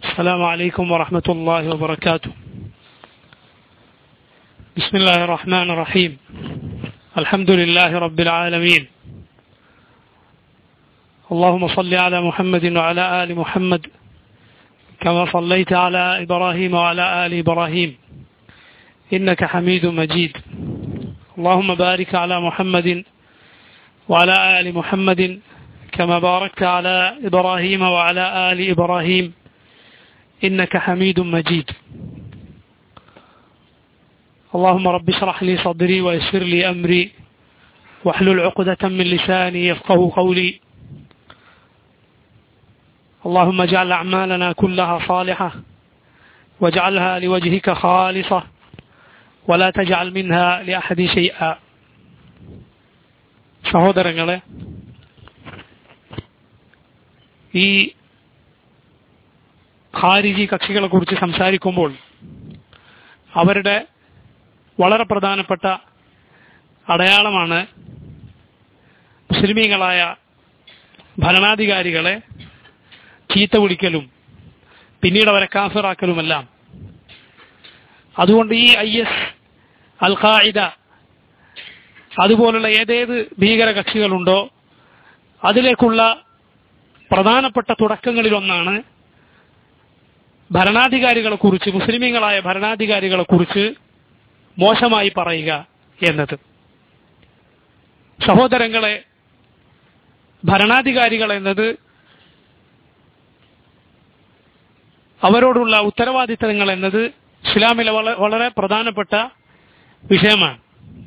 السلام عليكم ورحمة الله وبركاته بسم الله الرحمن الرحيم الحمد لله رب العالمين اللهم صل على محمد وعلى آل محمد كما صليت على إبراهيم وعلى آل إبراهيم إنك حميد مجيد اللهم بارك على محمد وعلى آل محمد كما باركت على إبراهيم وعلى آل إبراهيم إنك حميد مجيد اللهم رب اشرح لي صدري ويسر لي أمري واحلل عقدة من لساني يفقه قولي اللهم اجعل أعمالنا كلها صالحة واجعلها لوجهك خالصة ولا تجعل منها لأحد شيئا സഹോദരങ്ങളെ ഈ ഖാരിജി കക്ഷികളെ കുറിച്ച് സംസാരിക്കുമ്പോൾ അവരുടെ വളരെ പ്രധാനപ്പെട്ട അടയാളമാണ് മുസ്ലിമീങ്ങളായ ഭരണാധികാരികളെ ചീത്ത വിളിക്കലും പിന്നീട് അവരെ കാഫിറാക്കലുമെല്ലാം അതുകൊണ്ട് ഈ ഐ എസ് അൽ ഖായിദ അതുപോലുള്ള ഏതേത് ഭീകര കക്ഷികളുണ്ടോ അതിലേക്കുള്ള പ്രധാനപ്പെട്ട തുടക്കങ്ങളിലൊന്നാണ് ഭരണാധികാരികളെ കുറിച്ച് മുസ്ലിമീങ്ങളായ ഭരണാധികാരികളെ കുറിച്ച് മോശമായി പറയുക എന്നത് സഹോദരങ്ങളെ ഭരണാധികാരികൾ എന്നത് അവരോടുള്ള ഉത്തരവാദിത്തങ്ങൾ എന്നത് ഇസ്ലാമിലെ വളരെ പ്രധാനപ്പെട്ട വിഷയമാണ്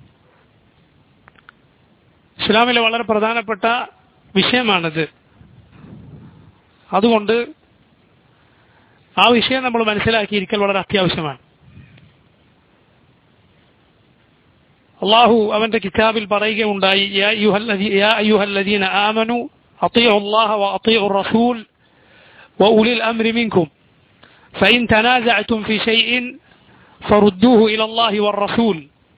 ഇസ്ലാമിലെ വളരെ പ്രധാനപ്പെട്ട വിഷയമാണിത് അതുകൊണ്ട് ആ വിഷയം നമ്മൾ മനസ്സിലാക്കിയിരിക്കൽ വളരെ അത്യാവശ്യമാണ് അള്ളാഹു അവന്റെ കിതാബിൽ പറയുകയുണ്ടായി ആമനു أطيعوا الله وأطيعوا الرسول وأولي الأمر منكم فإن تنازعتم في شيء فردوه إلى الله والرسول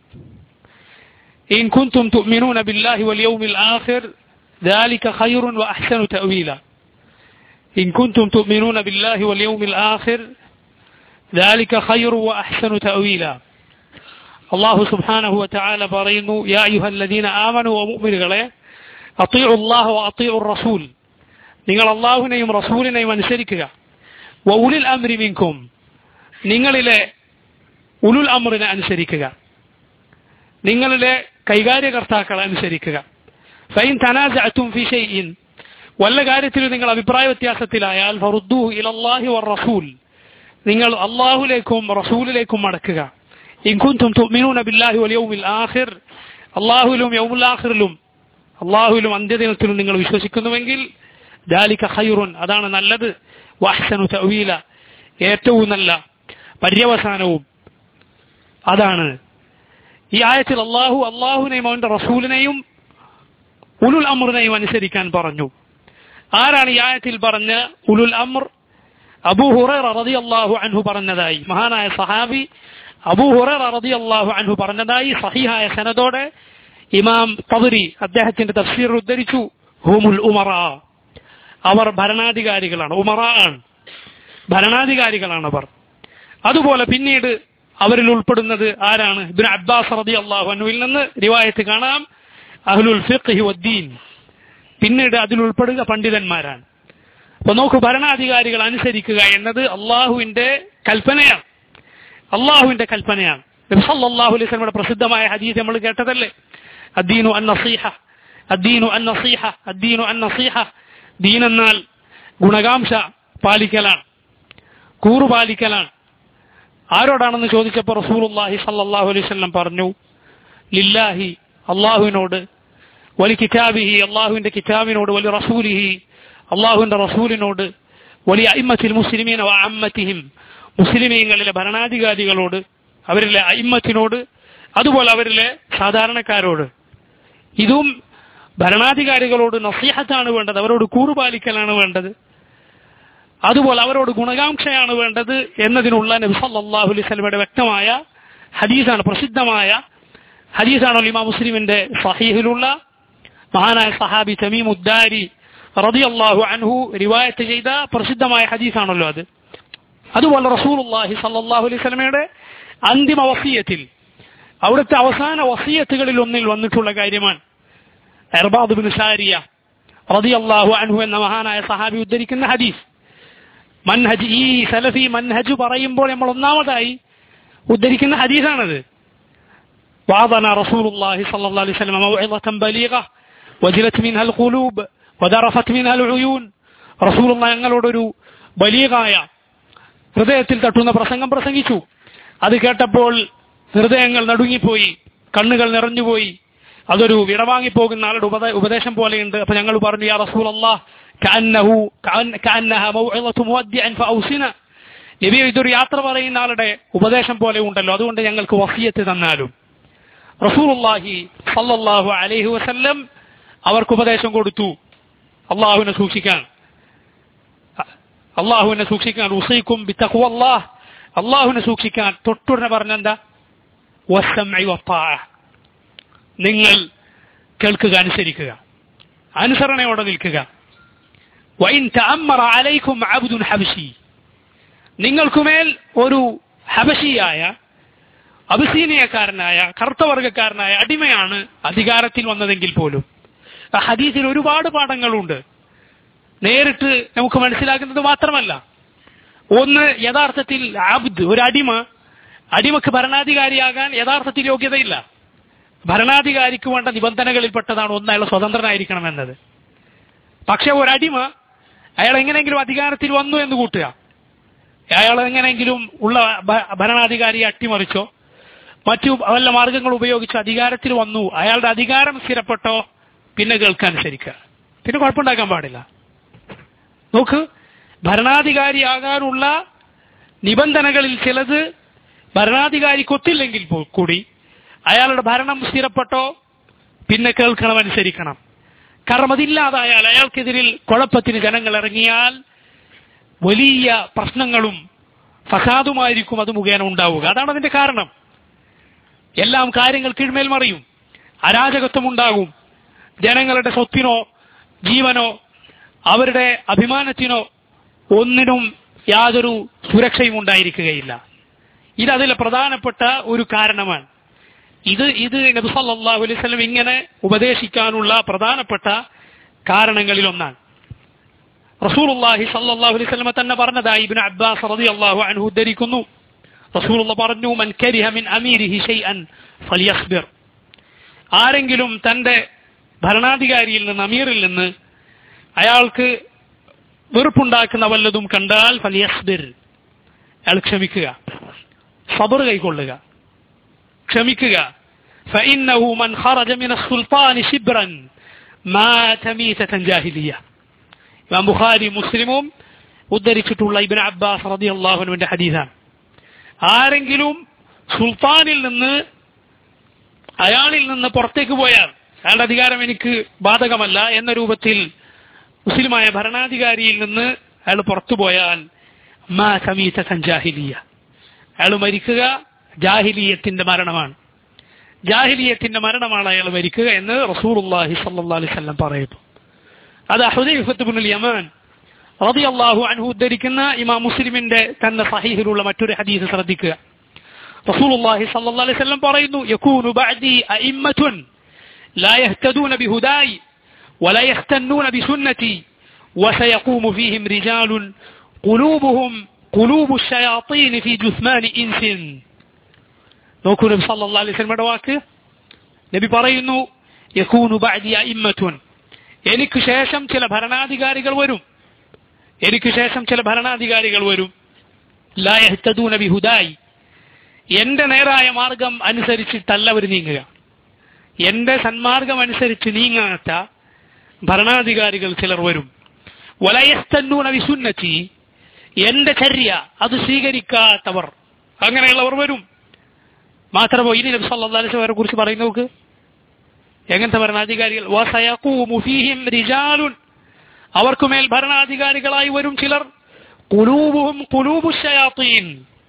إن كنتم تؤمنون بالله واليوم الآخر ذلك خير وأحسن تأويلا إن كنتم تؤمنون بالله واليوم الآخر ذلك خير وأحسن تأويلا الله سبحانه وتعالى പറയുന്നു يا أيها الذين آمنوا ومؤمنകളെ أطيعوا الله وأطيعوا الرسول നിങ്ങൾ അള്ളാഹുവിനെയും റസൂലിനെയും അനുസരിക്കുക വഉലിൽ അംരി മിൻകും നിങ്ങളിലെ ഉലുൽ അമറിനെ അനുസരിക്കുക നിങ്ങളിലെ കൈകാര്യകർത്താക്കളെ അനുസരിക്കുക ഫൈൻ തനാജഅത്തും ഫി ഷൈഇൻ വല്ല കാര്യത്തിൽ നിങ്ങൾ അഭിപ്രായ വ്യത്യാസത്തിലായാൽ ഫറുദ്ദു ഇലല്ലാഹി വർ റസൂൽ നിങ്ങൾ അള്ളാഹുലേക്കും റസൂലിലേക്കും മടക്കുക ഇൻകുന്തും തുഅ്മിനൂന ബില്ലാഹി വൽ യൗമിൽ ആഖിർ അള്ളാഹുലും യൗമുൽ ആഖിറിലും അള്ളാഹുലും അന്ത്യദിനത്തിലും നിങ്ങൾ വിശ്വസിക്കുന്നുവെങ്കിൽ ദാലിക ഖൈറുൻ അതാണ് നല്ലത് വഹ്സനു തഅവീല ഏറ്റവും നല്ല പര്യവസാനവും അതാണ് ഈ ആയത്തിൽ അള്ളാഹു അള്ളാഹുവിനെയും അവന്റെ റസൂലിനെയും ഉലുൽ അമറിനെയും അനുസരിക്കാൻ പറഞ്ഞു ആരാണ് ഈ ആയത്തിൽ പറഞ്ഞ ഉലുൽ അമർ അബൂ ഹുറൈറ റളിയല്ലാഹു അൻഹു പറഞ്ഞതായി മഹാനായ സഹാബി അബൂ ഹുറൈറ റളിയല്ലാഹു അൻഹു പറഞ്ഞതായി സഹിഹായ സനദോടെ ഇമാം തവരി അദ്ദേഹത്തിന്റെ തഫ്സീർ ഉദ്ധരിച്ചു ഹുമുൽ ഉമറ അവർ ഭരണാധികാരികളാണ് ഉമറ ആണ് ഭരണാധികാരികളാണ് അവർ അതുപോലെ പിന്നീട് അവരിൽ ഉൾപ്പെടുന്നത് ആരാണ് ഇബ്നു അബ്ബാസ് റളിയല്ലാഹു അൻഹുവിൽ നിന്ന് റിവായത്ത് കാണാം അഹ്ലുൽ ഫിഖ്ഹി വദ്ദീൻ പിന്നീട് അതിൽ ഉൾപ്പെടുക പണ്ഡിതന്മാരാണ് അപ്പൊ നോക്കൂ ഭരണാധികാരികൾ അനുസരിക്കുക എന്നത് അള്ളാഹുവിന്റെ കൽപ്പനയാണ് അള്ളാഹുവിന്റെ കൽപ്പനയാണ് സല്ലല്ലാഹു അലൈഹി വസല്ലമയുടെ പ്രസിദ്ധമായ ഹദീസ് നമ്മൾ കേട്ടതല്ലേ അദ്ദീനു അൻ നസീഹ അദ്ദീനു അൻ നസീഹ അദ്ദീനു അൻ നസീഹ ദീൻ എന്നാൽ ഗുണകാംക്ഷ പാലിക്കലാണ് കൂറു പാലിക്കലാണ് ആരോടാണെന്ന് ചോദിച്ചപ്പോൾ റസൂലുള്ളാഹി സല്ലല്ലാഹു അലൈഹി വസല്ലം പറഞ്ഞു ലില്ലാഹി അള്ളാഹുവിനോട് വലി കിതാബിഹി അള്ളാഹുവിന്റെ കിതാബിനോട് വലി റസൂലിഹി അള്ളാഹുവിന്റെ റസൂലിനോട് വലിയ അയിമത്തിൽ മുസ്ലിമീന അമ്മത്തിഹിം മുസ്ലിമീങ്ങളിലെ ഭരണാധികാരികളോട് അവരിലെ അയിമത്തിനോട് അതുപോലെ അവരിലെ സാധാരണക്കാരോട് ഇതും ഭരണാധികാരികളോട് നസീഹത്താണ് വേണ്ടത് അവരോട് കൂറുപാലിക്കലാണ് വേണ്ടത് അതുപോലെ അവരോട് ഗുണകാംക്ഷയാണ് വേണ്ടത് എന്നതിനുള്ള നബി സല്ലല്ലാഹു അലൈഹി വസല്ലമയുടെ വ്യക്തമായ ഹദീസാണ് പ്രസിദ്ധമായ ഹദീസാണല്ലോ ഇമാം മുസ്ലിമിന്റെ സഹീഹിലുള്ള മഹാനായ സഹാബി തമീം ഉദ്ദാരി റളിയല്ലാഹു അൻഹു റിവായത്ത് ചെയ്ത പ്രസിദ്ധമായ ഹദീസാണല്ലോ അത് അതുപോലെ റസൂലുള്ളാഹി സല്ലല്ലാഹു അലൈഹി വസല്ലമയുടെ അന്തിമ വസീയത്തിൽ അവിടുത്തെ അവസാന വസീയത്തുകളിൽ ഒന്നിൽ വന്നിട്ടുള്ള കാര്യമാണ് എർബാദ് ബിൻ സാരിയ റളിയല്ലാഹു അൻഹു എന്ന മഹാനായ സഹാബി ഉദ്ധരിക്കുന്ന ഹദീസ് മൻഹജ് ഈ സലഫി മൻഹജ് പറയുമ്പോൾ നമ്മൾ ഒന്നാമതായി ഉദ്ധരിക്കുന്ന ഹദീസാണത് وعظنا رسول الله صلى الله عليه وسلم موعظة بليغة وجلت منها القلوب وذرفت منها العيون رسول الله ഞങ്ങളോടൊരു ബലീഗായ ഹൃദയത്തിൽ തട്ടുന്ന പ്രസംഗം പ്രസംഗിച്ചു അത് കേട്ടപ്പോൾ ഹൃദയങ്ങൾ നടുങ്ങിപ്പോയി കണ്ണുകൾ നിറഞ്ഞുപോയി അതൊരു വിടവാങ്ങിപ്പോകുന്ന ആളുടെ ഉപദേ ഉപദേശം പോലെയുണ്ട് അപ്പൊ ഞങ്ങൾ പറഞ്ഞു യാ റസൂൽ അള്ളാഹ് നബി ഇതൊരു യാത്ര പറയുന്ന ആളുടെ ഉപദേശം പോലെ ഉണ്ടല്ലോ അതുകൊണ്ട് ഞങ്ങൾക്ക് വസിയത്ത് തന്നാലും റസൂലുള്ളാഹി സല്ലല്ലാഹു അലൈഹി വസല്ലം അവർക്ക് ഉപദേശം കൊടുത്തു അള്ളാഹുവിനെ സൂക്ഷിക്കാൻ അള്ളാഹുവിനെ സൂക്ഷിക്കാൻ ഉസൈക്കും ബിത്തഖ്വല്ലാഹ് അള്ളാഹുവിനെ സൂക്ഷിക്കാൻ തൊട്ടുടനെ പറഞ്ഞെന്താ വസ്സംഇ വത്താഅ നിങ്ങൾ കേൾക്കുക അനുസരിക്കുക അനുസരണയോടെ നിൽക്കുക വൈൻ തഅമ്മറ അലൈക്കും അബ്ദുൻ ഹബശി നിങ്ങൾക്കുമേൽ ഒരു ഹബശിയായ അബസീനിയക്കാരനായ കറുത്തവർഗക്കാരനായ അടിമയാണ് അധികാരത്തിൽ വന്നതെങ്കിൽ പോലും ആ ഹദീസിൽ ഒരുപാട് പാഠങ്ങളുണ്ട് നേരിട്ട് നമുക്ക് മനസ്സിലാക്കുന്നത് മാത്രമല്ല ഒന്ന് യഥാർത്ഥത്തിൽ അബ്ദ് ഒരു അടിമ അടിമക്ക് ഭരണാധികാരിയാകാൻ യഥാർത്ഥത്തിൽ യോഗ്യതയില്ല ഭരണാധികാരിക്ക് വേണ്ട നിബന്ധനകളിൽപ്പെട്ടതാണ് ഒന്ന് അയാൾ സ്വതന്ത്രനായിരിക്കണം എന്നത് പക്ഷെ ഒരടിമ അയാൾ എങ്ങനെയെങ്കിലും അധികാരത്തിൽ വന്നു എന്ന് കൂട്ടുക അയാൾ എങ്ങനെയെങ്കിലും ഉള്ള ഭരണാധികാരിയെ അട്ടിമറിച്ചോ മറ്റു വല്ല മാർഗങ്ങൾ ഉപയോഗിച്ച് അധികാരത്തിൽ വന്നു അയാളുടെ അധികാരം സ്ഥിരപ്പെട്ടോ പിന്നെ കേൾക്കാനുസരിക്കുക പിന്നെ കുഴപ്പമുണ്ടാക്കാൻ പാടില്ല നോക്ക് ഭരണാധികാരിയാകാനുള്ള നിബന്ധനകളിൽ ചിലത് ഭരണാധികാരിക്കൊത്തില്ലെങ്കിൽ കൂടി അയാളുടെ ഭരണം സ്ഥിരപ്പെട്ടോ പിന്നെ കേൾക്കണം അനുസരിക്കണം കാരണം അതില്ലാതായാൽ അയാൾക്കെതിരിൽ കുഴപ്പത്തിന് ജനങ്ങൾ ഇറങ്ങിയാൽ വലിയ പ്രശ്നങ്ങളും ഫസാദുമായിരിക്കും അത് മുഖേന ഉണ്ടാവുക അതാണ് അതിന്റെ കാരണം എല്ലാം കാര്യങ്ങൾ കീഴ്മേൽ മറിയും അരാജകത്വം ഉണ്ടാകും ജനങ്ങളുടെ സ്വത്തിനോ ജീവനോ അവരുടെ അഭിമാനത്തിനോ ഒന്നിനും യാതൊരു സുരക്ഷയും ഉണ്ടായിരിക്കുകയില്ല ഇത് അതിലെ പ്രധാനപ്പെട്ട ഒരു കാരണമാണ് ഇത് ഇത് നബി സല്ലല്ലാഹു അലൈഹി വസല്ലം ഇങ്ങനെ ഉപദേശിക്കാനുള്ള പ്രധാനപ്പെട്ട കാരണങ്ങളിൽ ഒന്നാണ് റസൂലുള്ളാഹി സല്ലല്ലാഹു അലൈഹി വസല്ലം തന്നെ പറഞ്ഞതായി ഇബ്നു അബ്ബാസ് റളിയല്ലാഹു അൻഹു ഉദ്ധരിക്കുന്നു റസൂലുള്ള പറഞ്ഞു മൻ കരിഹ മിൻ അമീരിഹി ഷൈഅൻ ഫലിയസ്ബിർ ആരെങ്കിലും തന്റെ ഭരണാധികാരിയിൽ നിന്ന് അമീറിൽ നിന്ന് അയാൾക്ക് വെറുപ്പുണ്ടാക്കുന്ന വല്ലതും കണ്ടാൽ ഫലിയസ്ബിർ അയാൾ ക്ഷമിക്കുക സബർ കൈക്കൊള്ളുക ക്ഷമിക്കുക فإنه من خرج من السلطان شبرا مات ميتة جاهلية ഇമാം ബുഖാരി മുസ്ലിമും ഉദ്ധരിച്ചിട്ടുള്ള ഇബിൻ അബ്ബാസ് റതി അള്ളാഹുനുവിന്റെ ഹദീസാണ് ആരെങ്കിലും സുൽത്താനിൽ നിന്ന് അയാളിൽ നിന്ന് പുറത്തേക്ക് പോയാൽ അയാളുടെ അധികാരം എനിക്ക് ബാധകമല്ല എന്ന രൂപത്തിൽ മുസ്ലിമായ ഭരണാധികാരിയിൽ നിന്ന് അയാൾ പുറത്തു പോയാൽ മാ സമീത സഞ്ചാഹിലിയ അയാൾ മരിക്കുക ജാഹിലീയത്തിന്റെ മരണമാണ് ജാഹിലീയത്തിന്റെ മരണമാണ് അയാൾ മരിക്കുക എന്ന് റസൂറുല്ലാഹി സല്ലാ അലൈഹി സ്വല്ലം പറയുന്നു അത് ഹുദൈഫത്തുബിനുൽ യമാൻ റളിയല്ലാഹു അൻഹു ഉദ്ധരിക്കുന്ന ഇമാം മുസ്ലിമിന്റെ തന്നെ സഹീഹിലുള്ള മറ്റൊരു ഹദീസ് ശ്രദ്ധിക്കുക റസൂലുള്ളാഹി സ്വല്ലല്ലാഹു അലൈഹി വസല്ലം പറയുന്നു യകൂനു ബഅദി അഇമ്മത്തുൻ لا يهتدون بهداي ولا يستنون بسنتي وسيقوم فيهم رجال قلوبهم قلوب الشياطين في جثمان إنس നോക്കൂ നബി സല്ലല്ലാഹു അലൈഹി വസല്ലമയുടെ വാക്ക് നബി പറയുന്നു യകൂനു ബഅദി അഇമ്മത്തുൻ എനിക്ക് ശേഷം ചില ഭരണാധികാരികൾ വരും എനിക്ക് ശേഷം ചില ഭരണാധികാരികൾ വരും ലായഹ്തദൂന ബിഹുദായി എന്റെ നേരായ മാർഗം അനുസരിച്ചിട്ടല്ല അവർ നീങ്ങുക എന്റെ സന്മാർഗം അനുസരിച്ച് നീങ്ങാത്ത ഭരണാധികാരികൾ ചിലർ വരും വലയസ്തന്നൂന വിസുന്നത്തി എന്റെ ചര്യ അത് സ്വീകരിക്കാത്തവർ അങ്ങനെയുള്ളവർ വരും മാത്രമോ ഇനി നബി സല്ലല്ലാഹു അലൈഹി വസല്ലമയെ കുറിച്ച് പറയുന്ന നോക്ക് എങ്ങനത്തെ ഭരണാധികാരികൾ വസയഖൂമു ഫീഹിം റിജാലുൻ അവർക്കുമേൽ ഭരണാധികാരികളായി വരും ചിലർ കുലൂബുഹും കുലൂബു ഷയാത്തീൻ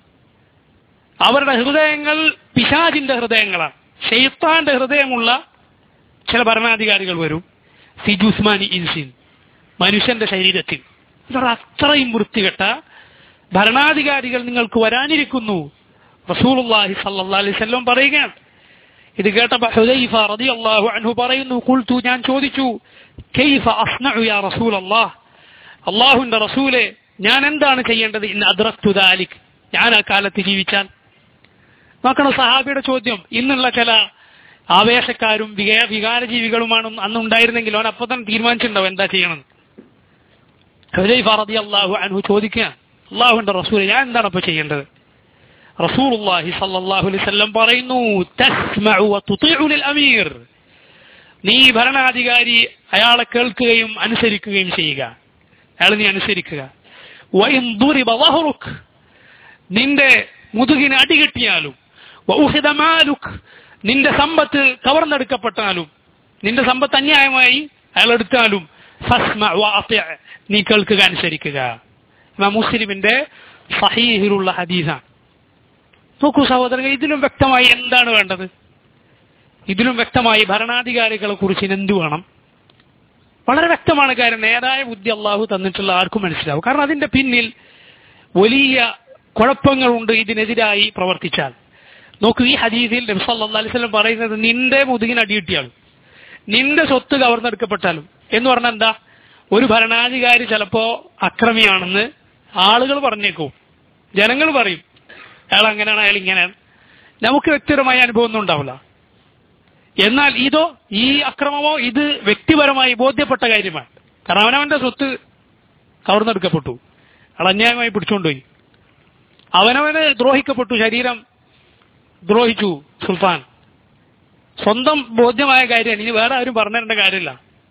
അവരുടെ ഹൃദയങ്ങൾ പിശാജിന്റെ ഹൃദയങ്ങളാണ് ഷെയ്ത്താന്റെ ഹൃദയമുള്ള ചില ഭരണാധികാരികൾ വരും ഫിജുസ്മാനി ഇൻസിൻ മനുഷ്യന്റെ ശരീരത്തിൽ ഇവർ അത്രയും വൃത്തികെട്ട ഭരണാധികാരികൾ നിങ്ങൾക്ക് വരാനിരിക്കുന്നു റസൂലുള്ളാഹി സല്ലല്ലാഹു അലൈഹി വസല്ലം പറയുകയാണ് ഇത് കേട്ടപ്പോൾ ഹുദൈഫ റളിയല്ലാഹു അൻഹു പറയുന്നു ഖുൽതു ഞാൻ ചോദിച്ചു കൈഫ അസ്നഉ യാ റസൂലല്ലാഹ് അള്ളാഹുവിന്റെ റസൂലെ ഞാൻ എന്താണ് ചെയ്യേണ്ടത് ഇന്ന് അദ്രക്തു ദാലിക് ഞാൻ ആ കാലത്ത് ജീവിച്ചാൽ നോക്കണം സഹാബിയുടെ ചോദ്യം ഇന്നുള്ള ചില ആവേശക്കാരും വികാ- വികാരജീവികളുമാണ് അന്ന് ഉണ്ടായിരുന്നെങ്കിൽ അവൻ അപ്പൊ തന്നെ തീരുമാനിച്ചിട്ടുണ്ടാവും എന്താ ചെയ്യണം ഹുദൈഫ റളിയല്ലാഹു അൻഹു ചോദിക്കുക അള്ളാഹുവിന്റെ റസൂലെ ഞാൻ എന്താണ് അപ്പൊ ചെയ്യേണ്ടത് റസൂലുള്ളാഹി സല്ലല്ലാഹു അലൈഹി വസല്ലം പറയുന്നു തസ്മഉ വതുതിഉ ലിൽ അമീർ നീ ഭരണാധികാരി അയാളെ കേൾക്കുകയും അനുസരിക്കുകയും ചെയ്യുക അയാളെ നീ അനുസരിക്കുക വഇൻ ദുരിബ ളഹ്റുക് നിന്റെ മുതുകിന് അടികിട്ടിയാലും വഉഖിദ മാലുക് നിന്റെ സമ്പത്ത് കവർന്നെടുക്കപ്പെട്ടാലും നിന്റെ സമ്പത്ത് അന്യായമായി അയാൾ എടുത്താലും ഫസ്മ വഅതി നീ കേൾക്കുക അനുസരിക്കുക ഇമാം മുസ്ലിമിന്റെ സഹീഹിലുള്ള ഹദീസാണ് നോക്കൂ സഹോദരങ്ങൾ ഇതിലും വ്യക്തമായി എന്താണ് വേണ്ടത് ഇതിലും വ്യക്തമായി ഭരണാധികാരികളെ കുറിച്ച് ഇനി എന്ത് വേണം വളരെ വ്യക്തമാണ് കാര്യം നേരായ ബുദ്ധി അള്ളാഹു തന്നിട്ടുള്ള ആർക്കും മനസ്സിലാവും കാരണം അതിന്റെ പിന്നിൽ വലിയ കുഴപ്പങ്ങളുണ്ട് ഇതിനെതിരായി പ്രവർത്തിച്ചാൽ നോക്കൂ ഈ ഹദീസിൽ നബി സല്ലല്ലാഹു അലൈഹി വസല്ലം പറയുന്നത് നിന്റെ മുതുകിന് അടിയിട്ടിയാലും നിന്റെ സ്വത്ത് കവർന്നെടുക്കപ്പെട്ടാലും എന്ന് പറഞ്ഞാൽ എന്താ ഒരു ഭരണാധികാരി ചിലപ്പോ അക്രമിയാണെന്ന് ആളുകൾ പറഞ്ഞേക്കും ജനങ്ങൾ പറയും അയാൾ അങ്ങനെയാണ് അയാൾ ഇങ്ങനെയാണ് നമുക്ക് വ്യക്തിപരമായ അനുഭവം ഒന്നും ഉണ്ടാവില്ല എന്നാൽ ഇതോ ഈ അക്രമമോ ഇത് വ്യക്തിപരമായി ബോധ്യപ്പെട്ട കാര്യമാണ് കാരണം അവനവന്റെ സ്വത്ത് കവർന്നെടുക്കപ്പെട്ടു അയാൾ അന്യായമായി പിടിച്ചുകൊണ്ടുപോയി അവനവന് ദ്രോഹിക്കപ്പെട്ടു ശരീരം ദ്രോഹിച്ചു സുൽത്താൻ സ്വന്തം ബോധ്യമായ കാര്യമാണ് ഇനി വേറെ ആരും പറഞ്ഞു തരേണ്ട കാര്യമില്ല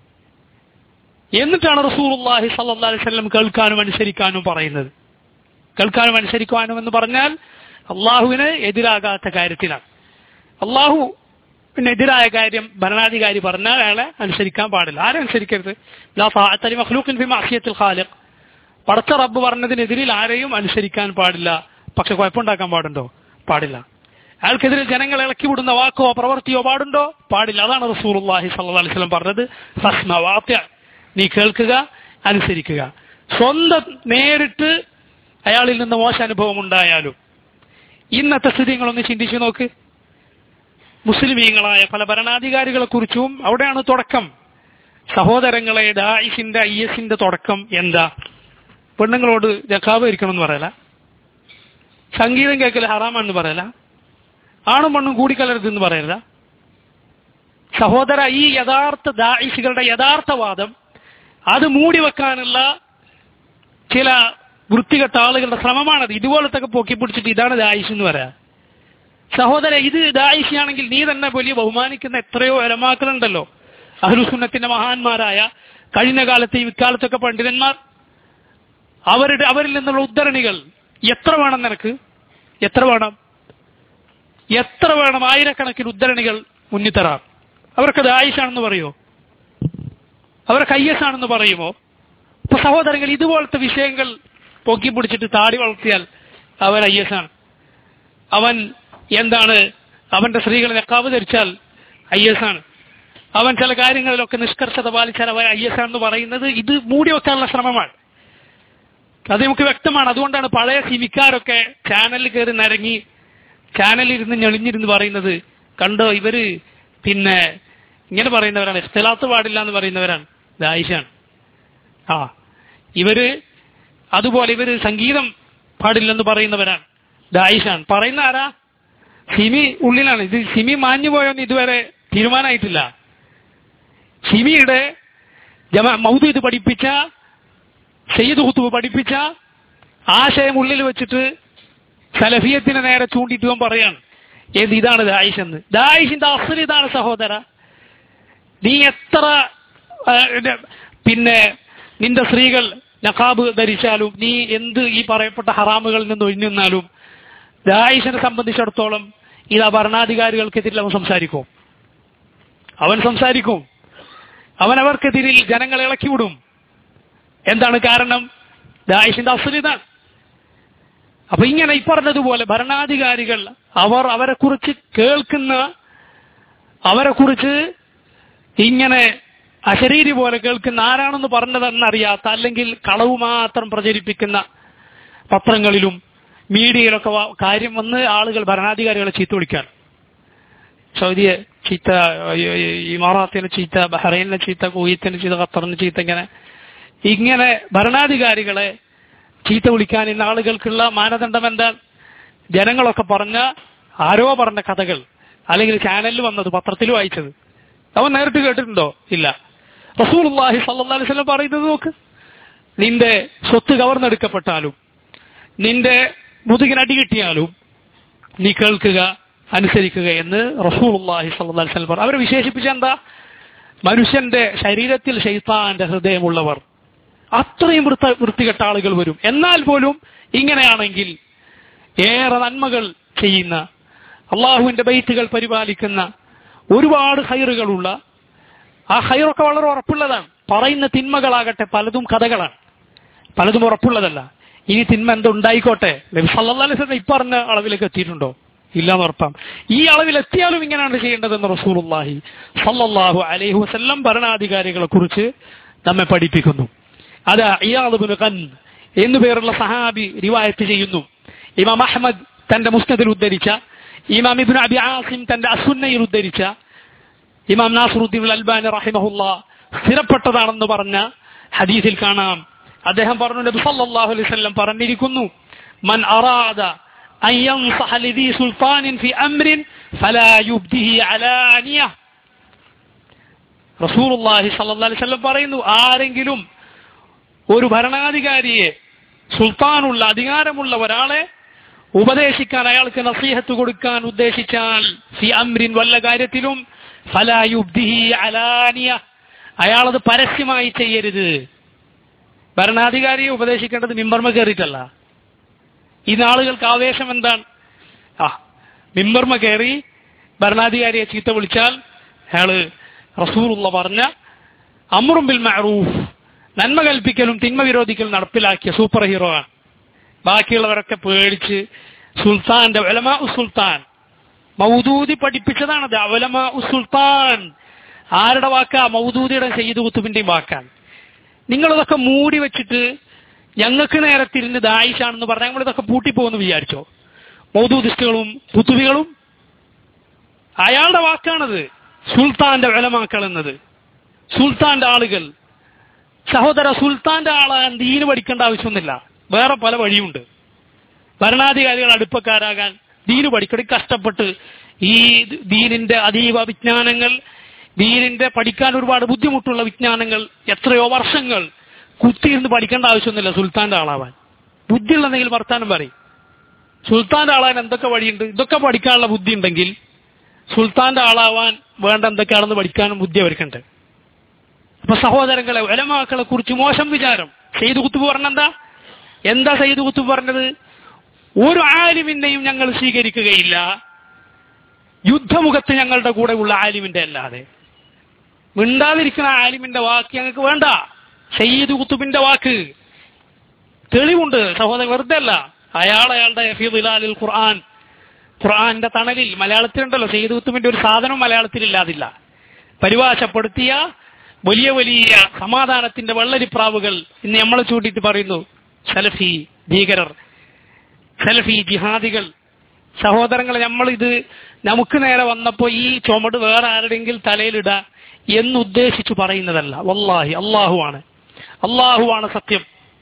എന്നിട്ടാണ് റസൂലുള്ളാഹി സല്ലല്ലാഹു അലൈഹി വസല്ലം കേൾക്കാനും അനുസരിക്കാനും പറയുന്നത് കേൾക്കാനും അനുസരിക്കാനും എന്ന് പറഞ്ഞാൽ അള്ളാഹുവിന് എതിരാകാത്ത കാര്യത്തിലാണ് അള്ളാഹു പിന്നെ എതിരായ കാര്യം ഭരണാധികാരി പറഞ്ഞാൽ അയാളെ അനുസരിക്കാൻ പാടില്ല ആരെ അനുസരിക്കരുത് ലാ താഅത്ത ലി മഖ്ലൂഖിൻ ഫി മഅസിയത്തിൽ ഖാലിഖ് പടച്ച റബ്ബ് പറഞ്ഞതിനെതിരിൽ ആരെയും അനുസരിക്കാൻ പാടില്ല പക്ഷെ കുഴപ്പമുണ്ടാക്കാൻ പാടുണ്ടോ പാടില്ല അയാൾക്കെതിരെ ജനങ്ങൾ ഇളക്കി വിടുന്ന വാക്കോ പ്രവൃത്തിയോ പാടുണ്ടോ പാടില്ല അതാണ് റസൂലുള്ളാഹി സ്വല്ലല്ലാഹു അലൈഹി വസല്ലം പറഞ്ഞത് ഫസ്മ വാത്യ നീ കേൾക്കുക അനുസരിക്കുക സ്വന്തം നേരിട്ട് അയാളിൽ നിന്ന് മോശ അനുഭവം ഉണ്ടായാലും ഇന്നത്തെ സ്ഥിതി നിങ്ങളൊന്ന് ചിന്തിച്ചു നോക്ക് മുസ്ലിമീങ്ങളായ പല ഭരണാധികാരികളെ കുറിച്ചും അവിടെയാണ് തുടക്കം സഹോദരങ്ങളെ ദായിഷിന്റെ ഐ എസിന്റെ തുടക്കം എന്താ പെണ്ണുങ്ങളോട് ജക്കാബ് ഇരിക്കണം എന്ന് പറയല സംഗീതം കേൾക്കൽ ഹറാമാണെന്ന് പറയല ആണും പെണ്ണും കൂടിക്കലരുത് എന്ന് പറയല സഹോദര ഈ യഥാർത്ഥ ദായിഷുകളുടെ യഥാർത്ഥ വാദം അത് മൂടി വെക്കാനുള്ള ചില വൃത്തികെട്ട ആളുകളുടെ ശ്രമമാണത് ഇതുപോലത്തെ പൊക്കി പിടിച്ചിട്ട് ഇതാണ് ദായിഷ് എന്ന് പറയാ സഹോദര ഇത് ദായിഷാണെങ്കിൽ നീ തന്നെ വലിയ ബഹുമാനിക്കുന്ന എത്രയോ എലമാക്കളുണ്ടല്ലോ അഹ്ലുസുന്നത്തിന്റെ മഹാന്മാരായ കഴിഞ്ഞ കാലത്ത് ഈ ഇക്കാലത്തൊക്കെ പണ്ഡിതന്മാർ അവരുടെ അവരിൽ നിന്നുള്ള ഉദ്ധരണികൾ എത്ര വേണം നിനക്ക് എത്ര വേണം എത്ര വേണം ആയിരക്കണക്കിന് ഉദ്ധരണികൾ മുന്നിൽ തരാം അവർക്കത് ആയിഷാണെന്ന് പറയുമോ അവർക്ക് ഐ എസ് ആണെന്ന് പറയുമോ ഇപ്പൊ സഹോദരങ്ങൾ ഇതുപോലത്തെ വിഷയങ്ങൾ പൊക്കി പിടിച്ചിട്ട് താടി വളർത്തിയാൽ അവൻ ഐ എസ് ആണ് അവൻ എന്താണ് അവന്റെ സ്ത്രീകളെ നെക്കാവ് ധരിച്ചാൽ ഐ എസ് ആണ് അവൻ ചില കാര്യങ്ങളിലൊക്കെ നിഷ്കർഷത പാലിച്ചാൽ അവൻ ഐ എസ് ആണെന്ന് പറയുന്നത് ഇത് മൂടി വെക്കാനുള്ള ശ്രമമാണ് അത് നമുക്ക് വ്യക്തമാണ് അതുകൊണ്ടാണ് പഴയ സിമിക്കാരൊക്കെ ചാനലിൽ കയറി നരങ്ങി ചാനലിൽ ഇരുന്ന് ഞെളിഞ്ഞിരുന്ന് പറയുന്നത് കണ്ടോ ഇവര് പിന്നെ ഇങ്ങനെ പറയുന്നവരാണ് ഇഖ്തിലാത്ത് പാടില്ല എന്ന് പറയുന്നവരാണ് ഇത് ആയിഷാണ് ആ ഇവര് അതുപോലെ ഇവര് സംഗീതം പാടില്ലെന്ന് പറയുന്നവരാണ് ഇത് ആയിഷാണ് പറയുന്ന ആരാ സിമി ഉള്ളിലാണ് ഇത് സിമി മാഞ്ഞു പോയോന്ന് ഇതുവരെ തീരുമാനമായിട്ടില്ല സിമിയുടെ ജമാ മൗദൂദ് പഠിപ്പിച്ച സയ്യിദ് കുത്തുബ് പഠിപ്പിച്ച ആശയം ഉള്ളിൽ വെച്ചിട്ട് സലഫിയത്തിന് നേരെ ചൂണ്ടിയിട്ട് ഇവൻ പറയാണ് ഏത് ഇതാണ് ദായിഷ് എന്ന് ദായിഷിന്റെ അസൽ ഇതാണ് സഹോദര നീ എത്ര ആ, ഇത് പിന്നെ നിന്റെ സ്ത്രീകൾ നഖാബ് ധരിച്ചാലും നീ എന്ത് ഈ പറയപ്പെട്ട ഹറാമുകളിൽ നിന്ന് ഒഴിഞ്ഞു നിന്നാലും ദായിഷിനെ സംബന്ധിച്ചിടത്തോളം ഇത് ആ ഭരണാധികാരികൾക്കെതിരിൽ അവൻ സംസാരിക്കും അവൻ സംസാരിക്കും അവൻ അവർക്കെതിരിൽ ജനങ്ങളെ ഇളക്കി വിടും എന്താണ് കാരണം ദായിഷിന്റെ അസൽ ഇതാണ് അപ്പൊ ഇങ്ങനെ ഈ പറഞ്ഞതുപോലെ ഭരണാധികാരികൾ അവർ അവരെ കുറിച്ച് കേൾക്കുന്ന അവരെ കുറിച്ച് ഇങ്ങനെ അശരീരി പോലെ കേൾക്കുന്ന ആരാണെന്ന് പറഞ്ഞതെന്നറിയാത്ത അല്ലെങ്കിൽ കളവ് മാത്രം പ്രചരിപ്പിക്കുന്ന പത്രങ്ങളിലും മീഡിയയിലൊക്കെ വ- കാര്യം വന്ന് ആളുകൾ ഭരണാധികാരികളെ ചീത്ത വിളിക്കാൻ സൗദിയെ ചീത്ത ഈ- ഈ- ഇമാറാത്തിനെ ചീത്ത ബഹ്റൈനിനെ ചീത്ത കുവൈത്തിനെ ചീത്ത ഖത്തറിന് ചീത്ത ഇങ്ങനെ ഇങ്ങനെ ഭരണാധികാരികളെ ചീത്ത വിളിക്കാൻ ഇന്ന് ആളുകൾക്കുള്ള മാനദണ്ഡം എന്താ ജനങ്ങളൊക്കെ പറഞ്ഞ ആരോ പറഞ്ഞ കഥകൾ അല്ലെങ്കിൽ ചാനലിൽ വന്നത് പത്രത്തിൽ വായിച്ചത് അവൻ നേരിട്ട് കേട്ടിട്ടുണ്ടോ ഇല്ല റസൂലുള്ളാഹി സല്ലല്ലാഹു അലൈഹി വസല്ലം പറയുന്നത് നോക്ക് നിന്റെ സ്വത്ത് കവർന്നെടുക്കപ്പെട്ടാലും നിന്റെ മുതുകിനടി കിട്ടിയാലും നീ കേൾക്കുക അനുസരിക്കുക എന്ന് റസൂലുള്ളാഹി സല്ലല്ലാഹു അലൈഹി വസല്ലം പറഞ്ഞു അവരെ വിശേഷിപ്പിച്ച എന്താ മനുഷ്യന്റെ ശരീരത്തിൽ ഷെയ്ത്താന്റെ ഹൃദയമുള്ളവർ അത്രയും വൃത്ത വൃത്തികെട്ട ആളുകൾ വരും എന്നാൽ പോലും ഇങ്ങനെയാണെങ്കിൽ ഏറെ നന്മകൾ ചെയ്യുന്ന അള്ളാഹുവിന്റെ ബൈറ്റുകൾ പരിപാലിക്കുന്ന ഒരുപാട് ഹൈറുകളുള്ള ആ ഹൈറൊക്കെ വളരെ ഉറപ്പുള്ളതാണ് പറയുന്ന തിന്മകളാകട്ടെ പലതും കഥകളാണ് പലതും ഉറപ്പുള്ളതല്ല ഇനി തിന്മ എന്തുണ്ടായിക്കോട്ടെ നബി സല്ലല്ലാഹു അലൈഹി വസല്ലം ഇപ്പറഞ്ഞ അളവിലേക്ക് എത്തിയിട്ടുണ്ടോ ഇല്ലാന്ന് ഉറപ്പാം ഈ അളവിൽ എത്തിയാലും ഇങ്ങനെയാണ് ചെയ്യേണ്ടതെന്ന് റസൂലുള്ളാഹി സല്ലല്ലാഹു അലൈഹി വസല്ലം ഭരണാധികാരികളെ കുറിച്ച് നമ്മെ പഠിപ്പിക്കുന്നു അത് ഇയാദ് ബിൻ ഖൻ എന്നു പേരുള്ള സഹാബി റിവായത്ത് ചെയ്യുന്നു ഇമാം അഹ്മദ് തന്റെ മുസ്നദിൽ ഉദ്ധരിച്ച ഇമാം ഇബ്നു അബി ആസിം തന്റെ അസുന്നയിൽ ഉദ്ധരിച്ച ഇമാം നാസറുദ്ദീൻ അൽബാനി റഹിമഹുല്ല സ്ഥിരപ്പെട്ടതാണെന്ന് പറഞ്ഞ ഹദീസിൽ കാണാം അദ്ദേഹം പറഞ്ഞു നബി സല്ലല്ലാഹു അലൈഹി വസല്ലം പറഞ്ഞിരിക്കുന്നു മൻ അറാദ അൻ യൻസഹ ലിദി സുൽത്താനിൻ ഫി അംരിൻ ഫലാ യുബ്ദിഹി അലാനിയ റസൂലുള്ളാഹി സല്ലല്ലാഹു അലൈഹി വസല്ലം പറയുന്നു ആരെങ്കിലും ഒരു ഭരണാധികാരിയെ സുൽത്താനുള്ള അധികാരമുള്ള ഒരാളെ ഉപദേശിക്കാൻ അയാൾക്ക് നസീഹത്ത് കൊടുക്കാൻ ഉദ്ദേശിച്ചാൽ ഫി അംരിൻ വല്ല കാര്യത്തിലും ഫലായുബ്ദിഹി അലാനിയ അയാളത് പരസ്യമായി ചെയ്യരുത് ഭരണാധികാരിയെ ഉപദേശിക്കേണ്ടത് മിമ്പർമ കയറിയിട്ടല്ല ഇന്ന് ആളുകൾക്ക് ആവേശം എന്താണ് ആ മിമ്പർമ കയറി ഭരണാധികാരിയെ ചീത്ത വിളിച്ചാൽ അയാള് റസൂലുള്ള പറഞ്ഞ അമ്രും ബിൽ മഅറൂഫ് നന്മ കൽപ്പിക്കലും തിന്മ വിരോധിക്കലും നടപ്പിലാക്കിയ സൂപ്പർ ഹീറോ ആണ് ബാക്കിയുള്ളവരൊക്കെ പേടിച്ച് സുൽത്താന്റെ ഉലമാ സുൽത്താൻ മൗദൂദി പഠിപ്പിച്ചതാണത് അവലമാ സുൽത്താൻ ആരുടെ വാക്കാ മൗദൂദിയുടെ സയ്യിദ് കുത്തുബിന്റെയും വാക്കാണ് നിങ്ങളിതൊക്കെ മൂടി വെച്ചിട്ട് ഞങ്ങൾക്ക് നേരെ തിരിഞ്ഞ് ദായിഷാണെന്ന് പറഞ്ഞാൽ ഞങ്ങൾ ഇതൊക്കെ പൂട്ടിപ്പോകുന്നു വിചാരിച്ചോ മൗദൂദിസ്റ്റുകളും കുത്തുബികളും അയാളുടെ വാക്കാണത് സുൽത്താന്റെ വിലമാക്കൾ എന്നത് സുൽത്താന്റെ ആളുകൾ സഹോദര സുൽത്താന്റെ ആളാൻ ദീന് പഠിക്കേണ്ട ആവശ്യമൊന്നുമില്ല വേറെ പല വഴിയുണ്ട് ഭരണാധികാരികൾ അടുപ്പക്കാരാകാൻ ദീന് പഠിക്കടി കഷ്ടപ്പെട്ട് ഈ ദീനിന്റെ അതീവ വിജ്ഞാനങ്ങൾ ദീനിന്റെ പഠിക്കാൻ ഒരുപാട് ബുദ്ധിമുട്ടുള്ള വിജ്ഞാനങ്ങൾ എത്രയോ വർഷങ്ങൾ കുത്തിയിരുന്ന് പഠിക്കേണ്ട ആവശ്യമൊന്നുമില്ല സുൽത്താന്റെ ആളാവാൻ ബുദ്ധിയുള്ളതെങ്കിൽ വർത്താനം പറയും സുൽത്താന്റെ ആളാൻ എന്തൊക്കെ വഴിയുണ്ട് ഇതൊക്കെ പഠിക്കാനുള്ള ബുദ്ധി ഉണ്ടെങ്കിൽ സുൽത്താന്റെ ആളാവാൻ വേണ്ട എന്തൊക്കെയാണെന്ന് പഠിക്കാനും ബുദ്ധി അവർക്കുണ്ട് അപ്പൊ സഹോദരങ്ങളെ ഒലമാക്കളെ കുറിച്ച് മോശം വിചാരം സെയ്ദ് കുത്തുബ് പറഞ്ഞെന്താ എന്താ സെയ്ദ് കുത്തുബ് പറഞ്ഞത് ഒരു ആലിമിനെയും ഞങ്ങൾ സ്വീകരിക്കുകയില്ല യുദ്ധമുഖത്ത് ഞങ്ങളുടെ കൂടെ ഉള്ള ആലിമിന്റെ അല്ലാതെ മിണ്ടാതിരിക്കുന്ന ആലിമിന്റെ വാക്ക് ഞങ്ങൾക്ക് വേണ്ട സയ്യിദ് കുത്തുബിന്റെ വാക്ക് തെളിവുണ്ട് സഹോദരൻ വെറുതെ അല്ല അയാൾ അയാളുടെ ഫിദിലാലിൽ ഖുർആൻ ഖുർആന്റെ തണലിൽ മലയാളത്തിലുണ്ടല്ലോ സയ്യിദ് കുത്തുബിന്റെ ഒരു സാധനം മലയാളത്തിൽ ഇല്ലാതില്ല പരിഭാഷപ്പെടുത്തിയ വലിയ വലിയ സമാധാനത്തിന്റെ വെള്ളരിപ്രാവുകൾ ഇന്ന് നമ്മളെ ചൂണ്ടിയിട്ട് പറയുന്നു സലഫി ഭീകരർ സലഫി ജിഹാദികൾ സഹോദരങ്ങളെ നമ്മൾ ഇത് നമുക്ക് നേരെ വന്നപ്പോ ഈ ചുമട് വേറെ ആരുടെയെങ്കിലും തലയിലിട എന്നുദ്ദേശിച്ചു പറയുന്നതല്ല വല്ലാഹി അള്ളാഹുവാണ് അള്ളാഹുവാണ് സത്യം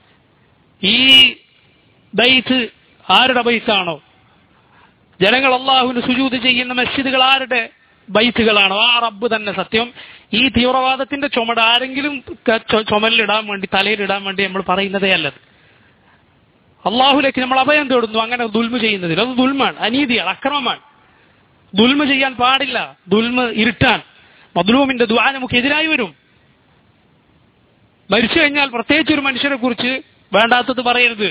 ഈ ബൈത്ത് ആരുടെ ബൈത്താണോ ജനങ്ങൾ അള്ളാഹുവിന് സുജൂത് ചെയ്യുന്ന മസ്ജിദുകൾ ആരുടെ ബൈത്തുകളാണോ ആ റബ്ബ് തന്നെ സത്യം ഈ തീവ്രവാദത്തിന്റെ ചുമട് ആരെങ്കിലും ക- ചു- ചുമലിലിടാൻ വേണ്ടി തലയിലിടാൻ വേണ്ടി നമ്മൾ പറയുന്നതേ അല്ലത് അള്ളാഹുലേക്ക് നമ്മൾ അഭയം തേടുന്നു അങ്ങനെ ദുൽമ ചെയ്യുന്നതിൽ അത് ദുൽമാണ് അനീതിയാണ് അക്രമമാണ് ദുൽമ ചെയ്യാൻ പാടില്ല ദുൽമ ഇരുട്ടാൻ മദ്ലൂമിന്റെ ദ്വാ നമുക്ക് എതിരായി വരും മരിച്ചു കഴിഞ്ഞാൽ പ്രത്യേകിച്ച് ഒരു മനുഷ്യനെ കുറിച്ച് വേണ്ടാത്തത് പറയരുത്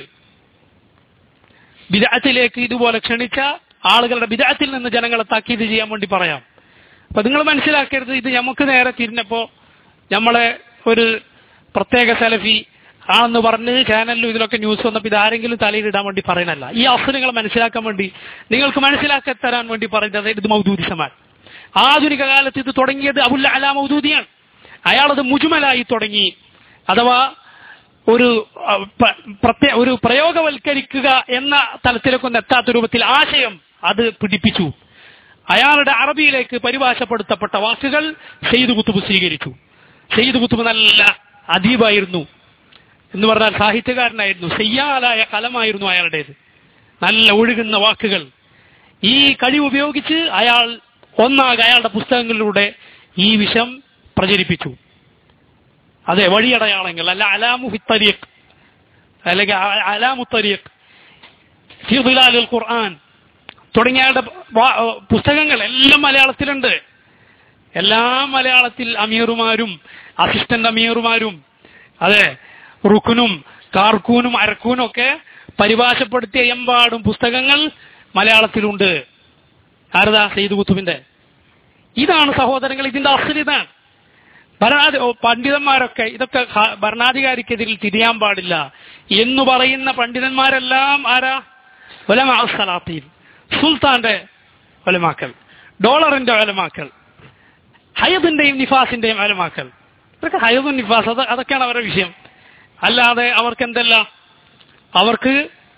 വിദാത്തിലേക്ക് ഇതുപോലെ ക്ഷണിച്ച ആളുകളുടെ വിദാത്തിൽ നിന്ന് ജനങ്ങളെ താക്കീത് ചെയ്യാൻ വേണ്ടി പറയാം അപ്പൊ നിങ്ങൾ മനസ്സിലാക്കരുത് ഇത് നമുക്ക് നേരെ തിരിഞ്ഞപ്പോ നമ്മളെ ഒരു പ്രത്യേക സെലഫി ആണെന്ന് പറഞ്ഞ് ചാനലിലും ഇതിലൊക്കെ ന്യൂസ് വന്നപ്പോൾ ഇത് ആരെങ്കിലും തലയിലിടാൻ വേണ്ടി പറയുന്നല്ല ഈ അവസ്ഥ നിങ്ങൾ മനസ്സിലാക്കാൻ വേണ്ടി നിങ്ങൾക്ക് മനസ്സിലാക്കി തരാൻ വേണ്ടി പറയുന്നത് ഇത് മൗദൂദിസമാണ് ആധുനിക കാലത്ത് ഇത് തുടങ്ങിയത് അബുല്ല അല മൗദൂദിയാണ് അയാളത് മുജുമലായി തുടങ്ങി അഥവാ ഒരു അഹ്, പ- പ്രത്യേക ഒരു പ്രയോഗവൽക്കരിക്കുക എന്ന തലത്തിലേക്കൊന്നും എത്താത്ത രൂപത്തിൽ ആശയം അത് പിടിപ്പിച്ചു അയാളുടെ അറബിയിലേക്ക് പരിഭാഷപ്പെടുത്തപ്പെട്ട വാക്കുകൾ സെയ്ദ് കുത്തുബ് സ്വീകരിച്ചു സെയ്ദ് കുത്തുബ് നല്ല അദീബായിരുന്നു എന്ന് പറഞ്ഞാൽ സാഹിത്യകാരനായിരുന്നു സെയ്യാലായ കലമായിരുന്നു അയാളുടേത് നല്ല ഒഴുകുന്ന വാക്കുകൾ ഈ കഴിവ് ഉപയോഗിച്ച് അയാൾ ഒന്നാകെ അയാളുടെ പുസ്തകങ്ങളിലൂടെ ഈ വിഷം പ്രചരിപ്പിച്ചു അതെ വഴിയടയാളങ്ങൾ അല്ല അലാമു ഹിത്തരീഖ് അല്ലെങ്കിൽ അ- അലാമു തരീഖ് ഫി ദിലാലിൽ ഖുർആൻ തുടങ്ങിയ അയാളുടെ വാ- പുസ്തകങ്ങൾ എല്ലാം മലയാളത്തിലുണ്ട് എല്ലാം മലയാളത്തിൽ അമീറുമാരും അസിസ്റ്റന്റ് അമീറുമാരും അതെ റുക്കുനും കാർക്കൂനും അരക്കൂനും ഒക്കെ പരിഭാഷപ്പെടുത്തിയ എമ്പാടും പുസ്തകങ്ങൾ മലയാളത്തിലുണ്ട് ആരതാ സെയ്ദ് കുത്തുബിന്റെ ഇതാണ് സഹോദരങ്ങൾ ഇതിന്റെ അസൽ ഇതാണ് ഭരണാധി ഓ, പണ്ഡിതന്മാരൊക്കെ ഇതൊക്കെ ഖ- ഭരണാധികാരിക്കെതിരിൽ തിരിയാൻ പാടില്ല എന്ന് പറയുന്ന പണ്ഡിതന്മാരെല്ലാം ആരാ ഒലമാ സലാത്തീൻ സുൽത്താന്റെ ഒലമാക്കൽ ഡോളറിന്റെ ഒലമാക്കൽ ഹയബിന്റെയും നിഫാസിന്റെയും ഒലമാക്കൽ ഇതൊക്കെ ഹയബും നിഫാസ് അത് അതൊക്കെയാണ് അവരുടെ വിഷയം അല്ലാതെ അവർക്ക് എന്തല്ല അവർക്ക്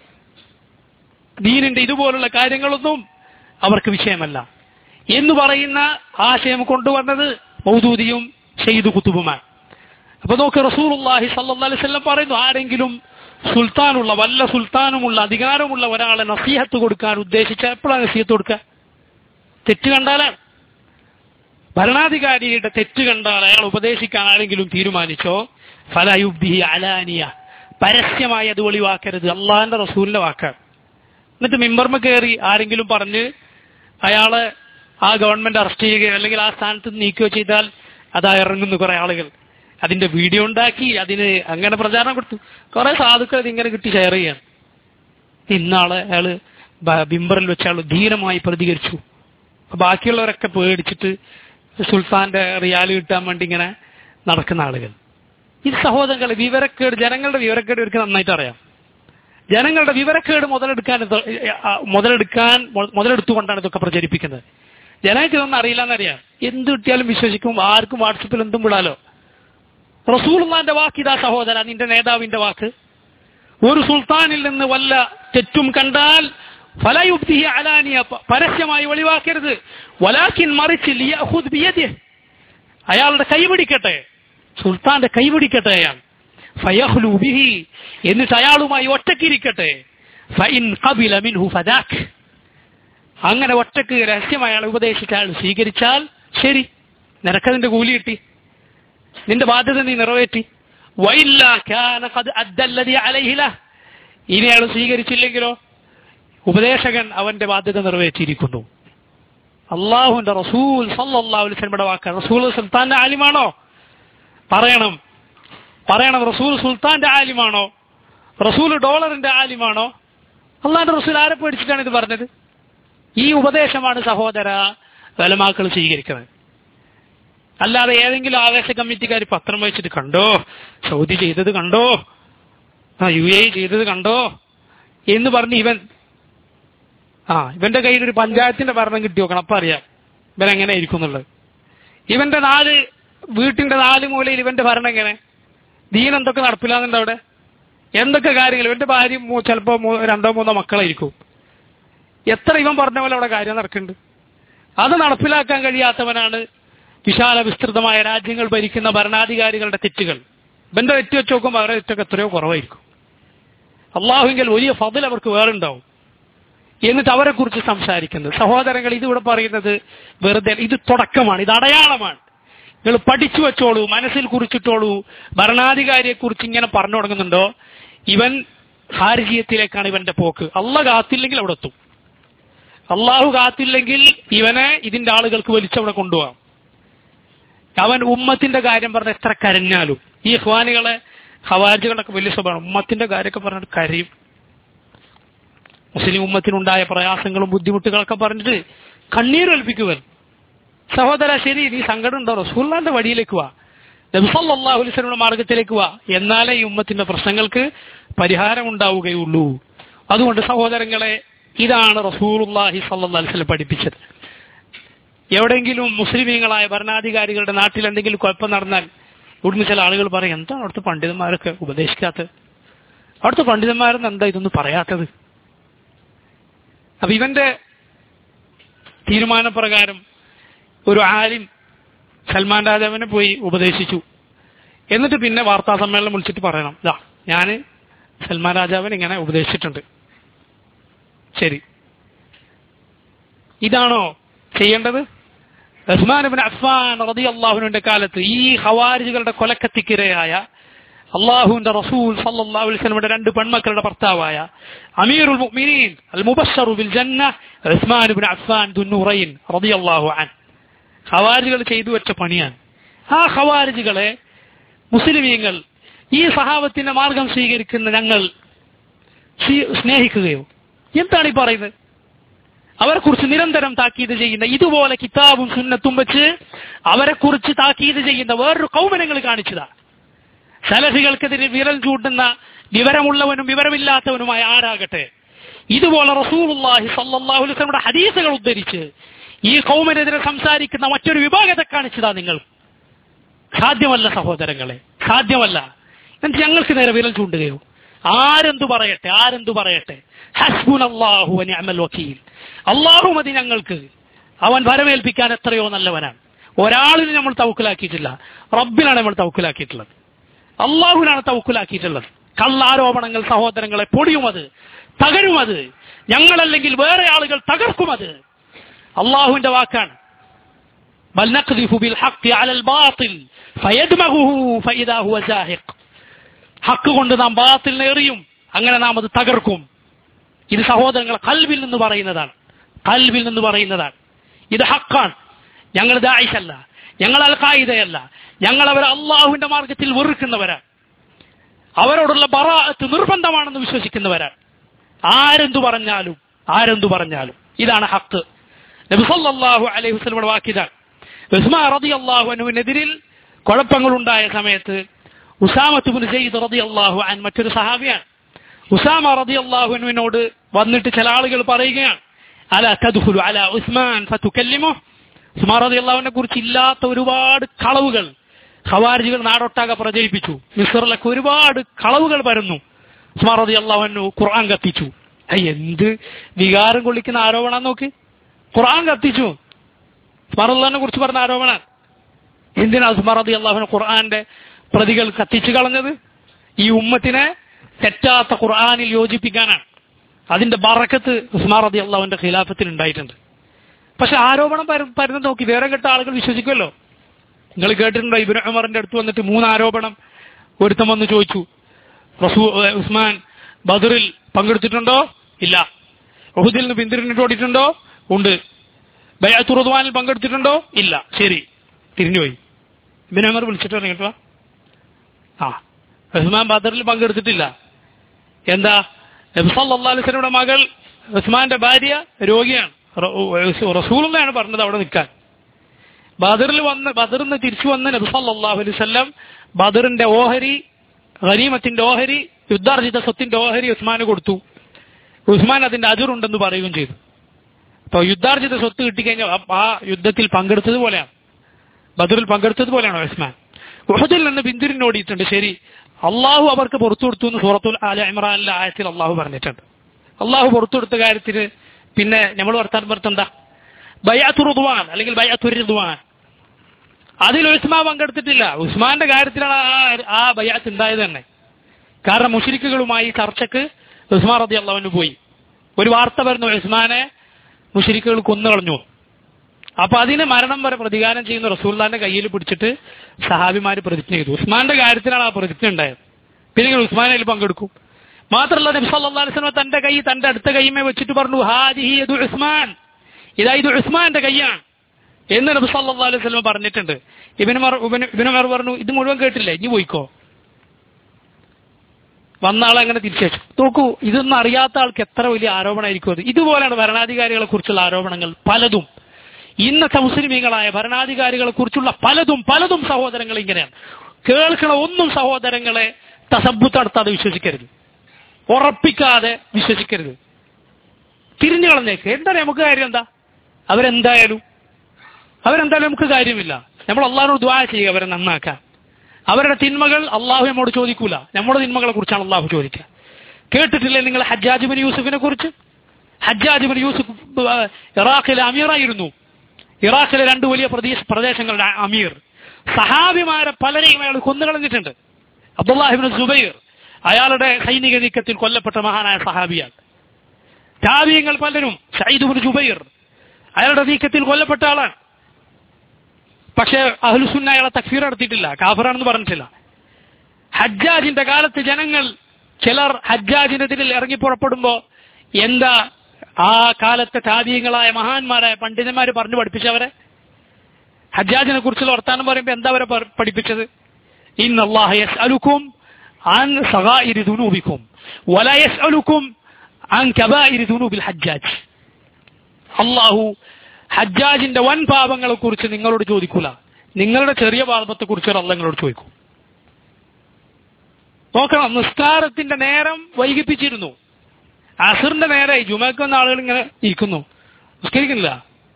ദീനിന്റെ ഇതുപോലുള്ള കാര്യങ്ങളൊന്നും അവർക്ക് വിഷയമല്ല എന്ന് പറയുന്ന ആശയം കൊണ്ടുവന്നത് മൗദൂദിയും ഷെയ്ദ് കുത്തുബുമാണ് അപ്പൊ നോക്ക് റസൂലുള്ളാഹി സല്ലല്ലാഹു അലൈഹി വസല്ലം പറയുന്നു ആരെങ്കിലും സുൽത്താനുള്ള വല്ല സുൽത്താനുമുള്ള അധികാരമുള്ള ഒരാളെ നസീഹത്ത് കൊടുക്കാൻ ഉദ്ദേശിച്ച എപ്പോഴാണ് നസീഹത്ത് കൊടുക്കുക തെറ്റ് കണ്ടാലാണ് ഭരണാധികാരിയുടെ തെറ്റ് കണ്ടാൽ അയാൾ ഉപദേശിക്കാൻ ആരെങ്കിലും തീരുമാനിച്ചോ ഫലയുബ്ദിഹി അലാനിയ പരസ്യമായി അത് ഒളിവാക്കരുത് അള്ളാഹിന്റെ റസൂലിന്റെ വാക്കാണ് എന്നിട്ട് മിമ്പർമ കയറി ആരെങ്കിലും പറഞ്ഞ് അയാളെ ആ ഗവൺമെന്റ് അറസ്റ്റ് ചെയ്യുകയോ അല്ലെങ്കിൽ ആ സ്ഥാനത്ത് നിന്ന് നീക്കുകയോ ചെയ്താൽ അതാ ഇറങ്ങുന്നു കുറെ ആളുകൾ അതിന്റെ വീഡിയോ ഉണ്ടാക്കി അതിന് അങ്ങനെ പ്രചാരണം കൊടുത്തു കുറെ സാധുക്കൾ ഇതിങ്ങനെ കിട്ടി ഷെയർ ചെയ്യാൻ ഇന്നാളെ അയാള് ബ- ബിംബറിൽ വെച്ച് അയാൾ ധീരമായി പ്രതികരിച്ചു അപ്പൊ ബാക്കിയുള്ളവരൊക്കെ പേടിച്ചിട്ട് സുൽത്താന്റെ റിയാൽ കിട്ടാൻ വേണ്ടി ഇങ്ങനെ നടക്കുന്ന ആളുകൾ ഇത് സഹോദരങ്ങൾ വിവരക്കേട് ജനങ്ങളുടെ വിവരക്കേട് ഇവർക്ക് നന്നായിട്ട് അറിയാം ജനങ്ങളുടെ വിവരക്കേട് മുതലെടുക്കാൻ ഇത് ആ, മുതലെടുക്കാൻ മു- മുതലെടുത്തുകൊണ്ടാണ് ഇതൊക്കെ പ്രചരിപ്പിക്കുന്നത് ജനങ്ങൾക്ക് ഇതൊന്നും അറിയില്ല എന്നറിയാം എന്ത് കിട്ടിയാലും വിശ്വസിക്കും ആർക്കും വാട്സപ്പിൽ എന്തും വിടാലോ റസൂൽമാന്റെ വാക്ക് ഇതാ സഹോദര നിന്റെ നേതാവിന്റെ വാക്ക് ഒരു സുൽത്താനിൽ നിന്ന് വല്ല തെറ്റും കണ്ടാൽ ഫലയുക്തിഹി അലാനിയ പ- പരസ്യമായി ഒളിവാക്കരുത് വലാക്കിൻ മറിച്ച് ലിയഖുദ് ബിയദിഹ്. അയാളുടെ കൈപിടിക്കട്ടെ സുൽത്താന്റെ കൈപിടിക്കട്ടെ അയാൾ ഫയഹ്ലു ബിഹി എന്നിട്ട് അയാളുമായി ഒറ്റക്കിരിക്കട്ടെ ഫഇൻ ഖബില മിൻഹു ഫദാക് അങ്ങനെ ഒറ്റക്ക് രഹസ്യമായ അയാൾ ഉപദേശിച്ച അയാൾ സ്വീകരിച്ചാൽ ശരി നിനക്കതിന്റെ കൂലി കിട്ടി നിന്റെ ബാധ്യത നീ നിറവേറ്റി വൈല്ല കാന ഖദ് അദ്ദല്ലദി അലൈഹി ലഹ്. ഇനി അയാൾ സ്വീകരിച്ചില്ലെങ്കിലോ ഉപദേശകൻ അവന്റെ ബാധ്യത നിറവേറ്റിയിരിക്കുന്നു അള്ളാഹുവിന്റെ റസൂൽ സല്ലല്ലാഹു അലൈഹി വസല്ലമയുടെ വാക്ക് റസൂൽ സുൽത്താന്റെ ആലിമാണോ പറയണം പറയണം റസൂൽ സുൽത്താന്റെ ആലിമാണോ റസൂൽ ഡോളറിന്റെ ആലിമാണോ അള്ളാന്റെ റസൂൽ ആരെ പേടിച്ചിട്ടാണ് ഇത് പറഞ്ഞത് ഈ ഉപദേശമാണ് സഹോദര വലമാക്കൾ സ്വീകരിക്കുന്നത് അല്ലാതെ ഏതെങ്കിലും ആവേശ കമ്മിറ്റിക്കാർ പത്രം വായിച്ചിട്ട് കണ്ടോ സൗദി ചെയ്തത് കണ്ടോ ആ യു എ ചെയ്തത് കണ്ടോ എന്ന് പറഞ്ഞ് ഇവൻ ആ ഇവന്റെ കയ്യിൽ ഒരു പഞ്ചായത്തിന്റെ ഭരണം കിട്ടി നോക്കണം അപ്പൊ അറിയാം ഇവൻ എങ്ങനെ ഇരിക്കും എന്നുള്ളത് ഇവന്റെ നാല് വീട്ടിന്റെ നാല് മൂലയിൽ ഇവന്റെ ഭരണം എങ്ങനെ ദീൻ എന്തൊക്കെ നടപ്പിലാകുന്നുണ്ട് അവിടെ എന്തൊക്കെ കാര്യങ്ങൾ ഇവന്റെ ഭാര്യ മൂ- ചിലപ്പോ മൂ- രണ്ടോ മൂന്നോ മക്കളായിരിക്കും എത്ര ഇവൻ പറഞ്ഞ പോലെ അവിടെ കാര്യം നടക്കുന്നുണ്ട് അത് നടപ്പിലാക്കാൻ കഴിയാത്തവനാണ് വിശാല വിസ്തൃതമായ രാജ്യങ്ങൾ ഭരിക്കുന്ന ഭരണാധികാരികളുടെ തെറ്റുകൾ ഇവന്റെ തെറ്റ് വെച്ച് നോക്കുമ്പോൾ അവരുടെ തെറ്റൊക്കെ എത്രയോ കുറവായിരിക്കും അള്ളാഹുവിൽ വലിയ ഫതിൽ അവർക്ക് വേറുണ്ടാവും എന്നിട്ട് അവരെ കുറിച്ച് സംസാരിക്കുന്നത് സഹോദരങ്ങൾ ഇതിവിടെ പറയുന്നത് വെറുതെ ഇത് തുടക്കമാണ് ഇത് അടയാളമാണ് നിങ്ങൾ പഠിച്ചു വെച്ചോളൂ മനസ്സിൽ കുറിച്ചിട്ടോളൂ ഭരണാധികാരിയെ കുറിച്ച് ഇങ്ങനെ പറഞ്ഞു തുടങ്ങുന്നുണ്ടോ ഇവൻ ഹാരിജീയത്തിലേക്കാണ് ഇവന്റെ പോക്ക് അള്ള കാത്തില്ലെങ്കിൽ അവിടെ എത്തും അള്ളാഹു കാത്തില്ലെങ്കിൽ ഇവനെ ഇതിന്റെ ആളുകൾക്ക് വലിച്ചവിടെ കൊണ്ടുപോകാം അവൻ ഉമ്മത്തിന്റെ കാര്യം പറഞ്ഞ എത്ര കരഞ്ഞാലും ഈ ഹ്വാനികളെ ഹവാരികളൊക്കെ വലിയ സ്വഭാവം ഉമ്മത്തിന്റെ കാര്യമൊക്കെ പറഞ്ഞിട്ട് കരയും മുസ്ലിം ഉമ്മത്തിനുണ്ടായ പ്രയാസങ്ങളും ബുദ്ധിമുട്ടുകളൊക്കെ പറഞ്ഞിട്ട് കണ്ണീരൊൽപ്പിക്കുവൻ സഹോദര ശരി നീ സങ്കടം ഉണ്ടോ റസൂല്ലാന്റെ വഴിയിലേക്ക് വാ നബിസല്ലാഹു അലൈസ്ലമിയുടെ മാർഗത്തിലേക്ക് വാ എന്നാലേ ഈ ഉമ്മത്തിന്റെ പ്രശ്നങ്ങൾക്ക് പരിഹാരം ഉണ്ടാവുകയുള്ളൂ അതുകൊണ്ട് സഹോദരങ്ങളെ ഇതാണ് റസൂലുള്ളാഹി സല്ലല്ലാഹു അലൈഹി വസല്ലം പഠിപ്പിച്ചത് എവിടെയെങ്കിലും മുസ്ലിമീങ്ങളായ ഭരണാധികാരികളുടെ നാട്ടിൽ എന്തെങ്കിലും കുഴപ്പം നടന്നാൽ ഇവിടുന്ന് ചില ആളുകൾ പറയും എന്താണ് അവിടുത്തെ പണ്ഡിതന്മാരൊക്കെ ഉപദേശിക്കാത്തത് അവിടുത്തെ പണ്ഡിതന്മാരെന്ന് എന്താ ഇതൊന്നും പറയാത്തത് അപ്പൊ ഇവന്റെ തീരുമാനപ്രകാരം ഒരു ആലിം സൽമാൻ രാജാവിനെ പോയി ഉപദേശിച്ചു എന്നിട്ട് പിന്നെ വാർത്താ സമ്മേളനം വിളിച്ചിട്ട് പറയണം ഇതാ ഞാന് സൽമാൻ രാജാവിനെ ഇങ്ങനെ ഉപദേശിച്ചിട്ടുണ്ട് ശരി ഇതാണോ ചെയ്യേണ്ടത് ഉസ്മാൻ ബിൻ അഫ്ഫാൻ റളിയല്ലാഹുവിന്റെ കാലത്ത് ഈ ഹവാരിജുകളുടെ കൊലക്കത്തിക്കിരയായ അള്ളാഹുവിന്റെ റസൂൽ സല്ലല്ലാഹു അലൈഹി വസല്ലമയുടെ രണ്ട് പെൺമക്കളുടെ ഭർത്താവായ അമീറുൽ മുഅ്മിനീൻ അൽ മുബശ്ശറു ബിൽ ജന്ന ഉസ്മാൻ ബിൻ അഫ്ഫാൻ ദുന്നൂറൈൻ റളിയല്ലാഹു അൻ ഖവാരിജുകൾ ചെയ്തു വെച്ച പണിയാണ് ആ ഖവാരിജുകളെ മുസ്ലിമീങ്ങൾ ഈ സഹാബത്തിന്റെ മാർഗം സ്വീകരിക്കുന്ന ഞങ്ങൾ സ്വീ- സ്നേഹിക്കുകയോ എന്താണ് ഈ പറയുന്നത് അവരെ കുറിച്ച് നിരന്തരം താക്കീത് ചെയ്യുന്ന ഇതുപോലെ കിതാബും സുന്നത്തും വെച്ച് അവരെ കുറിച്ച് താക്കീത് ചെയ്യുന്ന വേറൊരു കൗമനങ്ങൾ കാണിച്ചതാ സലഫികൾക്കെതിരെ വിരൽ ചൂണ്ടുന്ന വിവരമുള്ളവനും വിവരമില്ലാത്തവനുമായ ആരാകട്ടെ ഇതുപോലെ റസൂലുള്ളാഹി സല്ലല്ലാഹു അലൈഹി വസല്ലമയുടെ ഹദീസുകൾ ഉദ്ധരിച്ച് ഈ കൗമിനെതിരെ സംസാരിക്കുന്ന മറ്റൊരു വിഭാഗത്തെ കാണിച്ചതാ നിങ്ങൾ സാധ്യമല്ല സഹോദരങ്ങളെ സാധ്യമല്ല എന്നിട്ട് ഞങ്ങൾക്ക് നേരെ വിരൽ ചൂണ്ടുകയോ ആരെന്തു പറയട്ടെ ആരെന്തു പറയട്ടെ ഹസ്ബുനല്ലാഹു വ നിഅമൽ വക്കീൽ അള്ളാഹു മതി ഞങ്ങൾക്ക് അവൻ വരമേൽപ്പിക്കാൻ എത്രയോ നല്ലവനാണ് ഒരാളിന് നമ്മൾ തവക്കുലാക്കിയിട്ടില്ല റബ്ബിനാണ് നമ്മൾ തവക്കുലാക്കിയിട്ടുള്ളത് അള്ളാഹുവിനാണ് തവക്കുലാക്കിയിട്ടുള്ളത് കള്ളാരോപണങ്ങൾ സഹോദരങ്ങളെ പൊടിയുമത് തകരുമത് ഞങ്ങളല്ലെങ്കിൽ വേറെ ആളുകൾ തകർക്കുമത് അള്ളാഹുവിന്റെ വാക്കാണ് بل نقذف بالحق على الباطل فيدمغه فإذا هو زاهق ഹക്ക് കൊണ്ട് നാം ബാത്തിലിനെ എറിയും അങ്ങനെ നാം അത് തകർക്കും ഇത് സഹോദരങ്ങൾ കൽവിൽ നിന്ന് പറയുന്നതാണ് കൽവിൽ നിന്ന് പറയുന്നതാണ് ഇത് ഹക്കാണ് ഞങ്ങൾ ദായിഷല്ല ഞങ്ങൾ അൽ ഖായിദയല്ല ഞങ്ങൾ അവരെ അള്ളാഹുവിന്റെ മാർഗത്തിൽ വെറുക്കുന്നവരാണ് അവരോടുള്ള ബറാഅത്ത് നിർബന്ധമാണെന്ന് വിശ്വസിക്കുന്നവരാണ് ആരെന്തു പറഞ്ഞാലും ആരെന്തു പറഞ്ഞാലും ഇതാണ് ഹക്ക് നബി സല്ലല്ലാഹു അലൈഹി വസല്ലമയുടെ വാക്കിതാണ് ഉസ്മാൻ റളിയല്ലാഹു അൻഹുവിനെതിരിൽ കുഴപ്പങ്ങളുണ്ടായ സമയത്ത് ഉസാമത്തുബിൻ സെയ്ദ് റളിയല്ലാഹു അൻ മറ്റൊരു സഹാബിയാണ് ഉസാമ റളിയല്ലാഹു അൻഹുവിനോട് വന്നിട്ട് ചില ആളുകൾ പറയുകയാണ് അല തദ്ഖുലു അല ഉസ്മാൻ ഫതുകല്ലിമു ഉസ്മാൻ റളിയല്ലാഹുവിനെ കുറിച്ച് ഇല്ലാത്ത ഒരുപാട് കളവുകൾ ഖവാരിജികൾ നാടൊട്ടാകെ പ്രചരിപ്പിച്ചു മിസ്റിലൊക്കെ ഒരുപാട് കളവുകൾ പരന്നു ഉസ്മാൻ റളിയല്ലാഹു അൻഹു ഖുർആൻ കത്തിച്ചു ഹൈ, എന്ത് വികാരം കൊള്ളിക്കുന്ന ആരോപണം നോക്ക് ഖുർആൻ കത്തിച്ചു ഉസ്മാറുള്ളഹാനെ കുറിച്ച് പറഞ്ഞ ആരോപണം എന്തിനാ ഉസ്മാർ റതി അള്ളാഹുന ഖുർആന്റെ പ്രതികൾ കത്തിച്ചു കളഞ്ഞത് ഈ ഉമ്മത്തിനെ തെറ്റാത്ത ഖുർആനിൽ യോജിപ്പിക്കാനാണ് അതിന്റെ ബറക്കത്ത് ഉസ്മാർ റതി അള്ളാഹുവിന്റെ ഖിലാഫത്തിൽ ഉണ്ടായിട്ടുണ്ട് പക്ഷെ ആരോപണം പര- പരന്ന് നോക്കി വേറെ കെട്ട ആളുകൾ വിശ്വസിക്കുമല്ലോ നിങ്ങൾ കേട്ടിട്ടുണ്ടോ ഇബിൻ ഉമറിന്റെ അടുത്ത് വന്നിട്ട് മൂന്ന് ആരോപണം ഒരുത്തം വന്ന് ചോദിച്ചു റസൂ ഏഹ് ഉസ്മാൻ ബദറിൽ പങ്കെടുത്തിട്ടുണ്ടോ ഇല്ല ഉഹുദിൽ നിന്ന് പിന്തിരിഞ്ഞിട്ട് ഓടിയിട്ടുണ്ടോ ഉണ്ട് ബയാത്തു റുദ്വാനിൽ പങ്കെടുത്തിട്ടുണ്ടോ ഇല്ല ശരി തിരിഞ്ഞുപോയി ഇബിൻ ഉമർ വിളിച്ചിട്ട് പറഞ്ഞു കേട്ടോ ആ ഉസ്മാൻ ബദറിൽ പങ്കെടുത്തിട്ടില്ല എന്താ നബി സല്ലല്ലാഹു അലൈഹി വസല്ലമയുടെ മകൾ ഉസ്മാന്റെ ഭാര്യ രോഗിയാണ് റസൂലാണ് പറഞ്ഞത് അവിടെ നിൽക്കാൻ ബദറിൽ വന്ന് ബദറിൽ നിന്ന് തിരിച്ചു വന്ന് നബി സല്ലല്ലാഹു അലൈഹി വസല്ലം ബദറിന്റെ ഓഹരി ഗനീമത്തിന്റെ ഓഹരി യുദ്ധാർജിത സ്വത്തിന്റെ ഓഹരി ഉസ്മാന് കൊടുത്തു ഉസ്മാൻ അതിന്റെ അജുറുണ്ടെന്ന് പറയുകയും ചെയ്തു അപ്പൊ യുദ്ധാർജിത സ്വത്ത് കിട്ടിക്കഴിഞ്ഞാൽ ആ- ആ യുദ്ധത്തിൽ പങ്കെടുത്തത് പോലെയാണ് ബദറിൽ പങ്കെടുത്തത് പോലെയാണോ ഉസ്മാൻ ഉഹദിൽ നിന്ന് പിന്തിരിഞ്ഞോടിയിട്ടുണ്ട് ശരി അള്ളാഹു അവർക്ക് പുറത്തു കൊടുത്തു എന്ന് സൂറത്തുൽ ആല ഇമ്രാനിലെ ആയത്തിൽ അള്ളാഹു പറഞ്ഞിട്ടുണ്ട് അള്ളാഹു പുറത്തു കൊടുത്ത കാര്യത്തിന് പിന്നെ നമ്മൾ വർത്താൻ പറഞ്ഞെന്താ ബയാത്തു റുദ്വാൻ അല്ലെങ്കിൽ ബയാത്തു റിദ്വാൻ അതിൽ ഉസ്മാൻ പങ്കെടുത്തിട്ടില്ല ഉസ്മാന്റെ കാര്യത്തിലാണ് ആ- ആ ബയാത്ത് ഉണ്ടായത് തന്നെ കാരണം മുഷരിക്കുകളുമായി ചർച്ചക്ക് ഉസ്മാൻ റതി അള്ളാഹുവിന് പോയി ഒരു വാർത്ത വരുന്നു ഉസ്മാനെ മുഷരിക്കുകൾ കൊന്നുകളഞ്ഞു അപ്പൊ അതിന് മരണം വരെ പ്രതികാരം ചെയ്യുന്ന റസൂല്ലാന്റെ കയ്യിൽ പിടിച്ചിട്ട് സഹാബിമാര് പ്രതിജ്ഞ ചെയ്തു ഉസ്മാന്റെ കാര്യത്തിലാണ് ആ പ്രതിജ്ഞ ഉണ്ടായത് പിന്നെ ഇങ്ങനെ ഉസ്മാൻ അതിൽ പങ്കെടുക്കും മാത്രമല്ല നബി സല്ലല്ലാഹു അലൈഹി വസല്ലം തന്റെ കൈ തന്റെ അടുത്ത കൈമേ വെച്ചിട്ട് പറഞ്ഞു ഹാദിഹി യദു ഉസ്മാൻ ഇതാ ഇത് ഉസ്മാന്റെ കൈയാണ് എന്ന് നബി സല്ലല്ലാഹു അലൈഹി വസല്ലം പറഞ്ഞിട്ടുണ്ട് ഇബിന് മർ ഇബിന് മർ പറഞ്ഞു ഇത് മുഴുവൻ കേട്ടില്ലേ ഇനി പോയിക്കോ വന്ന ആളെ അങ്ങനെ തിരിച്ചു നോക്കൂ ഇതൊന്നും അറിയാത്ത ആൾക്ക് എത്ര വലിയ ആരോപണമായിരിക്കും അത് ഇതുപോലെയാണ് ഭരണാധികാരികളെ കുറിച്ചുള്ള ആരോപണങ്ങൾ പലതും ഇന്നത്തെ മുസ്ലിമീങ്ങളായ ഭരണാധികാരികളെ കുറിച്ചുള്ള പലതും പലതും സഹോദരങ്ങൾ ഇങ്ങനെയാണ് കേൾക്കണ ഒന്നും സഹോദരങ്ങളെ തസബുത്ത് നടത്താതെ വിശ്വസിക്കരുത് ഉറപ്പിക്കാതെ വിശ്വസിക്കരുത് തിരിഞ്ഞു കളഞ്ഞേക്ക് എന്താ നമുക്ക് കാര്യം എന്താ അവരെന്തായാലും അവരെന്തായാലും നമുക്ക് കാര്യമില്ല നമ്മൾ അള്ളാഹിനോട് ദ്വാ ചെയ്യുക അവരെ നന്നാക്കാൻ അവരുടെ തിന്മകൾ അള്ളാഹു നമ്മോട് ചോദിക്കൂല നമ്മുടെ തിന്മകളെ കുറിച്ചാണ് അള്ളാഹു ചോദിക്കുക കേട്ടിട്ടില്ലേ നിങ്ങൾ ഹജ്ജാജ് ബിൻ യൂസുഫിനെ കുറിച്ച് ഹജ്ജാജ് ബിൻ യൂസുഫ് ആ, ഇറാഖിലെ അമീറായിരുന്നു ഇറാഖിലെ രണ്ട് വലിയ പ്രദേശ പ്രദേശങ്ങളുടെ അമീർ സഹാബിമാരെ പലരെയും അയാൾ കൊന്നുകളഞ്ഞിട്ടുണ്ട് അബ്ദുല്ലാഹിബിൻ സുബൈർ അയാളുടെ സൈനിക നീക്കത്തിൽ കൊല്ലപ്പെട്ട മഹാനായ സഹാബിയാണ് താബിയങ്ങൾ പലരും സയ്യിദ് ബിൻ ജുബൈർ അയാളുടെ നീക്കത്തിൽ കൊല്ലപ്പെട്ട ആളാണ് പക്ഷേ അഹ്ലുസുന്ന അയാളെ തക്ഫീർ നടത്തിയിട്ടില്ല കാഫറാണെന്ന് പറഞ്ഞിട്ടില്ല ഹജ്ജാജിന്റെ കാലത്ത് ജനങ്ങൾ ചിലർ ഹജ്ജാജിനെതിരിൽ ഇറങ്ങി പുറപ്പെടുമ്പോ എന്താ ആ കാലത്തെ താബീയങ്ങളായ മഹാന്മാരായ പണ്ഡിതന്മാര് പറഞ്ഞു പഠിപ്പിച്ചവരെ ഹജ്ജാജിനെ കുറിച്ചുള്ള വർത്താനം പറയുമ്പോൾ എന്താ അവരെ പ- പഠിപ്പിച്ചത് ഇന്നല്ലാഹ യസ്അലുക്കും അൻ സഗായിരി ദുനൂബിക്കും വല യസ്അലുക്കും അൻ കബായിരി ദുനൂബിൽ ഹജ്ജാജ് അള്ളാഹു ഹജ്ജാജിന്റെ വൻ പാപങ്ങളെ കുറിച്ച് നിങ്ങളോട് ചോദിക്കൂല നിങ്ങളുടെ ചെറിയ പാപത്തെ കുറിച്ച് അല്ല നിങ്ങളോട് ചോദിക്കും നോക്കണം നിസ്കാരത്തിന്റെ നേരം വൈകിപ്പിച്ചിരുന്നു അസറിന്റെ നേരായി ജുമക്ക് വന്ന ആളുകൾ ഇങ്ങനെ ഇരിക്കുന്നു നിസ്കരിക്കുന്നില്ല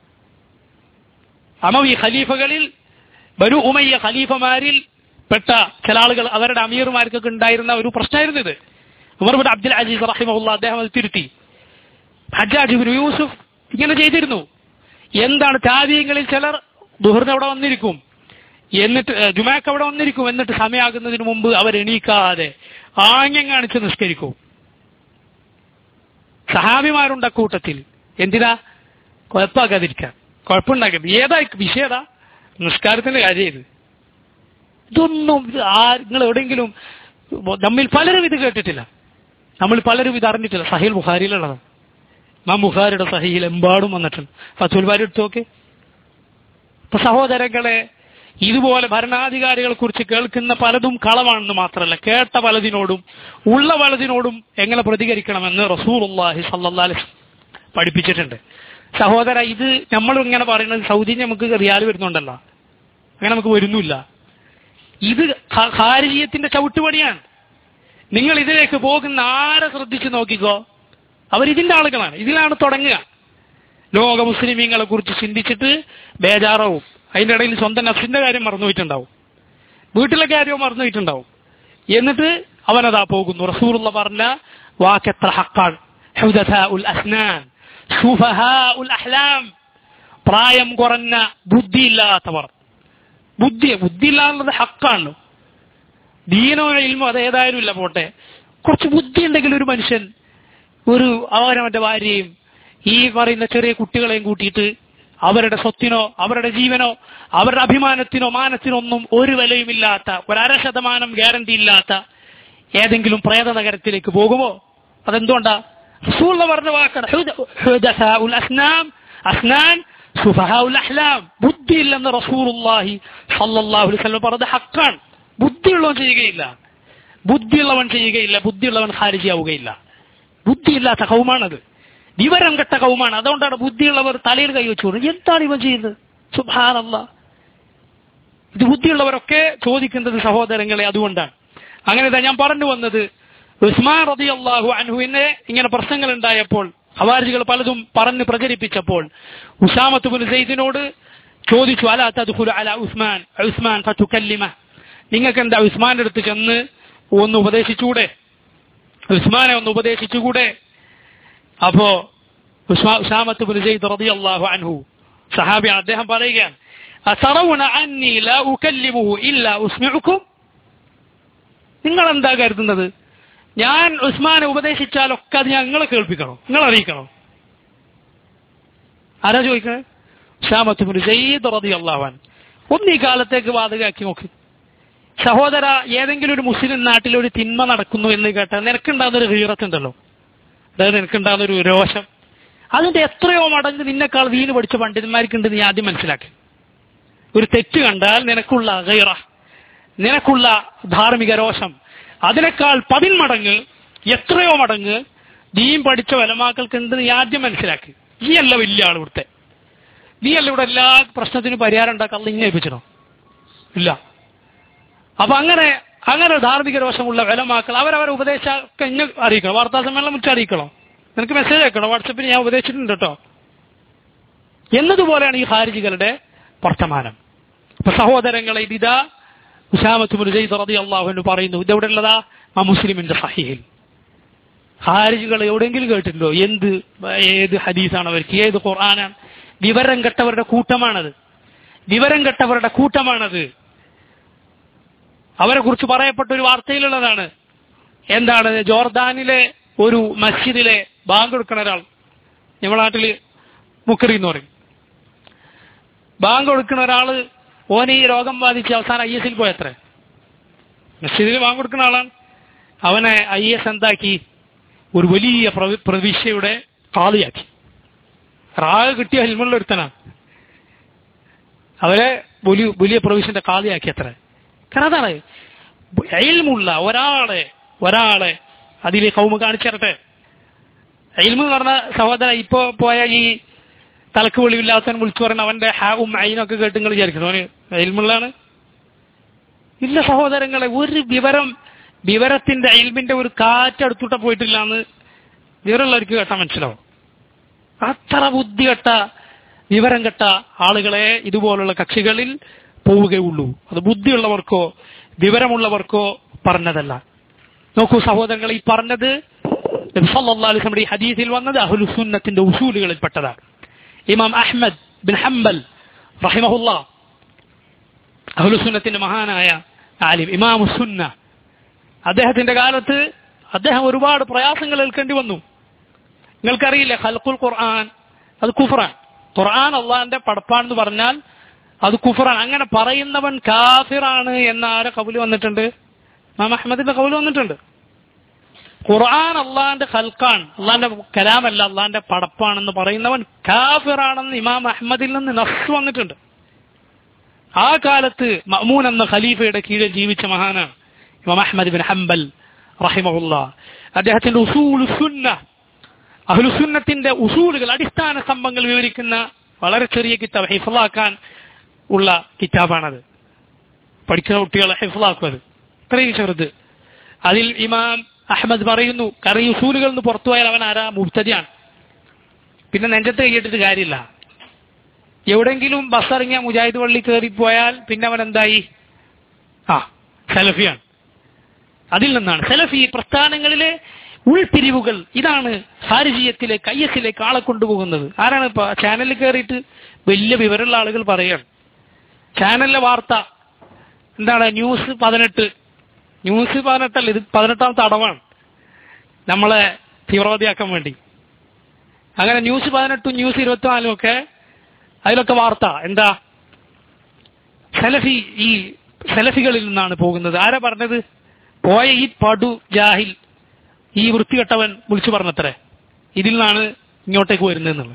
അമവി ഖലീഫകളിൽ ബനു ഉമയ്യ ഖലീഫമാരിൽ പെട്ട ചില ആളുകൾ അവരുടെ അമീർമാർക്കൊക്കെ ഉണ്ടായിരുന്ന ഒരു പ്രശ്നമായിരുന്നു ഇത് ഉമർബിൻ അബ്ദുൽ അസീസ് റഹിമഹുല്ല അദ്ദേഹം അത് തിരുത്തി ഹജ്ജാജ് ബിൻ യൂസുഫ് ഇങ്ങനെ ചെയ്തിരുന്നു എന്താണ് താബീയങ്ങളിൽ ചിലർ ദുഹറിന് അവിടെ വന്നിരിക്കും എന്നിട്ട് ഏഹ്, ജുമാക്ക് അവിടെ വന്നിരിക്കും എന്നിട്ട് സമയാകുന്നതിന് മുമ്പ് അവർ എണീക്കാതെ ആംഗ്യം കാണിച്ച് നിസ്കരിക്കും സഹാബിമാരുണ്ട് അക്കൂട്ടത്തിൽ എന്തിനാ കുഴപ്പമാക്കാതിരിക്കാൻ കുഴപ്പമുണ്ടാക്കരുത് ഏതാ വിഷയം ഏതാ നിസ്കാരത്തിന്റെ കാര്യം ഇത് ഇതൊന്നും ഇത് ആ നിങ്ങൾ എവിടെയെങ്കിലും നമ്മിൽ പലരും ഇത് കേട്ടിട്ടില്ല നമ്മൾ പലരും ഇത് അറിഞ്ഞിട്ടില്ല സഹീൽ ബുഖാരിയിലുള്ളതാണ് മാം ബുഖാരിയുടെ സഹിയിൽ എമ്പാടും വന്നിട്ടുണ്ട് ഫത്തുൽ ബാരി എടുത്തു നോക്കെ ഇപ്പൊ സഹോദരങ്ങളെ ഇതുപോലെ ഭരണാധികാരികളെ കുറിച്ച് കേൾക്കുന്ന പലതും കളവാണെന്ന് മാത്രമല്ല കേട്ട പലതിനോടും ഉള്ള പലതിനോടും എങ്ങനെ പ്രതികരിക്കണമെന്ന് റസൂലുള്ളാഹി സല്ലല്ലാഹു അലൈഹി വസല്ലം പഠിപ്പിച്ചിട്ടുണ്ട് സഹോദര ഇത് നമ്മൾ ഇങ്ങനെ പറയുന്നത് സൗദി നമുക്ക് റിയാൽ വരുന്നുണ്ടല്ലോ അങ്ങനെ നമുക്ക് വരുന്നില്ല ഇത് ഖ- ഖാരിജീയത്തിന്റെ ചവിട്ടുപടിയാണ് നിങ്ങൾ ഇതിലേക്ക് പോകുന്ന ആരെ ശ്രദ്ധിച്ചു നോക്കിക്കോ അവരിതിന്റെ ആളുകളാണ് ഇതിലാണ് തുടങ്ങുക ലോക മുസ്ലിമീങ്ങളെ കുറിച്ച് ചിന്തിച്ചിട്ട് ബേജാറാവും അതിന്റെ ഇടയിൽ സ്വന്തം നഫ്സിന്റെ കാര്യം മറന്നുപോയിട്ടുണ്ടാവും വീട്ടിലെ കാര്യവും മറന്നുപോയിട്ടുണ്ടാവും എന്നിട്ട് അവനതാ പോകുന്നു റസൂറുള്ള പറഞ്ഞ വാക്കെത്ര ഹക്കാണ് ഹുദഥാഉൽ അസ്നാൻ ശുഫഹാഉൽ അഹ്ലാം പ്രായം കുറഞ്ഞ ബുദ്ധിയില്ലാത്തവർ ബുദ്ധി ബുദ്ധിയില്ലാന്നുള്ളത് ഹക്കാണല്ലോ ദീനോ ഇൽമോ അത് ഏതായാലും ഇല്ല പോട്ടെ കുറച്ച് ബുദ്ധി ഉണ്ടെങ്കിൽ ഒരു മനുഷ്യൻ ഒരു അവനവന്റെ ഭാര്യയും ഈ പറയുന്ന ചെറിയ കുട്ടികളെയും കൂട്ടിയിട്ട് അവരുടെ സ്വത്തിനോ അവരുടെ ജീവനോ അവരുടെ അഭിമാനത്തിനോ മാനത്തിനോ ഒന്നും ഒരു വിലയുമില്ലാത്ത ഒരു അര ശതമാനം ഗ്യാരണ്ടി ഇല്ലാത്ത ഏതെങ്കിലും പ്രേത നഗരത്തിലേക്ക് പോകുമോ അതെന്തുകൊണ്ടാ റസൂലുള്ള പറഞ്ഞ വാക്കാണ് ഹുദ- ഹുദസാഉൽ അസ്നാം അസ്നാൻ സുഫഹാഉൽ അഹ്ലാം ബുദ്ധിയില്ലെന്ന് റസൂലുള്ളാഹി സല്ലല്ലാഹു അലൈഹി വസല്ലം പറഞ്ഞത് ഹക്കാണ് ബുദ്ധിയുള്ളവൻ ചെയ്യുകയില്ല ബുദ്ധിയുള്ളവൻ ചെയ്യുകയില്ല ബുദ്ധിയുള്ളവൻ ഖാരിജിയാവുകയില്ല ബുദ്ധിയില്ലാത്ത കൗമാണത് വിവരം കെട്ട കൗമാണ് അതുകൊണ്ടാണ് ബുദ്ധിയുള്ളവർ തലയിൽ കൈവച്ചു കൊടുക്കുന്നത് എന്താണ് ഇവൻ ചെയ്യുന്നത് സുഭാനല്ല ഇത് ബുദ്ധിയുള്ളവരൊക്കെ ചോദിക്കുന്നത് സഹോദരങ്ങളെ അതുകൊണ്ടാണ് അങ്ങനെ ഇതാ ഞാൻ പറഞ്ഞു വന്നത് ഉസ്മാൻ റതി അള്ളാഹു അൻഹുവിനെ ഇങ്ങനെ പ്രശ്നങ്ങൾ ഉണ്ടായപ്പോൾ ഹവാരികൾ പലതും പറഞ്ഞ് പ്രചരിപ്പിച്ചപ്പോൾ ഉസാമത്ത് ബിൻ സെയ്ദിനോട് ചോദിച്ചു അല തദ്ഖുലു അല ഉസ്മാൻ ഉസ്മാൻ ഫതുകല്ലിമ നിങ്ങൾക്ക് എന്താ ഉസ്മാന്റെ അടുത്ത് ചെന്ന് ഒന്ന് ഉപദേശിച്ചൂടെ ഉസ്മാനെ ഒന്ന് ഉപദേശിച്ചുകൂടെ അപ്പോ ഉസ്മാ- ഉസാമത്ത് ബിൻ സെയ്ദ് റളിയല്ലാഹു അൻഹു സഹാബി അദ്ദേഹം പറയുകയാണ് അസറൗന അന്നി ലാ ഉകല്ലിമുഹു ഇല്ലാ ഉസ്മിഉക്കും നിങ്ങൾ എന്താ കരുതുന്നത് ഞാൻ ഉസ്മാനെ ഉപദേശിച്ചാലൊക്കെ അത് ഞാൻ നിങ്ങളെ കേൾപ്പിക്കണോ നിങ്ങൾ അറിയിക്കണോ ആരാ ചോദിക്കണേ ഉസാമത്ത് ബിൻ സെയ്ദ് റളിയല്ലാഹു അൻഹു ഒന്ന് ഈ കാലത്തേക്ക് വാതകാക്കി നോക്ക് സഹോദര ഏതെങ്കിലും ഒരു മുസ്ലിം നാട്ടിൽ ഒരു തിന്മ നടക്കുന്നു എന്ന് കേട്ടാൽ നിനക്കുണ്ടാകുന്ന ഒരു ഹീറത്തുണ്ടല്ലോ അതായത് നിനക്കുണ്ടാകുന്ന ഒരു രോഷം അതിന്റെ എത്രയോ മടങ്ങ് നിന്നെക്കാൾ വീണ് പഠിച്ച പണ്ഡിതന്മാർക്കുണ്ട് നീ ആദ്യം മനസ്സിലാക്കി ഒരു തെറ്റ് കണ്ടാൽ നിനക്കുള്ള ഗൈറ നിനക്കുള്ള ധാർമ്മിക രോഷം അതിനേക്കാൾ പതിന്മടങ്ങ് എത്രയോ മടങ്ങ് ദീൻ പഠിച്ച വലമാക്കൾക്കുണ്ട് നീ ആദ്യം മനസ്സിലാക്കി നീ അല്ല വലിയ ആൾ ഇവിടുത്തെ നീ അല്ല ഇവിടെ എല്ലാ പ്രശ്നത്തിനും പരിഹാരം ഉണ്ടാക്കാൻ ഇങ്ങനെ ഏൽപ്പിച്ചണോ ഇല്ല അപ്പൊ അങ്ങനെ അങ്ങനെ ധാർമ്മിക രോഷമുള്ള വിലമാക്കൾ അവരവരെ ഉപദേശമൊക്കെ ഇന്ന് അറിയിക്കണം വാർത്താ സമ്മേളനം വിളിച്ച് അറിയിക്കണം നിനക്ക് മെസ്സേജ് അയക്കണം വാട്സപ്പിൽ ഞാൻ ഉപദേശിച്ചിട്ടുണ്ട് കേട്ടോ എന്നതുപോലെയാണ് ഈ ഹാരിജികളുടെ വർത്തമാനം ഇപ്പൊ സഹോദരങ്ങളെ ഇതിതാ ഉസാമത്തുബിൻ സെയ്ദ് റളിയല്ലാഹു അൻഹു പറയുന്നു ഇതെവിടെ ഉള്ളതാ ആ മുസ്ലിമിന്റെ സഹീഹിൽ ഹാരിജുകൾ എവിടെയെങ്കിലും കേട്ടിട്ടുണ്ടോ എന്ത് ഏത് ഹദീസാണ് അവർക്ക് ഏത് ഖുർആനാണ് വിവരം കെട്ടവരുടെ കൂട്ടമാണത് വിവരം കെട്ടവരുടെ കൂട്ടമാണത് അവരെ കുറിച്ച് പറയപ്പെട്ട ഒരു വാർത്തയിലുള്ളതാണ് എന്താണ് ജോർദാനിലെ ഒരു മസ്ജിദിലെ ബാങ്ക് കൊടുക്കണ ഒരാൾ നമ്മുടെ നാട്ടില് മുക്കറി എന്ന് പറയും ബാങ്ക് കൊടുക്കുന്ന ഒരാള് ഓന് ഈ രോഗം ബാധിച്ച് അവസാനം ഐ എസിൽ പോയത്രേ മസ്ജിദിൽ ബാങ്ക് കൊടുക്കുന്ന ആളാണ് അവനെ ഐ എസ് എന്താക്കി ഒരു വലിയ പ്രവി- പ്രവിശ്യയുടെ കാളിയാക്കി റാഗ് കിട്ടിയ ഹെൽമുള്ള ഒരുത്തനാണ് അവരെ വലിയ വലിയ പ്രവിശ്യന്റെ കാളിയാക്കി അത്ര കാരണം അതാണ് എൽമുള്ള ഒരാളെ ഒരാളെ അതിലെ കൗമ കാണിച്ചേരട്ടെ എൽമ് എന്ന് പറഞ്ഞ സഹോദര ഇപ്പൊ പോയ ഈ തലക്ക് വെളിവില്ലാത്തവൻ വിളിച്ചു പറഞ്ഞ അവന്റെ ഹാവും അയിനൊക്കെ കേട്ട് നിങ്ങൾ വിചാരിക്കുന്നു അവന് എൽമുള്ളാണ് ഇല്ല സഹോദരങ്ങളെ ഒരു വിവരം വിവരത്തിന്റെ അയൽമിന്റെ ഒരു കാറ്റടുത്തൂട്ട പോയിട്ടില്ല എന്ന് വിവരമുള്ളവർക്ക് കേട്ടാൽ മനസ്സിലാവും അത്ര ബുദ്ധി കെട്ട വിവരം കെട്ട ആളുകളെ ഇതുപോലുള്ള കക്ഷികളിൽ പോവുകയുള്ളൂ അത് ബുദ്ധിയുള്ളവർക്കോ വിവരമുള്ളവർക്കോ പറഞ്ഞതല്ല നോക്കൂ സഹോദരങ്ങൾ ഈ പറഞ്ഞത് നബി സല്ലല്ലാഹു അലൈഹി വസല്ലം ഈ ഹദീസിൽ വന്നത് അഹ്ലുസുന്നത്തിന്റെ ഉസൂലുകളിൽ പെട്ടതാണ് ഇമാം അഹ്മദ് ബിൻ ഹംബൽ റഹിമഹുല്ലാ അഹ്ലുസുന്നത്തിന്റെ മഹാനായ ആലിം ഇമാം സുന്ന അദ്ദേഹത്തിന്റെ കാലത്ത് അദ്ദേഹം ഒരുപാട് പ്രയാസങ്ങൾ ഏൽക്കേണ്ടി വന്നു നിങ്ങൾക്കറിയില്ല ഖൽഖുൽ ഖുർആൻ അത് കുഫറാൻ ഖുർആൻ അള്ളാഹിന്റെ പടപ്പാണെന്ന് പറഞ്ഞാൽ അത് കുഫറാൻ അങ്ങനെ പറയുന്നവൻ കാഫിറാണ് എന്ന ആരെ കബുല് വന്നിട്ടുണ്ട് ഇമാം അഹമ്മദിന്റെ കബുല് വന്നിട്ടുണ്ട് ഖുർആൻ അള്ളാഹിന്റെ ഖൽഖാൻ അള്ളാഹിന്റെ കലാമല്ല അള്ളാഹിന്റെ പടപ്പാണെന്ന് പറയുന്നവൻ കാഫിറാണെന്ന് ഇമാം അഹമ്മദിൽ നിന്ന് നസ് വന്നിട്ടുണ്ട് ആ കാലത്ത് മഅ്മൂൻ എന്ന ഖലീഫയുടെ കീഴിൽ ജീവിച്ച മഹാനാണ് ഇമാം അഹമ്മദ് ബിൻ ഹംബൽ റഹിമഹുല്ല അദ്ദേഹത്തിന്റെ ഉസൂൽ സുന്ന അഹ്ലുസുന്നത്തിന്റെ ഉസൂലുകൾ അടിസ്ഥാന സംഭവങ്ങൾ വിവരിക്കുന്ന വളരെ ചെറിയ കിതാബ് ഹിഫ്ലാക്കാൻ ഉള്ള കിതാബാണത് പഠിക്കുന്ന കുട്ടികളെ ഹിഫ്ലാക്കും അത് ഇത്രയും ചെറുത് അതിൽ ഇമാം അഹമ്മദ് പറയുന്നു കാരണം ഈ ഉസൂലുകൾ നിന്ന് പുറത്തു പോയാൽ അവൻ ആരാ മുബ്തദിയാണ് പിന്നെ നെഞ്ചത്ത് കൈയിട്ടിട്ട് കാര്യമില്ല എവിടെങ്കിലും ബസ് ഇറങ്ങിയ മുജാഹിദ് പള്ളി കയറിപ്പോയാൽ പിന്നെ അവൻ എന്തായി ആ സെലഫിയാണ് അതിൽ നിന്നാണ് സെലഫി പ്രസ്ഥാനങ്ങളിലെ ഉൾപിരിവുകൾ ഇതാണ് ഹാരിജീയത്തിലേക്ക് ഐ എസിലേക്ക് ആളെ കൊണ്ടുപോകുന്നത് ആരാണ് ഇപ്പൊ ചാനലിൽ കയറിയിട്ട് വലിയ വിവരമുള്ള ആളുകൾ പറയാണ് ചാനലിലെ വാർത്ത എന്താണ് ന്യൂസ് പതിനെട്ട് ന്യൂസ് പതിനെട്ടല്ല ഇത് പതിനെട്ടാമത്തെ അടവാണ് നമ്മളെ തീവ്രവാദിയാക്കാൻ വേണ്ടി അങ്ങനെ ന്യൂസ് പതിനെട്ടും ന്യൂസ് ഇരുപത്തിനാലും ഒക്കെ അതിലൊക്കെ വാർത്ത എന്താ സെലഫി ഈ സെലഫികളിൽ നിന്നാണ് പോകുന്നത് ആരാ പറഞ്ഞത് പോയ ഈ പടു ജാഹിൽ ഈ വൃത്തികെട്ടവൻ വിളിച്ചു പറഞ്ഞത്രേ ഇതിൽ നിന്നാണ് ഇങ്ങോട്ടേക്ക് വരുന്നതെന്നുള്ളത്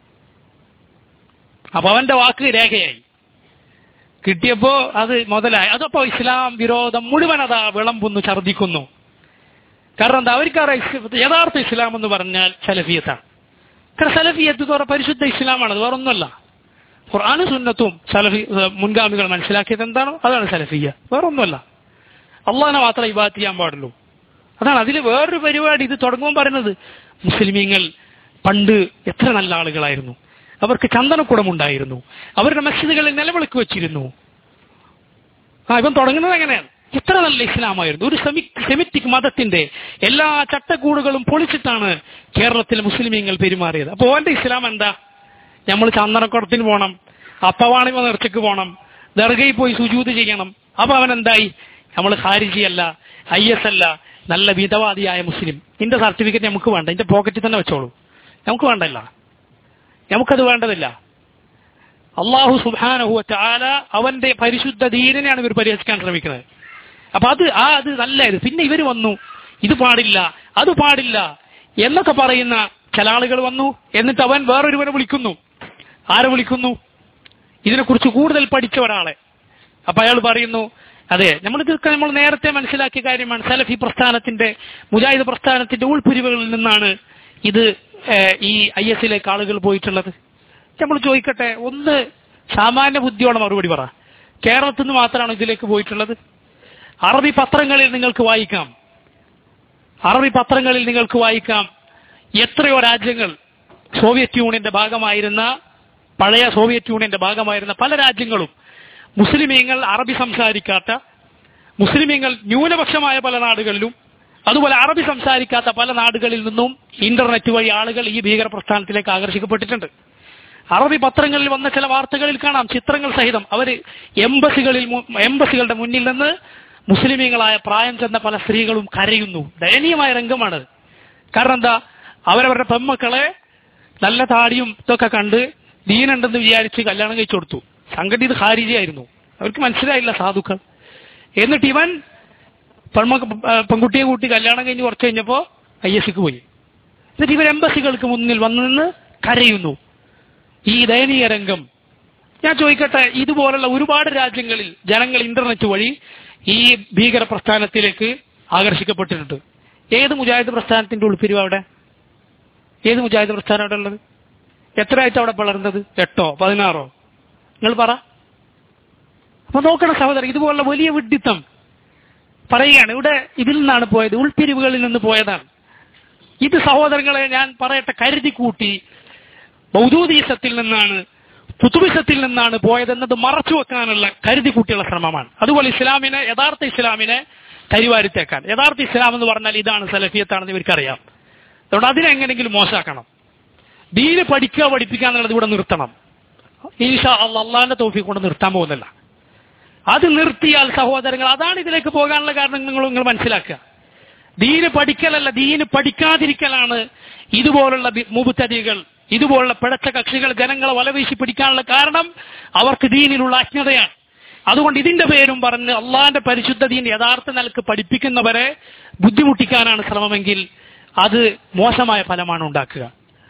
അപ്പൊ അവന്റെ വാക്ക് രേഖയായി കിട്ടിയപ്പോ അത് മുതലായി അതപ്പോ ഇസ്ലാം വിരോധം മുഴുവൻ അതാ വിളമ്പുന്നു ഛർദിക്കുന്നു കാരണം എന്താ അവർക്കറിയാം ഇസ് യഥാർത്ഥ ഇസ്ലാം എന്ന് പറഞ്ഞാൽ സലഫിയത്താണ് കാരണം സലഫിയത്ത് എന്ന് പറഞ്ഞാൽ പരിശുദ്ധ ഇസ്ലാമാണ് അത് വേറൊന്നുമല്ല ഖുർആാനും സുന്നത്തും സലഫി മുൻഗാമികൾ മനസ്സിലാക്കിയത് എന്താണോ അതാണ് സലഫിയ വേറൊന്നുമല്ല അള്ളാഹിനെ മാത്രമേ ഇബാദത്ത് ചെയ്യാൻ പാടുള്ളൂ അതാണ് അതിൽ വേറൊരു പരിപാടി ഇത് തുടങ്ങുമ്പോൾ പറയുന്നത് മുസ്ലിമീങ്ങൾ പണ്ട് എത്ര നല്ല ആളുകളായിരുന്നു അവർക്ക് ചന്ദനക്കുടമുണ്ടായിരുന്നു അവരുടെ മസ്ജിദുകളിൽ നിലവിളക്ക് വെച്ചിരുന്നു ആ ഇവൻ തുടങ്ങുന്നത് എങ്ങനെയാണ് എത്ര നല്ല ഇസ്ലാമായിരുന്നു ഒരു സെമിക് സെമിറ്റിക് മതത്തിന്റെ എല്ലാ ചട്ടക്കൂടുകളും പൊളിച്ചിട്ടാണ് കേരളത്തിലെ മുസ്ലിമീങ്ങൾ പെരുമാറിയത് അപ്പൊ ഓന്റെ ഇസ്ലാം എന്താ നമ്മൾ ചന്ദനക്കുടത്തിന് പോകണം അപ്പവാണിമ നേർച്ചയ്ക്ക് പോകണം ദർഗയിൽ പോയി സുജൂത് ചെയ്യണം അപ്പൊ അവൻ എന്തായി നമ്മൾ ഖാരിജി അല്ല ഐ എസ് അല്ല നല്ല വിധവാദിയായ മുസ്ലിം ഇന്റെ സർട്ടിഫിക്കറ്റ് നമുക്ക് വേണ്ട ഇന്റെ പോക്കറ്റിൽ തന്നെ വെച്ചോളൂ നമുക്ക് വേണ്ടല്ല നമുക്കത് വേണ്ടതില്ല അള്ളാഹു സുബാനഹു ചാല അവന്റെ പരിശുദ്ധ ധീരനെയാണ് ഇവർ പരിഹസിക്കാൻ ശ്രമിക്കുന്നത് അപ്പൊ അത് ആ അത് നല്ലായിരുന്നു പിന്നെ ഇവർ വന്നു ഇത് പാടില്ല അത് പാടില്ല എന്നൊക്കെ പറയുന്ന ചില ആളുകൾ വന്നു എന്നിട്ട് അവൻ വേറൊരുവനെ വിളിക്കുന്നു ആരെ വിളിക്കുന്നു ഇതിനെക്കുറിച്ച് കൂടുതൽ പഠിച്ച ഒരാളെ അപ്പൊ അയാൾ പറയുന്നു അതെ നമ്മളിതൊക്കെ നമ്മൾ നേരത്തെ മനസ്സിലാക്കിയ കാര്യമാണ് സലഫി പ്രസ്ഥാനത്തിന്റെ മുജാഹിദ് പ്രസ്ഥാനത്തിന്റെ ഉൾപിരിവുകളിൽ നിന്നാണ് ഇത് ഏഹ്, ഈ ഐ എസിലേക്ക് ആളുകൾ പോയിട്ടുള്ളത് നമ്മൾ ചോദിക്കട്ടെ ഒന്ന് സാമാന്യ ബുദ്ധിയോടെ മറുപടി പറ കേരളത്തിൽ നിന്ന് മാത്രമാണ് ഇതിലേക്ക് പോയിട്ടുള്ളത് അറബി പത്രങ്ങളിൽ നിങ്ങൾക്ക് വായിക്കാം അറബി പത്രങ്ങളിൽ നിങ്ങൾക്ക് വായിക്കാം എത്രയോ രാജ്യങ്ങൾ സോവിയറ്റ് യൂണിയന്റെ ഭാഗമായിരുന്ന പഴയ സോവിയറ്റ് യൂണിയന്റെ ഭാഗമായിരുന്ന പല രാജ്യങ്ങളും മുസ്ലിമീങ്ങൾ അറബി സംസാരിക്കാത്ത മുസ്ലിമീങ്ങൾ ന്യൂനപക്ഷമായ പല നാടുകളിലും അതുപോലെ അറബി സംസാരിക്കാത്ത പല നാടുകളിൽ നിന്നും ഇന്റർനെറ്റ് വഴി ആളുകൾ ഈ ഭീകര പ്രസ്ഥാനത്തിലേക്ക് ആകർഷിക്കപ്പെട്ടിട്ടുണ്ട് അറബി പത്രങ്ങളിൽ വന്ന ചില വാർത്തകളിൽ കാണാം ചിത്രങ്ങൾ സഹിതം അവർ എംബസികളിൽ മു- എംബസികളുടെ മുന്നിൽ നിന്ന് മുസ്ലിമീങ്ങളായ പ്രായം ചെന്ന പല സ്ത്രീകളും കരയുന്നു ദയനീയമായ രംഗമാണ് കാരണം എന്താ അവരവരുടെ പെമ്മക്കളെ നല്ല താടിയും ഇതൊക്കെ കണ്ട് ദീനുണ്ടെന്ന് വിചാരിച്ച് കല്യാണം കഴിച്ചു കൊടുത്തു സംഗതി ഇത് ഹാരിജിയായിരുന്നു അവർക്ക് മനസ്സിലായില്ല സാധുക്കൾ എന്നിട്ട് ഇവൻ പെൺമക്ക ആ, പെൺകുട്ടിയെ കൂട്ടി കല്യാണം കഴിഞ്ഞ് കുറച്ച് കഴിഞ്ഞപ്പോ ഐ എസ് സിക്ക് പോയി എന്നിട്ട് ഇവർ എംബസികൾക്ക് മുന്നിൽ വന്നു നിന്ന് കരയുന്നു ഈ ദയനീയ രംഗം ഞാൻ ചോദിക്കട്ടെ ഇതുപോലുള്ള ഒരുപാട് രാജ്യങ്ങളിൽ ജനങ്ങൾ ഇന്റർനെറ്റ് വഴി ഈ ഭീകര പ്രസ്ഥാനത്തിലേക്ക് ആകർഷിക്കപ്പെട്ടിട്ടുണ്ട് ഏത് മുജാഹിദ് പ്രസ്ഥാനത്തിന്റെ ഉൾപ്പിരിവ് അവിടെ ഏത് മുജാഹിദ് പ്രസ്ഥാനം അവിടെ ഉള്ളത് എത്രയായിട്ട് അവിടെ വളർന്നത് എട്ടോ പതിനാറോ നിങ്ങൾ പറ അപ്പൊ നോക്കണം സഹോദരൻ ഇതുപോലുള്ള വലിയ വിഡ്ഢിത്തം പറയുകയാണ് ഇവിടെ ഇതിൽ നിന്നാണ് പോയത് ഉൾപ്പിരിവുകളിൽ നിന്ന് പോയതാണ് ഇത് സഹോദരങ്ങളെ ഞാൻ പറയട്ടെ കരുതി കൂട്ടി ബൗദ്ധീസത്തിൽ നിന്നാണ് പുതുവിസത്തിൽ നിന്നാണ് പോയതെന്നത് മറച്ചു വെക്കാനുള്ള കരുതി കൂട്ടിയുള്ള ശ്രമമാണ് അതുപോലെ ഇസ്ലാമിനെ യഥാർത്ഥ ഇസ്ലാമിനെ കരിവാരിത്തേക്കാൻ യഥാർത്ഥ ഇസ്ലാം എന്ന് പറഞ്ഞാൽ ഇതാണ് സലഫിയത്താണെന്ന് ഇവർക്കറിയാം അതുകൊണ്ട് അതിനെ എങ്ങനെയെങ്കിലും മോശമാക്കണം ദീന് പഠിക്കുക പഠിപ്പിക്കുക എന്നുള്ളത് ഇവിടെ നിർത്തണം ഈശാ അള്ളാന്റെ തോഫി കൊണ്ട് നിർത്താൻ പോകുന്നില്ല അത് നിർത്തിയാൽ സഹോദരങ്ങൾ അതാണ് ഇതിലേക്ക് പോകാനുള്ള കാരണം നിങ്ങൾ നിങ്ങൾ മനസ്സിലാക്കുക ദീന് പഠിക്കലല്ല ദീന് പഠിക്കാതിരിക്കലാണ് ഇതുപോലുള്ള ബി- മുബുത്തരികൾ ഇതുപോലുള്ള പിഴച്ച കക്ഷികൾ ജനങ്ങളെ വലവീശി പിടിക്കാനുള്ള കാരണം അവർക്ക് ദീനിലുള്ള അജ്ഞതയാണ് അതുകൊണ്ട് ഇതിന്റെ പേരും പറഞ്ഞ് അള്ളാന്റെ പരിശുദ്ധ ദീൻ യഥാർത്ഥ നിലക്ക് പഠിപ്പിക്കുന്നവരെ ബുദ്ധിമുട്ടിക്കാനാണ് ശ്രമമെങ്കിൽ അത് മോശമായ ഫലമാണ് ഉണ്ടാക്കുക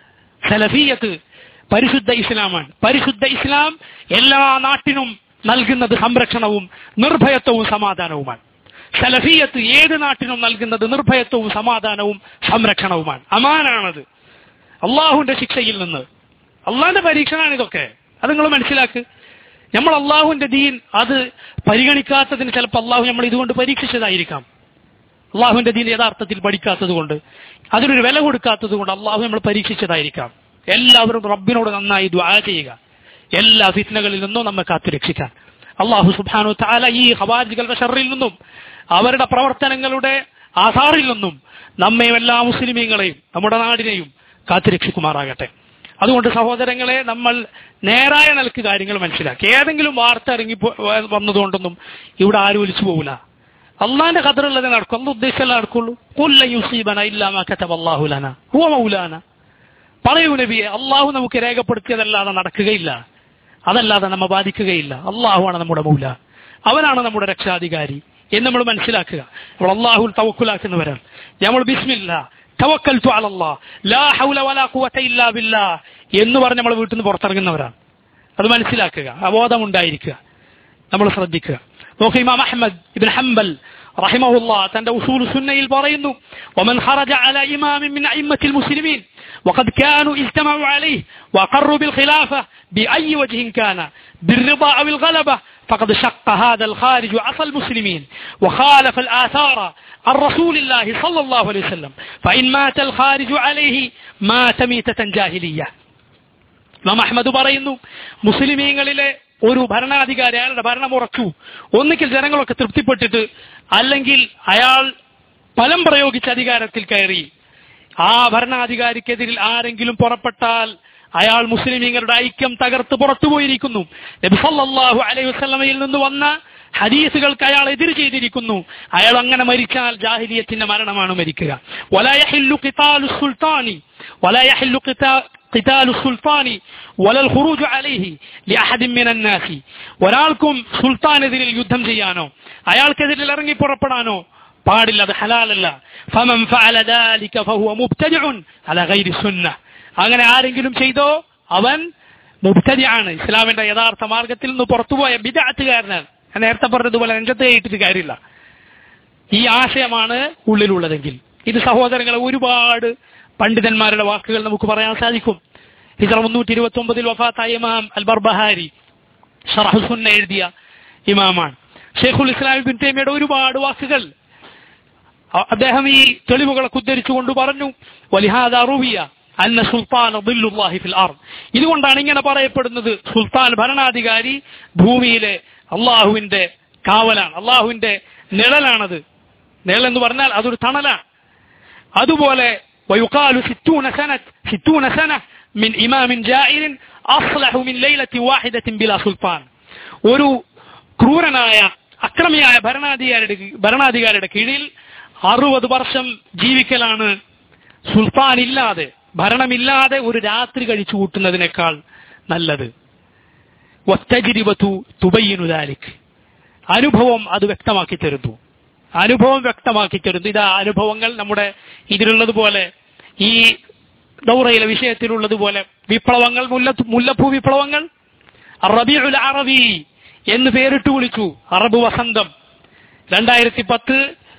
സലഫിയത്ത് പരിശുദ്ധ ഇസ്ലാമാണ് പരിശുദ്ധ ഇസ്ലാം എല്ലാ നാട്ടിനും നൽകുന്നത് സംരക്ഷണവും നിർഭയത്വവും സമാധാനവുമാണ് സലഫിയത്ത് ഏത് നാട്ടിനും നൽകുന്നത് നിർഭയത്വവും സമാധാനവും സംരക്ഷണവുമാണ് അമാനാണത് അള്ളാഹുവിന്റെ ശിക്ഷയിൽ നിന്ന് അള്ളാഹിന്റെ പരീക്ഷണമാണ് ഇതൊക്കെ അത് നിങ്ങൾ മനസ്സിലാക്ക് നമ്മൾ അള്ളാഹുവിന്റെ ദീൻ അത് പരിഗണിക്കാത്തതിന് ചിലപ്പോൾ അള്ളാഹു നമ്മൾ ഇതുകൊണ്ട് പരീക്ഷിച്ചതായിരിക്കാം അള്ളാഹുവിന്റെ ദീൻ യഥാർത്ഥത്തിൽ പഠിക്കാത്തത് കൊണ്ട് അതിനൊരു വില കൊടുക്കാത്തത് കൊണ്ട് അള്ളാഹു നമ്മൾ പരീക്ഷിച്ചതായിരിക്കാം എല്ലാവരും റബ്ബിനോട് നന്നായി ദ്വാ ചെയ്യുക എല്ലാ ഫിത്നകളിൽ നിന്നും നമ്മെ കാത്തുരക്ഷിക്കാൻ അള്ളാഹു സുബാനു താല ഈ ഹവാജികളുടെ ഷറിൽ നിന്നും അവരുടെ പ്രവർത്തനങ്ങളുടെ ആധാറിൽ നിന്നും നമ്മയും എല്ലാ മുസ്ലിമീങ്ങളെയും നമ്മുടെ നാടിനെയും കാത്തുരക്ഷിക്കുമാറാകട്ടെ അതുകൊണ്ട് സഹോദരങ്ങളെ നമ്മൾ നേരായ നിലക്ക് കാര്യങ്ങൾ മനസ്സിലാക്കി ഏതെങ്കിലും വാർത്ത ഇറങ്ങി പോ- വന്നതുകൊണ്ടൊന്നും ഇവിടെ ആരും ഒലിച്ചു പോകില്ല അള്ളാന്റെ ഖദറുള്ളത് നടക്കും അല്ല ഉദ്ദേശമല്ല നടക്കുള്ളൂ കുല്ല യുസീബന ഇല്ലാമ കതബ അല്ലാഹു ലന ഹുവ മൗലാന പറയൂ നബിയെ അള്ളാഹു നമുക്ക് രേഖപ്പെടുത്തിയതല്ലാതെ നടക്കുകയില്ല അതല്ലാതെ നമ്മെ ബാധിക്കുകയില്ല അള്ളാഹുവാണ് നമ്മുടെ മൗല അവനാണ് നമ്മുടെ രക്ഷാധികാരി എന്ന് നമ്മൾ മനസ്സിലാക്കുക നമ്മൾ അള്ളാഹുൽ തവക്കുലാക്കുന്നവരാണ് നമ്മൾ ബിസ്മില്ല തവക്കൽത്തു അലല്ലാ ലാ ഹൗല വലാ ഖുവത ഇല്ലാ ബില്ലാ എന്ന് പറഞ്ഞ് നമ്മൾ വീട്ടിൽ നിന്ന് പുറത്തിറങ്ങുന്നവരാണ് അത് മനസ്സിലാക്കുക അവബോധമുണ്ടായിരിക്കുക നമ്മൾ ശ്രദ്ധിക്കുക നോക്കി ഇമാം അഹ്മദ് ഇബ്ൻ ഹംബൽ റഹിമഹുല്ല തന്റെ ഉസൂൽ സുന്നയിൽ പറയുന്നു ومن خرج على إمام من أئمة المسلمين وقد كانوا اجتمعوا عليه وأقروا بالخلافة بأي وجه كان بالرضا أو الغلبة فقد شق هذا الخارج عصى المسلمين وخالف الآثار عن رسول الله صلى الله عليه وسلم فإن مات الخارج عليه مات ميتة جاهلية ഇമാം അഹമ്മദ് പറയുന്നു മുസ്ലിമീങ്ങളിലെ ഒരു ഭരണാധികാരി അയാളുടെ ഭരണം ഉറച്ചു ഒന്നിക്കൽ ജനങ്ങളൊക്കെ തൃപ്തിപ്പെട്ടിട്ട് അല്ലെങ്കിൽ അയാൾ ഫലം പ്രയോഗിച്ച അധികാരത്തിൽ കയറി ആ ഭരണാധികാരിക്കെതിരിൽ ആരെങ്കിലും പുറപ്പെട്ടാൽ അയാൾ മുസ്ലിമീങ്ങളുടെ ഐക്യം തകർത്ത് പുറത്തുപോയിരിക്കുന്നു നബി സല്ലല്ലാഹു അലൈഹി വസല്ലമയിൽ നിന്ന് വന്ന ഹദീസുകൾക്ക് അയാൾ എതിര് ചെയ്തിരിക്കുന്നു അയാൾ അങ്ങനെ മരിച്ചാൽ ജാഹിലിയത്തിന്റെ മരണമാണ് മരിക്കുക ولا يحل قتال السلطان ولا يحل قتال قتال السلطان ولا الخروج عليه لأحد من الناس ഒരാൾക്കും സുൽത്താനെതിരിൽ യുദ്ധം ചെയ്യാനോ അയാൾക്കെതിരിൽ ഇറങ്ങി പുറപ്പെടാനോ പാടില്ല അത് ഹലാലല്ല فمن فعل ذلك فهو مبتدع على غير السنة അങ്ങനെ ആരെങ്കിലും ചെയ്തോ അവൻ മുബ്തദിയാണ് ഇസ്ലാമിന്റെ യഥാർത്ഥ മാർഗത്തിൽ നിന്ന് പുറത്തുപോയ ബിദാത്തുകാരനാണ് ഞാൻ നേരത്തെ പറഞ്ഞതുപോലെ നെഞ്ചത്തെ ഇട്ടിട്ട് കാര്യമില്ല ഈ ആശയമാണ് ഉള്ളിലുള്ളതെങ്കിൽ ഇത് സഹോദരങ്ങളെ ഒരുപാട് പണ്ഡിതന്മാരുടെ വാക്കുകൾ നമുക്ക് പറയാൻ സാധിക്കും ഹിജറ മുന്നൂറ്റി ഇരുപത്തി ഒമ്പതിൽ വഫാത്തായ ഇമാം അൽ ബർബഹാരി ഷറഹുസുന്ന എഴുതിയ ഇമാമാണ് ഷെയ്ഖുൽ ഇസ്ലാം ബിൻ തേമിയുടെ ഒരുപാട് വാക്കുകൾ അ- അദ്ദേഹം ഈ തെളിവുകളൊക്കെ ഉദ്ധരിച്ചുകൊണ്ട് പറഞ്ഞു വലിഹാദ റുവിയ അന്ന സുൽത്താൻ ദില്ലുല്ലാഹി ഫിൽ അർദ് ഇതുകൊണ്ടാണ് ഇങ്ങനെ പറയപ്പെടുന്നത് സുൽത്താൻ ഭരണാധികാരി ഭൂമിയിലെ അള്ളാഹുവിന്റെ കാവലാണ് അള്ളാഹുവിന്റെ നിഴലാണത് നിഴൽ എന്ന് പറഞ്ഞാൽ അതൊരു തണലാണ് അതുപോലെ ويقال ستون سنة ستون سنة من إمام جائر أصلح من ليلة واحدة بلا سلطان ഒരു ക്രൂരനായ അക്രമിയായ ഭരണാധികാരിയുടെ ഭരണാധികാരിയുടെ കീഴിൽ അറുപത് വർഷം ജീവിക്കലാണ് സുൽത്താൻ ഇല്ലാതെ ഭരണമില്ലാതെ ഒരു രാത്രി കഴിച്ചു കൂട്ടുന്നതിനേക്കാൾ നല്ലത് വത്തജിരിബത്തു തുബയ്യനുദാലിക് അനുഭവം അത് വ്യക്തമാക്കി തരുന്നു അനുഭവം വ്യക്തമാക്കി തരുന്നു ഇതാ അനുഭവങ്ങൾ നമ്മുടെ ഇതിലുള്ളതുപോലെ ഈ ദൗറയിലെ വിഷയത്തിലുള്ളതുപോലെ വിപ്ലവങ്ങൾ മുല്ല മുല്ലപ്പൂ വിപ്ലവങ്ങൾ റബിഉൽ അറബി എന്ന് പേരിട്ട് വിളിച്ചു അറബ് വസന്തം രണ്ടായിരത്തി പത്ത്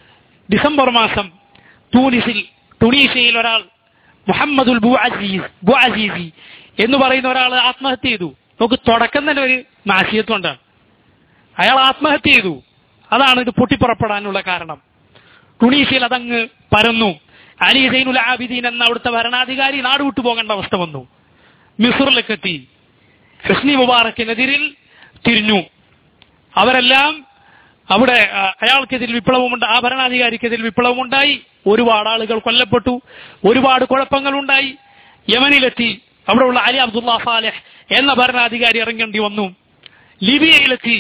ഡിസംബർ മാസം തൂനിസിൽ ടുണീഷ്യയിൽ ഒരാൾ മുഹമ്മദുൽ ബു അസീസ് ബു അസീസി എന്ന് പറയുന്ന ഒരാൾ ആത്മഹത്യ ചെയ്തു നമുക്ക് തുടക്കം തന്നെ ഒരു നാശിയത്വണ്ടാണ് അയാൾ ആത്മഹത്യ ചെയ്തു അതാണ് ഇത് പൊട്ടിപ്പുറപ്പെടാനുള്ള കാരണം ടുണീഷ്യയിൽ അതങ്ങ് പരന്നു അലി സൈനുൽ ആബിദീൻ എന്ന അവിടുത്തെ ഭരണാധികാരി നാട് വിട്ടു പോകേണ്ട അവസ്ഥ വന്നു മിസറിലേക്കെത്തി ഹസ്നി മുബാറക്കിനെതിരിൽ തിരിഞ്ഞു അവരെല്ലാം അവിടെ ആ, അയാൾക്കെതിൽ വിപ്ലവമുണ്ട് ആ ഭരണാധികാരിക്കെതിൽ വിപ്ലവമുണ്ടായി ഒരുപാട് ആളുകൾ കൊല്ലപ്പെട്ടു ഒരുപാട് കുഴപ്പങ്ങളുണ്ടായി യമനിലെത്തി അവിടെയുള്ള അലി അബ്ദുള്ള സാലെഹ് എന്ന ഭരണാധികാരി ഇറങ്ങേണ്ടി വന്നു ലിബിയയിലെത്തി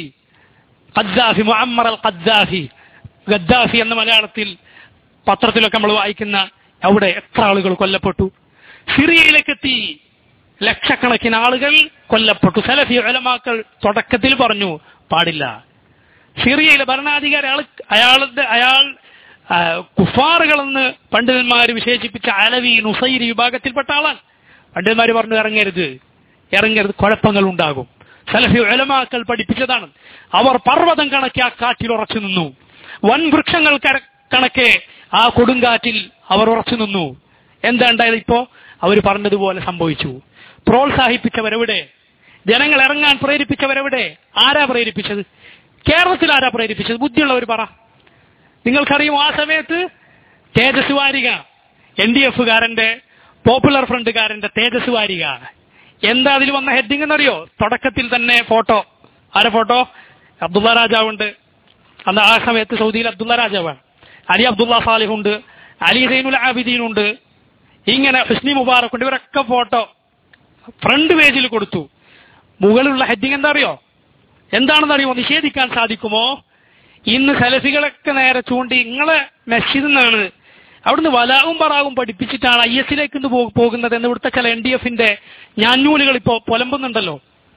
Gaddafi Muammar al Gaddafi Gaddafi എന്ന മലയാളത്തിൽ പത്രത്തിലൊക്കെ നമ്മൾ വായിക്കുന്ന അവിടെ എത്ര ആളുകൾ കൊല്ലപ്പെട്ടു സിറിയയിലേക്കെത്തി ലക്ഷക്കണക്കിന് ആളുകൾ കൊല്ലപ്പെട്ടു സലഫി ഉലമാക്കൾ തുടക്കത്തിൽ പറഞ്ഞു പാടില്ല സിറിയയിലെ ഭരണാധികാരി അയാൾ അയാളുടെ അയാൾ ആ, കുഫാറുകളെന്ന് പണ്ഡിതന്മാർ വിശേഷിപ്പിച്ച അലവി നുസൈരി വിഭാഗത്തിൽപ്പെട്ട ആളാണ് പണ്ഡിതന്മാർ പറഞ്ഞു ഇറങ്ങരുത് ഇറങ്ങരുത് കുഴപ്പങ്ങൾ ഉണ്ടാകും സലഫി ഉലമാക്കൾ പഠിപ്പിച്ചതാണ് അവർ പർവ്വതം കണക്കെ ആ കാറ്റിൽ ഉറച്ചു നിന്നു വൻ വൃക്ഷങ്ങൾ കര- കണക്കെ ആ കൊടുങ്കാറ്റിൽ അവർ ഉറച്ചു നിന്നു എന്താ ഉണ്ടായത് ഇപ്പോ അവർ പറഞ്ഞതുപോലെ സംഭവിച്ചു പ്രോത്സാഹിപ്പിച്ചവരെവിടെ ജനങ്ങൾ ഇറങ്ങാൻ പ്രേരിപ്പിച്ചവരെവിടെ ആരാ പ്രേരിപ്പിച്ചത് കേരളത്തിൽ ആരാ പ്രേരിപ്പിച്ചത് ബുദ്ധിയുള്ളവർ പറ നിങ്ങൾക്കറിയും ആ സമയത്ത് തേജസ് വാരിക എൻ ഡി എഫുകാരന്റെ പോപ്പുലർ ഫ്രണ്ടുകാരന്റെ തേജസ് വാരിക എന്താ അതിൽ വന്ന ഹെഡിങ് എന്നറിയോ തുടക്കത്തിൽ തന്നെ ഫോട്ടോ ആരെ ഫോട്ടോ അബ്ദുള്ള രാജാവുണ്ട് അന്ന് ആ സമയത്ത് സൗദിയിൽ അബ്ദുള്ള രാജാവാണ് അലി അബ്ദുള്ള സാലിഹുണ്ട് അലി സൈനുൽ ആബിദീൻ ഉണ്ട് ഇങ്ങനെ ഹുസ്നി മുബാറക് ഉണ്ട് ഇവരൊക്കെ ഫോട്ടോ ഫ്രണ്ട് പേജിൽ കൊടുത്തു മുകളിലുള്ള ഹെഡിങ് എന്താ അറിയോ എന്താണെന്ന് അറിയുമോ നിഷേധിക്കാൻ സാധിക്കുമോ ഇന്ന് സലഫികളൊക്കെ നേരെ ചൂണ്ടി നിങ്ങളെ മസ്ജിദിൽ നിന്നാണ് അവിടുന്ന് വലാവും പറാവും പഠിപ്പിച്ചിട്ടാണ് ഐ എസിലേക്ക് ഇന്ന് പോ- പോകുന്നത് എന്ന് ഇവിടുത്തെ ചില എൻ ഡി എഫിന്റെ ഞാഞ്ഞൂലുകൾ ഇപ്പോ പുലമ്പുന്നുണ്ടല്ലോ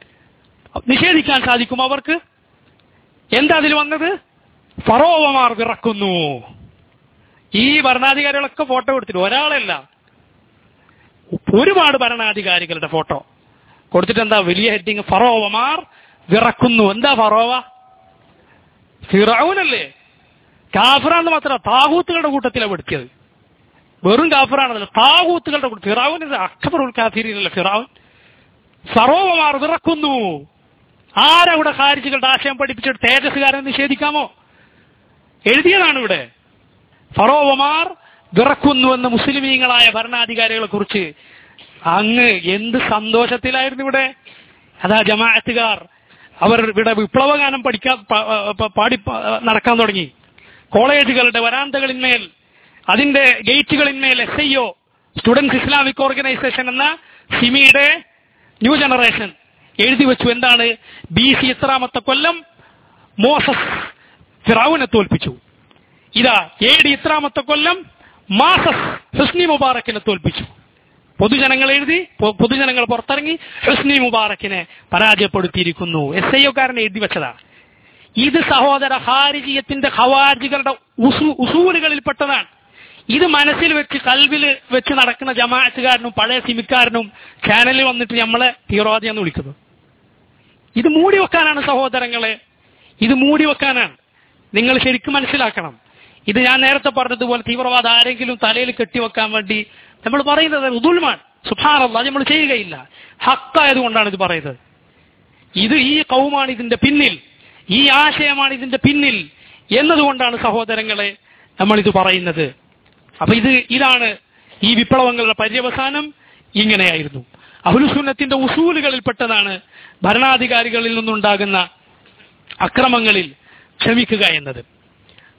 നിഷേധിക്കാൻ സാധിക്കുമോ അവർക്ക് എന്താ അതിൽ വന്നത് ഫറോവമാർ വിറക്കുന്നു ഈ ഭരണാധികാരികളൊക്കെ ഫോട്ടോ കൊടുത്തിട്ട് ഒരാളല്ല ഒരുപാട് ഭരണാധികാരികളുടെ ഫോട്ടോ കൊടുത്തിട്ട് എന്താ വലിയ ഹെഡിങ് ഫറോവമാർ വിറക്കുന്നു എന്താ ഫറോവ ഫിറൌനല്ലേ കാഫറാന്ന് മാത്രം താകൂത്തുകളുടെ കൂട്ടത്തിലാണ് പെടുത്തിയത് വെറും കാഫറാണല്ലോ താകൂത്തുകളുടെ കൂട്ടം ഫിറാവുൻ അക്ബറുൽ കാഫിരിനല്ല ഫിറാവുൻ ഫറോവമാർ വിറക്കുന്നു ആരവിടെ ഖാരിജുകളുടെ ആശയം പഠിപ്പിച്ചിട്ട് തേജസ്സുകാരൻ നിഷേധിക്കാമോ എഴുതിയതാണ് ഇവിടെ ഫറോവമാർ വിറക്കുന്നുവെന്ന് മുസ്ലിമീങ്ങളായ ഭരണാധികാരികളെ കുറിച്ച് അങ്ങ് എന്ത് സന്തോഷത്തിലായിരുന്നു ഇവിടെ അതാ ജമാഅത്തുകാർ അവർ ഇവിടെ വിപ്ലവഗാനം പഠിക്കാൻ പ- പ- പാടി പ- നടക്കാൻ തുടങ്ങി കോളേജുകളുടെ വരാന്തകളിന്മേൽ അതിന്റെ ഗേറ്റുകളിന്മേൽ S I O students Islamic organisation എന്ന സിമിയുടെ ന്യൂ ജനറേഷൻ എഴുതി വെച്ചു എന്താണ് ബി സി എത്രാമത്തെ കൊല്ലം മോസസ് ഫിറാവുനെ തോൽപ്പിച്ചു ഇതാ എ ഡി ഇത്രാമത്തെ കൊല്ലം മാസസ് ഹുസ്നി മുബാറക്കിനെ തോൽപ്പിച്ചു പൊതുജനങ്ങൾ എഴുതി പൊ- പൊതുജനങ്ങൾ പുറത്തിറങ്ങി ഹുസ്നി മുബാറക്കിനെ പരാജയപ്പെടുത്തിയിരിക്കുന്നു എസ് ഐ ഒക്കാരനെ എഴുതി വെച്ചതാ ഇത് സഹോദര ഹാരിജിയത്തിന്റെ ഖവാരിജികളുടെ ഉസൂ- ഉസൂലുകളിൽപ്പെട്ടതാണ് ഇത് മനസ്സിൽ വെച്ച് കൽവിൽ വെച്ച് നടക്കുന്ന ജമാഅത്തുകാരനും പഴയ സിമിക്കാരനും ചാനലിൽ വന്നിട്ട് നമ്മളെ തീവ്രവാദി എന്ന് വിളിക്കുന്നു ഇത് മൂടി വെക്കാനാണ് സഹോദരങ്ങളെ ഇത് മൂടി വെക്കാനാണ് നിങ്ങൾ ശരിക്കും മനസ്സിലാക്കണം ഇത് ഞാൻ നേരത്തെ പറഞ്ഞതുപോലെ തീവ്രവാദം ആരെങ്കിലും തലയിൽ കെട്ടിവെക്കാൻ വേണ്ടി നമ്മൾ പറയുന്നത് ഉദുൽമാൻ സുഭാനല്ല അത് നമ്മൾ ചെയ്യുകയില്ല ഹക്കായതുകൊണ്ടാണ് ഇത് പറയുന്നത് ഇത് ഈ കൗമാണ് ഇതിന്റെ പിന്നിൽ ഈ ആശയമാണ് ഇതിന്റെ പിന്നിൽ എന്നതുകൊണ്ടാണ് സഹോദരങ്ങളെ നമ്മൾ ഇത് പറയുന്നത് അപ്പൊ ഇത് ഇതാണ് ഈ വിപ്ലവങ്ങളുടെ പര്യവസാനം ഇങ്ങനെയായിരുന്നു അഹുലുസുന്നത്തിന്റെ ഉസൂലുകളിൽപ്പെട്ടതാണ് ഭരണാധികാരികളിൽ നിന്നുണ്ടാകുന്ന അക്രമങ്ങളിൽ ക്ഷമിക്കുക എന്നത്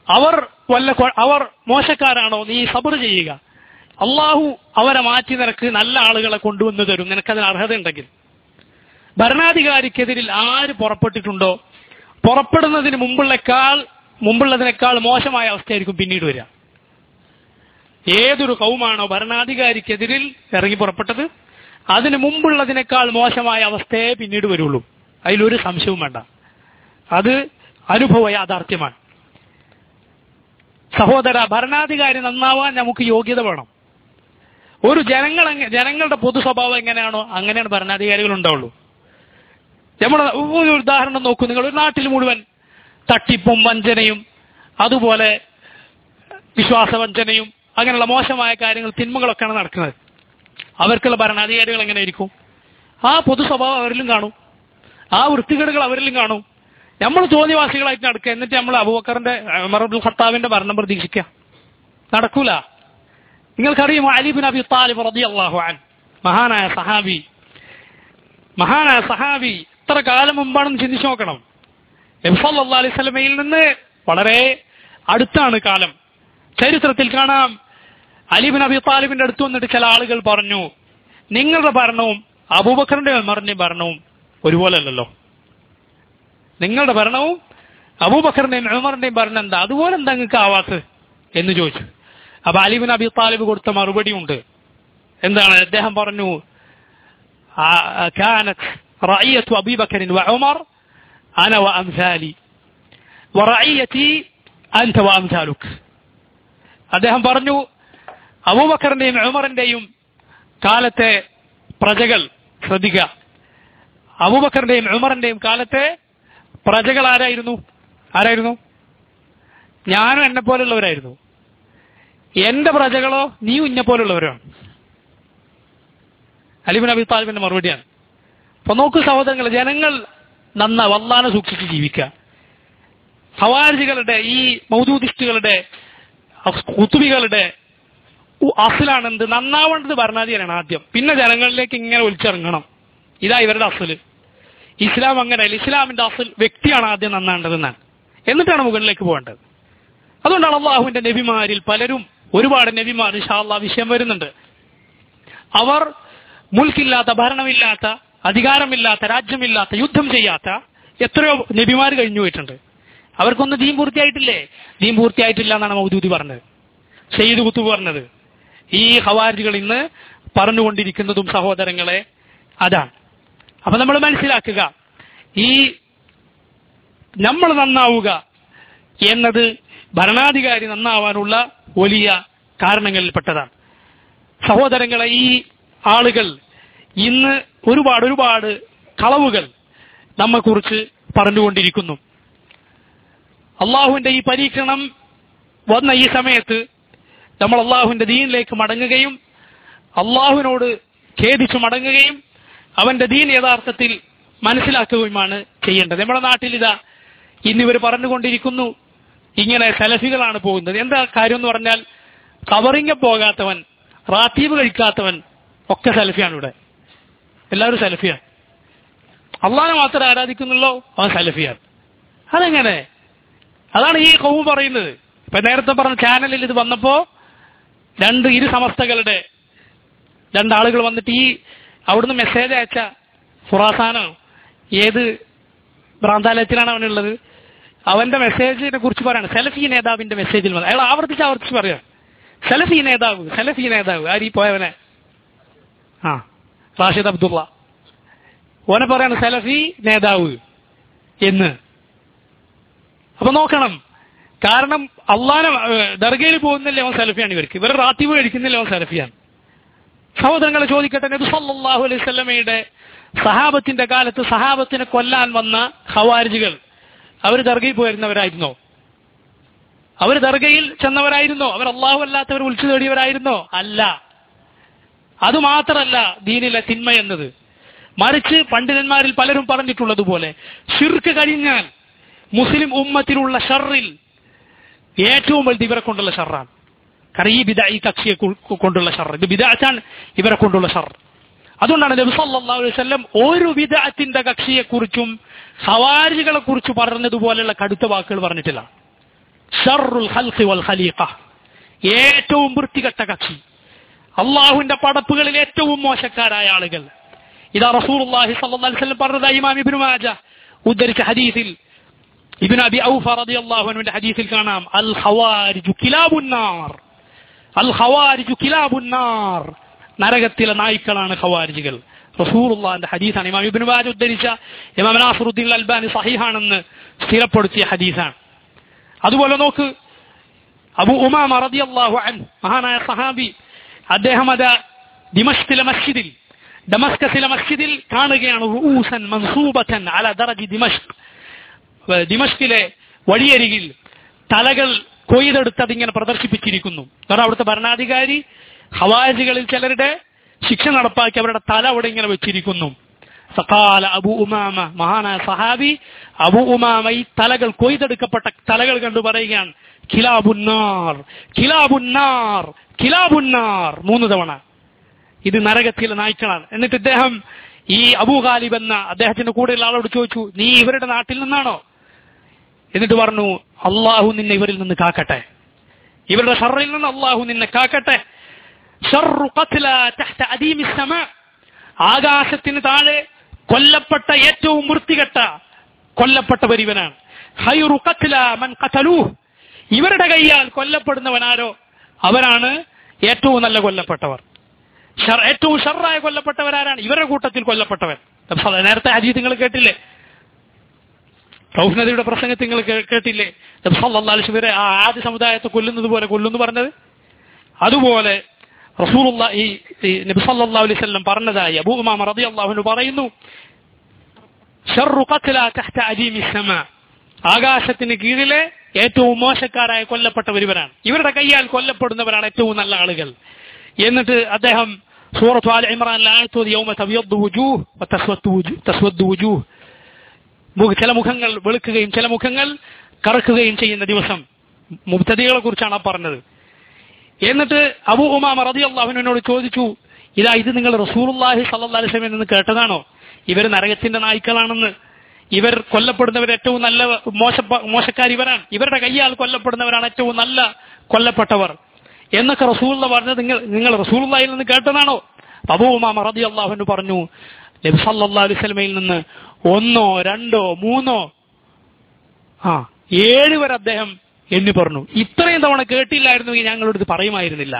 അവർ വല്ല കൊ- അവർ മോശക്കാരാണോ നീ സബർ ചെയ്യുക അള്ളാഹു അവരെ മാറ്റി നിനക്ക് നല്ല ആളുകളെ കൊണ്ടുവന്ന് തരും നിനക്കതിന് അർഹതയുണ്ടെങ്കിൽ ഭരണാധികാരിക്കെതിരിൽ ആര് പുറപ്പെട്ടിട്ടുണ്ടോ പുറപ്പെടുന്നതിന് മുമ്പുള്ളേക്കാൾ മുമ്പുള്ളതിനേക്കാൾ മോശമായ അവസ്ഥയായിരിക്കും പിന്നീട് വരിക ഏതൊരു കൗമാണോ ഭരണാധികാരിക്കെതിരിൽ ഇറങ്ങി പുറപ്പെട്ടത് അതിന് മുമ്പുള്ളതിനേക്കാൾ മോശമായ അവസ്ഥയെ പിന്നീട് വരുള്ളൂ അതിലൊരു സംശയവും വേണ്ട അത് അനുഭവ യാഥാർത്ഥ്യമാണ് സഹോദര ഭരണാധികാരി നന്നാവാൻ നമുക്ക് യോഗ്യത വേണം ഒരു ജനങ്ങൾ എങ്ങ- ജനങ്ങളുടെ പൊതു സ്വഭാവം എങ്ങനെയാണോ അങ്ങനെയാണ് ഭരണാധികാരികൾ ഉണ്ടാവുള്ളൂ നമ്മൾ ഒരു ഉദാഹരണം നോക്കൂ നിങ്ങൾ ഒരു നാട്ടിൽ മുഴുവൻ തട്ടിപ്പും വഞ്ചനയും അതുപോലെ വിശ്വാസവഞ്ചനയും അങ്ങനെയുള്ള മോശമായ കാര്യങ്ങൾ തിന്മകളൊക്കെയാണ് നടക്കുന്നത് അവർക്കുള്ള ഭരണാധികാരികൾ എങ്ങനെയായിരിക്കും ആ പൊതു സ്വഭാവം അവരിലും കാണും ആ വൃത്തികേടുകൾ അവരിലും കാണും നമ്മൾ ചോദ്യവാസികളായിട്ട് നടക്കുക എന്നിട്ട് നമ്മൾ അബൂബക്കറിന്റെ ഉമറുൽ ഖത്താബിന്റെ ഭരണം പ്രതീക്ഷിക്കുക നടക്കൂല നിങ്ങൾക്കറിയും അലിബിൻ അബി താലിബ് റളിയല്ലാഹു അൻ മഹാനായ സഹാബി മഹാനായ സഹാബി എത്ര കാലം മുമ്പാണെന്ന് ചിന്തിച്ചു നോക്കണം നബി സല്ലല്ലാഹു അലൈഹി വസല്ലമയിൽ നിന്ന് വളരെ അടുത്താണ് കാലം ചരിത്രത്തിൽ കാണാം അലിബിൻ അബി താലിബിന്റെ അടുത്ത് വന്നിട്ട് ചില ആളുകൾ പറഞ്ഞു നിങ്ങളുടെ ഭരണവും അബൂബക്കറിന്റെ ഉമറിന്റെയും ഭരണവും ഒരുപോലെ അല്ലല്ലോ നിങ്ങളുടെ ഭരണവും അബൂബക്കറിന്റെയും ഉമറിന്റെയും ഭരണം എന്താ അതുപോലെ എന്താ നിങ്ങൾക്ക് ആവാത്ത് എന്ന് ചോദിച്ചു അപ്പൊ അലിബിൻ അബി താലിബ് കൊടുത്ത മറുപടി ഉണ്ട് എന്താണ് അദ്ദേഹം പറഞ്ഞു ആ- ആ, كانت رعية أبي بكر وعمر أنا وأمثالي ورعيتي أنت وأمثالك അദ്ദേഹം പറഞ്ഞു അബൂബക്കറിന്റെയും ഉമറിന്റെയും കാലത്തെ പ്രജകൾ ശ്രദ്ധിക്കുക അബൂബക്കറിന്റെയും ഉമറിന്റെയും കാലത്തെ പ്രജകൾ ആരായിരുന്നു ആരായിരുന്നു ഞാനും എന്നെ പോലുള്ളവരായിരുന്നു എന്റെ പ്രജകളോ നീയും ഇന്നെ പോലുള്ളവരാണ് അലിബിൻ അബി താലിബിന്റെ മറുപടിയാണ് അപ്പൊ നോക്കൂ സഹോദരങ്ങൾ ജനങ്ങൾ നന്ന വല്ലാനെ സൂക്ഷിച്ച് ജീവിക്കുക ഹവാരികളുടെ ഈ മൗദൂദിസ്റ്റുകളുടെ കുത്തുബികളുടെ ഉ- അസലാണ് എന്ത് നന്നാവേണ്ടത് ഭരണാധികാരിയാണ് ആദ്യം പിന്നെ ജനങ്ങളിലേക്ക് ഇങ്ങനെ ഒലിച്ചിറങ്ങണം ഇതാ ഇവരുടെ അസല് ഇസ്ലാം അങ്ങനെയല്ല ഇസ്ലാമിന്റെ അസൽ വ്യക്തിയാണ് ആദ്യം നന്നാണ്ടതെന്നാണ് എന്നിട്ടാണ് മുകളിലേക്ക് പോകേണ്ടത് അതുകൊണ്ടാണ് അള്ളാഹുവിന്റെ നബിമാരിൽ പലരും ഒരുപാട് നബിമാർ ഇൻഷാല്ലാ വിഷയം വരുന്നുണ്ട് അവർ മുൽക്കില്ലാത്ത ഭരണമില്ലാത്ത അധികാരമില്ലാത്ത രാജ്യമില്ലാത്ത യുദ്ധം ചെയ്യാത്ത എത്രയോ നബിമാർ കഴിഞ്ഞു പോയിട്ടുണ്ട് അവർക്കൊന്നും ദീൻ പൂർത്തിയായിട്ടില്ലേ ദീൻ പൂർത്തിയായിട്ടില്ല എന്നാണ് മൗദൂദി പറഞ്ഞത് ഷെയ്ദ് കുത്തു പറഞ്ഞത് ഈ ഹവാരികൾ ഇന്ന് പറഞ്ഞുകൊണ്ടിരിക്കുന്നതും സഹോദരങ്ങളെ അതാണ് അപ്പൊ നമ്മൾ മനസ്സിലാക്കുക ഈ നമ്മൾ നന്നാവുക എന്നത് ഭരണാധികാരി നന്നാവാനുള്ള വലിയ കാരണങ്ങളിൽപ്പെട്ടതാണ് സഹോദരങ്ങളെ ഈ ആളുകൾ ഇന്ന് ഒരുപാട് ഒരുപാട് കളവുകൾ നമ്മെക്കുറിച്ച് പറഞ്ഞുകൊണ്ടിരിക്കുന്നു അള്ളാഹുവിന്റെ ഈ പരീക്ഷണം വന്ന ഈ സമയത്ത് നമ്മൾ അള്ളാഹുവിന്റെ ദീനിലേക്ക് മടങ്ങുകയും അള്ളാഹുവിനോട് ഖേദിച്ചു മടങ്ങുകയും അവന്റെ ദീൻ യഥാർത്ഥത്തിൽ മനസ്സിലാക്കുകയുമാണ് ചെയ്യേണ്ടത് നമ്മുടെ നാട്ടിൽ ഇതാ ഇന്നിവർ പറഞ്ഞുകൊണ്ടിരിക്കുന്നു ഇങ്ങനെ സലഫികളാണ് പോകുന്നത് എന്താ കാര്യം എന്ന് പറഞ്ഞാൽ കവറിങ്ങ പോകാത്തവൻ റാത്തീബ് കഴിക്കാത്തവൻ ഒക്കെ സലഫിയാണ് ഇവിടെ എല്ലാവരും സലഫിയാണ് അള്ളാനെ മാത്രമേ ആരാധിക്കുന്നുള്ളൂ അവൻ സലഫിയാണ് അതെങ്ങനെ അതാണ് ഈ കൗ പറയുന്നത് ഇപ്പൊ നേരത്തെ പറഞ്ഞ ചാനലിൽ ഇത് വന്നപ്പോ രണ്ട് ഇരു സമസ്തകളുടെ രണ്ടാളുകൾ വന്നിട്ട് ഈ അവിടുന്ന് മെസ്സേജ് അയച്ച ഫുറാസാനോ ഏത് ഭ്രാന്താലയത്തിലാണ് അവനുള്ളത് അവന്റെ മെസ്സേജിനെ കുറിച്ച് പറയാണ് സെലഫി നേതാവിന്റെ മെസ്സേജിൽ വന്നത് അയാൾ ആവർത്തിച്ച് ആവർത്തിച്ച് പറയാം സെലഫി നേതാവ് സെലഫി നേതാവ് ആരീ പോയവനെ ആ റാഷിദ് അബ്ദുള്ള ഓനെ പറയാണ് സെലഫി നേതാവ് എന്ന് അപ്പൊ നോക്കണം കാരണം അള്ളാനെ ദർഗയിൽ പോകുന്നില്ല അവൻ സെൽഫിയാണ് ഇവർക്ക് ഇവർ റാത്തീവ് കഴിക്കുന്നില്ല അവൻ സെൽഫിയാണ് സഹോദരങ്ങളെ ചോദിക്കട്ടെ നബി സല്ലല്ലാഹു അലൈഹി വസല്ലമയുടെ സഹാബത്തിന്റെ കാലത്ത് സഹാബത്തിനെ കൊല്ലാൻ വന്ന ഖവാരിജികൾ അവർ ദർഗയിൽ പോയിരുന്നവരായിരുന്നോ അവർ ദർഗയിൽ ചെന്നവരായിരുന്നോ അവർ അള്ളാഹു അല്ലാത്തവർ വിളിച്ചു തേടിയവരായിരുന്നോ അല്ല അതുമാത്രമല്ല ദീനിലെ തിന്മ എന്നത് മറിച്ച് പണ്ഡിതന്മാരിൽ പലരും പറഞ്ഞിട്ടുള്ളതുപോലെ ഷിർക്ക് കഴിഞ്ഞാൽ മുസ്ലിം ഉമ്മത്തിലുള്ള ഷറിൽ ഏറ്റവും വലുത് ഇവരെ കൊണ്ടുള്ള ഷറാണ് കാരണം ഈ ബിദ ഈ കക്ഷിയെ കു- കൊണ്ടുള്ള ഷർ ഇത് ബിദാറ്റാണ് ഇവരെ കൊണ്ടുള്ള ഷർ അതുകൊണ്ടാണ് നബി സല്ലല്ലാഹു അലൈഹി വസല്ലം ഒരു വിദഅത്തിന്റെ കക്ഷിയെ കുറിച്ചും ഹവാരികളെ കുറിച്ച് പറഞ്ഞതുപോലെയുള്ള കടുത്ത വാക്കുകൾ പറഞ്ഞിട്ടില്ല ഷർറുൽ ഖൽഖി വൽ ഖലീഖ ഏറ്റവും വൃത്തികെട്ട കക്ഷി അള്ളാഹുവിന്റെ പടപ്പുകളിൽ ഏറ്റവും മോശക്കാരായ ആളുകൾ ഇതാ റസൂലുള്ളാഹി സ്വല്ലല്ലാഹു അലൈഹി വസല്ലം പറഞ്ഞത് ഇമാം ഇബ്നു മാജ ഉദ്ധരിച്ച ഹദീസിൽ ഇബ്നു അബി ഔഫ റളിയല്ലാഹു അൻഹുവിന്റെ ഹദീസിൽ കാണാം അൽ ഖവാരിജു കിലാബുന്നാർ അൽ ഖവാരിജു കിലാബുന്നാർ നരകത്തിലെ നായ്ക്കളാണ് ഖവാരിജുകൾ റസൂലുള്ളാഹിന്റെ ഹദീസാണ് ഇമാം ഇബ്നു മാജ ഉദ്ധരിച്ച ഇമാം നാസറുദ്ദീൻ അൽബാനി സഹീഹാണെന്ന് സ്ഥിരപ്പെടുത്തിയ ഹദീസാണ് അതുപോലെ നോക്ക് അബു ഉമാമ റളിയല്ലാഹു അൻ മഹാനായ സഹാബി അദ്ദേഹം അത് ദിമഷ്കിലെ മസ്ജിദിൽ ഡമസ്കസിലെ മസ്ജിദിൽ കാണുകയാണ് റൂസൻ മൻസൂബത്തൻ അല ദറജി ദിമഷ്ക് ദിമഷ്കിലെ വഴിയരികിൽ തലകൾ കൊയ്തെടുത്ത് അതിങ്ങനെ പ്രദർശിപ്പിച്ചിരിക്കുന്നു കാരണം അവിടുത്തെ ഭരണാധികാരി ഹവാജികളിൽ ചിലരുടെ ശിക്ഷ നടപ്പാക്കി അവരുടെ തല അവിടെ ഇങ്ങനെ വെച്ചിരിക്കുന്നു സഖാല അബു ഉമാമ മഹാനായ സഹാബി അബു ഉമാമ ഈ തലകൾ കൊയ്തെടുക്കപ്പെട്ട തലകൾ കണ്ടു പറയുകയാണ് കിലാബുന്നാർ കിലാബുന്നാർ കിലാബുന്നാർ മൂന്ന് തവണ ഇത് നരകത്തിലെ നായ്ക്കളാണ് എന്നിട്ട് ഇദ്ദേഹം ഈ അബൂ ഖാലിബ് എന്ന അദ്ദേഹത്തിന്റെ കൂടെയുള്ള ആളോട് ചോദിച്ചു നീ ഇവരുടെ നാട്ടിൽ നിന്നാണോ എന്നിട്ട് പറഞ്ഞു അള്ളാഹു നിന്നെ ഇവരിൽ നിന്ന് കാക്കട്ടെ ഇവരുടെ ഷറിൽ നിന്ന് അള്ളാഹു നിന്നെ കാക്കട്ടെ ഷർറു ഖത്ല തഹ്ത അദീമി സമ ആകാശത്തിന് താഴെ കൊല്ലപ്പെട്ട ഏറ്റവും വൃത്തികെട്ട കൊല്ലപ്പെട്ടവർ ഇവനാണ് ഹൈറു ഖത്ല മൻ ഖതലൂഹ് ഇവരുടെ കൈയാൽ കൊല്ലപ്പെടുന്നവനാരോ അവരാണ് ഏറ്റവും നല്ല കൊല്ലപ്പെട്ടവർ ഷർ- ഏറ്റവും ഷറായ കൊല്ലപ്പെട്ടവരാരാണ് ഇവരുടെ കൂട്ടത്തിൽ കൊല്ലപ്പെട്ടവൻ അപ്പൊ നേരത്തെ ഹദീസ് നിങ്ങൾ കേട്ടില്ലേ റൌഫ് നദിയുടെ പ്രസംഗത്തിൽ നിങ്ങൾ കേ- കേട്ടില്ലേ നബി സല്ലല്ലാഹു അലൈഹി വസല്ലം ആ ആദ്യ സമുദായത്തെ കൊല്ലുന്നത് പോലെ കൊല്ലുന്നു പറഞ്ഞത് അതുപോലെ റസൂലുള്ള ഈ ഈ നബി സല്ലല്ലാഹു അലൈഹി വസല്ലം പറഞ്ഞതായി അബൂ ഉമാമ റളിയല്ലാഹു അൻഹു പറയുന്നു ഷർറു ഖത്ല തഹ്ത അദീമി സമ ആകാശത്തിന് കീഴിലെ ഏറ്റവും മോശക്കാരായ കൊല്ലപ്പെട്ടവർ ഇവരാണ് ഇവരുടെ കൈയാൽ കൊല്ലപ്പെടുന്നവരാണ് ഏറ്റവും നല്ല ആളുകൾ എന്നിട്ട് അദ്ദേഹം സൂറത്ത് ആൽ ഇമ്രാനിൽ ആയത്തോത് യൗമ തബിയദ്ദു വുജൂഹ് വതസ്വദ്ദു വുജൂഹ് തസ്വദ്ദു വുജൂഹ് മുഖ- ചില മുഖങ്ങൾ വെളുക്കുകയും ചില മുഖങ്ങൾ കറക്കുകയും ചെയ്യുന്ന ദിവസം മുബ്തദികളെ കുറിച്ചാണ് ആ പറഞ്ഞത് എന്നിട്ട് അബു ഉമാമ റളിയല്ലാഹുവിനോട് ചോദിച്ചു ഇതാ ഇത് നിങ്ങൾ റസൂലുള്ളാഹി സ്വല്ലല്ലാഹു അലൈഹി വസല്ലമയിൽ നിന്ന് കേട്ടതാണോ ഇവർ നരകത്തിന്റെ നായ്ക്കളാണെന്ന് ഇവർ കൊല്ലപ്പെടുന്നവർ ഏറ്റവും നല്ല മോശ മോശക്കാർ ഇവരാണ് ഇവരുടെ കയ്യാൽ കൊല്ലപ്പെടുന്നവരാണ് ഏറ്റവും നല്ല കൊല്ലപ്പെട്ടവർ എന്നൊക്കെ റസൂലുള്ള പറഞ്ഞത് നിങ്ങൾ നിങ്ങൾ റസൂലുള്ളാഹിൽ നിന്ന് കേട്ടതാണോ അബൂ ഉമാമ റളിയല്ലാഹു പറഞ്ഞു നബി സല്ലല്ലാഹു അലൈഹി വസല്ലമയിൽ നിന്ന് ഒന്നോ രണ്ടോ മൂന്നോ ആ ഏഴ് വരെ അദ്ദേഹം എണ്ണി പറഞ്ഞു ഇത്രയും തവണ കേട്ടില്ലായിരുന്നെങ്കിൽ ഞങ്ങളോട് ഇത് പറയുമായിരുന്നില്ല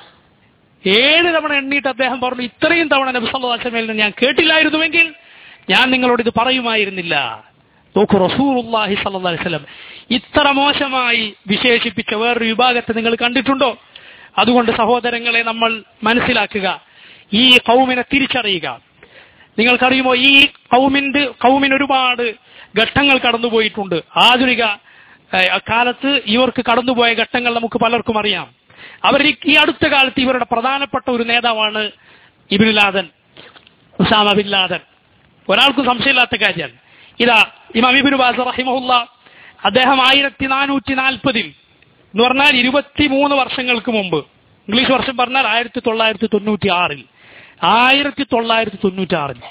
ഏഴ് തവണ എണ്ണിയിട്ട് അദ്ദേഹം പറഞ്ഞു ഇത്രയും തവണ നബി സല്ലല്ലാഹു അലൈഹി വസല്ലമയിൽ നിന്ന് ഞാൻ കേട്ടില്ലായിരുന്നുവെങ്കിൽ ഞാൻ നിങ്ങളോട് ഇത് പറയുമായിരുന്നില്ല നോക്കൂ റസൂലുള്ളാഹി സല്ലല്ലാഹു അലൈഹി വസല്ലം ഇത്ര മോശമായി വിശേഷിപ്പിച്ച വേറൊരു വിഭാഗത്തെ നിങ്ങൾ കണ്ടിട്ടുണ്ടോ അതുകൊണ്ട് സഹോദരങ്ങളെ നമ്മൾ മനസ്സിലാക്കുക ഈ കൗമിനെ തിരിച്ചറിയുക നിങ്ങൾക്കറിയുമോ ഈ കൗമിന്റെ കൗമിന് ഒരുപാട് ഘട്ടങ്ങൾ കടന്നുപോയിട്ടുണ്ട് ആധുനിക ഏഹ്, കാലത്ത് ഇവർക്ക് കടന്നുപോയ ഘട്ടങ്ങൾ നമുക്ക് പലർക്കും അറിയാം അവർ ഈ- ഈ അടുത്ത കാലത്ത് ഇവരുടെ പ്രധാനപ്പെട്ട ഒരു നേതാവാണ് ibn Laden Osama bin Laden ഒരാൾക്കും സംശയമില്ലാത്ത കാര്യമാണ് ഇതാ ഇമാം ഇബിൻ ബാസ് റഹിമഹുല്ല അദ്ദേഹം ആയിരത്തി നാനൂറ്റി നാൽപ്പതിൽ എന്ന് പറഞ്ഞാൽ ഇരുപത്തി മൂന്ന് വർഷങ്ങൾക്ക് മുമ്പ് ഇംഗ്ലീഷ് വർഷം പറഞ്ഞാൽ ആയിരത്തി തൊള്ളായിരത്തി തൊണ്ണൂറ്റി ആറിൽ ആയിരത്തി തൊള്ളായിരത്തി തൊണ്ണൂറ്റി ആറിൽ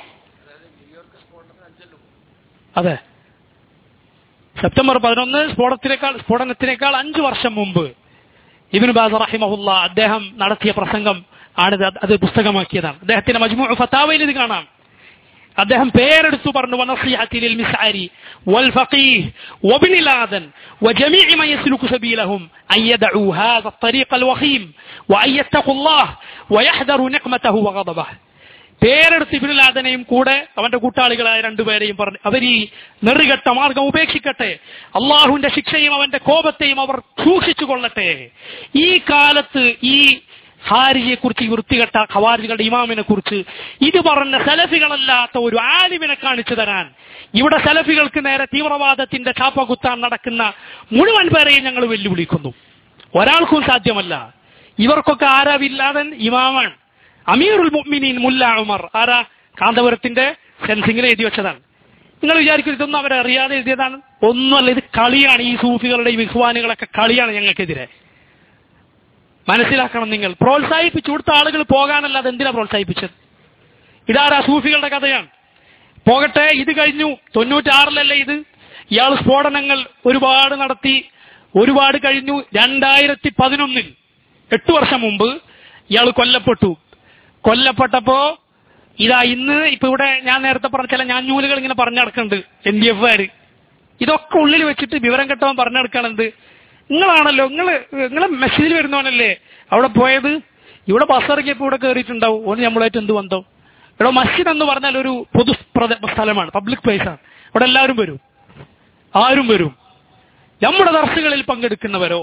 അതെ സെപ്റ്റംബർ പതിനൊന്ന് സ്ഫോടനത്തിനേക്കാൾ സ്ഫോടനത്തിനേക്കാൾ അഞ്ചു വർഷം മുമ്പ് ഇബിൻ ബാസ് റഹിമഹുല്ല അദ്ദേഹം നടത്തിയ പ്രസംഗം ആണിത് അത് അത് പുസ്തകമാക്കിയതാണ് അദ്ദേഹത്തിന്റെ മജ്മു ഫത്താവയിൽ ഇത് കാണാം അദ്ദേഹം പേരെടുത്തു പറഞ്ഞു ونصيحتي للمسعري والفقيه وابن لاذن وجميع من يسلك سبيلهم أن يدعوا هذا الطريق الوخيم وأن يتقوا الله ويحذروا نقمته وغضبه പേരെടുത്ത് ഇബിനുലാദനെയും കൂടെ അവന്റെ കൂട്ടാളികളായ രണ്ടുപേരെയും പറഞ്ഞു അവർ ഈ നെറുകെട്ട മാർഗം ഉപേക്ഷിക്കട്ടെ അള്ളാഹുവിന്റെ ശിക്ഷയും അവന്റെ കോപത്തെയും അവർ സൂക്ഷിച്ചു കൊള്ളട്ടെ ഈ കാലത്ത് ഈ ഹാരിയെ കുറിച്ച് ഈ വൃത്തികെട്ട ഖവാരികളുടെ ഇമാമിനെ കുറിച്ച് ഇത് പറഞ്ഞ സലഫികളല്ലാത്ത ഒരു ആലിമിനെ കാണിച്ചു തരാൻ ഇവിടെ സലഫികൾക്ക് നേരെ തീവ്രവാദത്തിന്റെ ചാപ്പകുത്താൻ നടക്കുന്ന മുഴുവൻ പേരെയും ഞങ്ങൾ വെല്ലുവിളിക്കുന്നു ഒരാൾക്കും സാധ്യമല്ല ഇവർക്കൊക്കെ ആരാവില്ലാതൻ ഇമാമാണ് അമീറുൽ മുഅ്മിനീൻ മുല്ല ഉമർ ആരാ കാന്തപുരത്തിന്റെ സെൻസിംഗിൽ എഴുതി വെച്ചതാണ് നിങ്ങൾ വിചാരിക്കും ഇതൊന്നും അവരെ അറിയാതെ എഴുതിയതാണ് ഒന്നുമല്ല ഇത് കളിയാണ് ഈ സൂഫികളുടെ ഈ വിഹ്വാനുകളൊക്കെ കളിയാണ് ഞങ്ങൾക്കെതിരെ മനസ്സിലാക്കണം നിങ്ങൾ പ്രോത്സാഹിപ്പിച്ചു കൊടുത്ത ആളുകൾ പോകാനല്ലാതെ എന്തിനാ പ്രോത്സാഹിപ്പിച്ചത് ഇതാരാ സൂഫികളുടെ കഥയാണ് പോകട്ടെ ഇത് കഴിഞ്ഞു തൊണ്ണൂറ്റാറിലല്ലേ ഇത് ഇയാൾ സ്ഫോടനങ്ങൾ ഒരുപാട് നടത്തി ഒരുപാട് കഴിഞ്ഞു രണ്ടായിരത്തി പതിനൊന്നിൽ എട്ടു വർഷം മുമ്പ് ഇയാൾ കൊല്ലപ്പെട്ടു കൊല്ലപ്പെട്ടപ്പോ ഇതാ ഇന്ന് ഇപ്പൊ ഇവിടെ ഞാൻ നേരത്തെ പറഞ്ഞ ചില ഞാഞ്ഞൂലുകൾ ഇങ്ങനെ പറഞ്ഞു നടക്കുന്നുണ്ട് എൻ ഡി എഫുകാര് ഇതൊക്കെ ഉള്ളിൽ വെച്ചിട്ട് വിവരം കെട്ടവൻ പറഞ്ഞു നടക്കണത് നിങ്ങളാണല്ലോ നിങ്ങള് നിങ്ങളെ മെസ്സേജിൽ വരുന്നവനല്ലേ അവിടെ പോയത് ഇവിടെ ബസ് ഇറങ്ങിയപ്പോ ഇവിടെ കയറിയിട്ടുണ്ടാവും ഓന് നമ്മളായിട്ട് എന്ത് ബന്ധം ഇവിടെ മസ്ജിദ് എന്ന് പറഞ്ഞാൽ ഒരു പൊതു പ്രദ- സ്ഥലമാണ് പബ്ലിക് പ്ലേസ് ആണ് അവിടെ എല്ലാവരും വരും ആരും വരും നമ്മുടെ ദർശകളിൽ പങ്കെടുക്കുന്നവരോ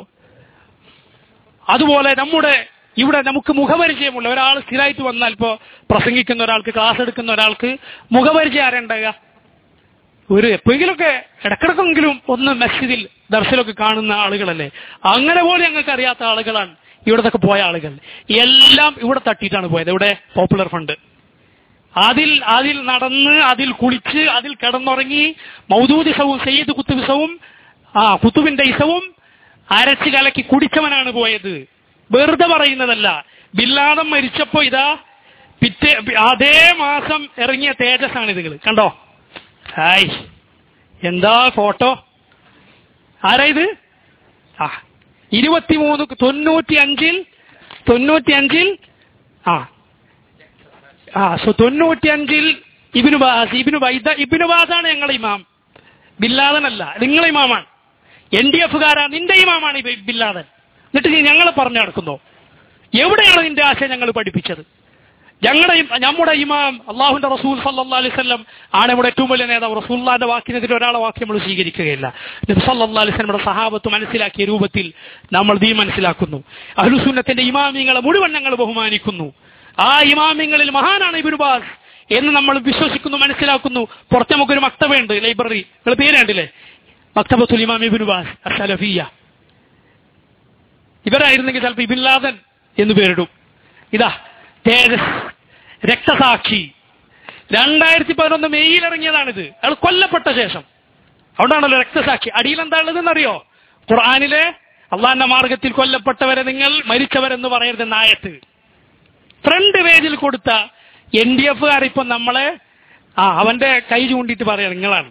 അതുപോലെ നമ്മുടെ ഇവിടെ നമുക്ക് മുഖപരിചയമുള്ള ഒരാൾ സ്ഥിരമായിട്ട് വന്നാൽ ഇപ്പോ പ്രസംഗിക്കുന്ന ഒരാൾക്ക് ക്ലാസ് എടുക്കുന്ന ഒരാൾക്ക് മുഖപരിചയം ആരുണ്ടാകുക ഒരു എപ്പോഴെങ്കിലുമൊക്കെ ഇടക്കിടക്കെങ്കിലും ഒന്ന് മസ്ജിദിൽ ദർശനമൊക്കെ കാണുന്ന ആളുകളല്ലേ അങ്ങനെ പോലും ഞങ്ങൾക്ക് അറിയാത്ത ആളുകളാണ് ഇവിടത്തൊക്കെ പോയ ആളുകൾ എല്ലാം ഇവിടെ തട്ടിയിട്ടാണ് പോയത് ഇവിടെ പോപ്പുലർ ഫണ്ട് അതിൽ അതിൽ നടന്ന് അതിൽ കുളിച്ച് അതിൽ കിടന്നുറങ്ങി മൗദൂദിസവും സയ്യിദ് കുത്തുബിസവും ആ കുത്തുബിന്റെ ഇസവും അരച്ച് കലക്കി കുടിച്ചവനാണ് പോയത് വെറുതെ പറയുന്നതല്ല ബില്ലാദം മരിച്ചപ്പോ ഇതാ പിറ്റേ അതേ മാസം ഇറങ്ങിയ തേജസ്സാണ് ഇതുകൾ കണ്ടോ ഹായ് എന്താ ഫോട്ടോ ആരാ ഇത് ആ ഇരുപത്തിമൂന്ന് തൊണ്ണൂറ്റി അഞ്ചിൽ തൊണ്ണൂറ്റി അഞ്ചിൽ ആ ആ സോ തൊണ്ണൂറ്റി അഞ്ചിൽ ഇബിനു ബാസ് ഇബിനു ബൈദ ഇബിനു ബാസാണ് ഞങ്ങളുടെ ഇമാം ബില്ലാദനല്ല നിങ്ങളെ ഇമാമാണ് എൻ ഡി എഫുകാരാ നിന്റെ ഇമാമാണ് ഈ ബില്ലാദൻ എന്നിട്ട് നീ ഞങ്ങളെ പറഞ്ഞു നടക്കുന്നോ എവിടെയാണ് നിന്റെ ആശയം ഞങ്ങൾ പഠിപ്പിച്ചത് ഞങ്ങളുടെ ഇം- നമ്മുടെ ഇമാം അള്ളാഹുന്റെ റസൂൽ സല്ലാ അലൈവല്ലം ആണ് നമ്മുടെ ഏറ്റവും വലിയ നേതാവ് റസൂല്ലാന്റെ വാക്കിനെതിരെ ഒരാളെ വാക്ക് നമ്മൾ സ്വീകരിക്കുകയില്ല നബി സല്ലാ അലൈവല്ലയുടെ സഹാബത്ത് മനസ്സിലാക്കിയ രൂപത്തിൽ നമ്മൾ ദീ മനസ്സിലാക്കുന്നു അഹ്ലുസുന്നത്തിന്റെ ഇമാമിങ്ങളെ മുഴുവൻ ഞങ്ങൾ ബഹുമാനിക്കുന്നു ആ ഇമാമിങ്ങളിൽ മഹാനാണ് ഇബിനുബാസ് എന്ന് നമ്മൾ വിശ്വസിക്കുന്നു മനസ്സിലാക്കുന്നു പുറത്ത് നമുക്കൊരു മക്തബയുണ്ട് ലൈബ്രറി നിങ്ങൾ പേര് കണ്ടില്ലേ മക്തബത്തുൽ ഇമാം ഇബിനുബാസ് അസലഫിയ ഇവരായിരുന്നെങ്കിൽ ചിലപ്പോൾ ഇബിൻലാദൻ എന്ന് പേരിടും ഇതാ തേജസ് രക്തസാക്ഷി രണ്ടായിരത്തി പതിനൊന്ന് മെയ്യിൽ ഇറങ്ങിയതാണിത് അയാൾ കൊല്ലപ്പെട്ട ശേഷം അതുകൊണ്ടാണല്ലോ രക്തസാക്ഷി അടിയിൽ എന്താ ഉള്ളതെന്നറിയോ ഖുർആാനിലെ അള്ളാന്റെ മാർഗത്തിൽ കൊല്ലപ്പെട്ടവരെ നിങ്ങൾ മരിച്ചവരെന്ന് പറയരുതെന്ന ആയത്ത് ഫ്രണ്ട് പേജിൽ കൊടുത്ത എൻ ഡി എഫുകാർ ഇപ്പൊ നമ്മളെ ആ അവന്റെ കൈ ചൂണ്ടിയിട്ട് പറയാം നിങ്ങളാണ്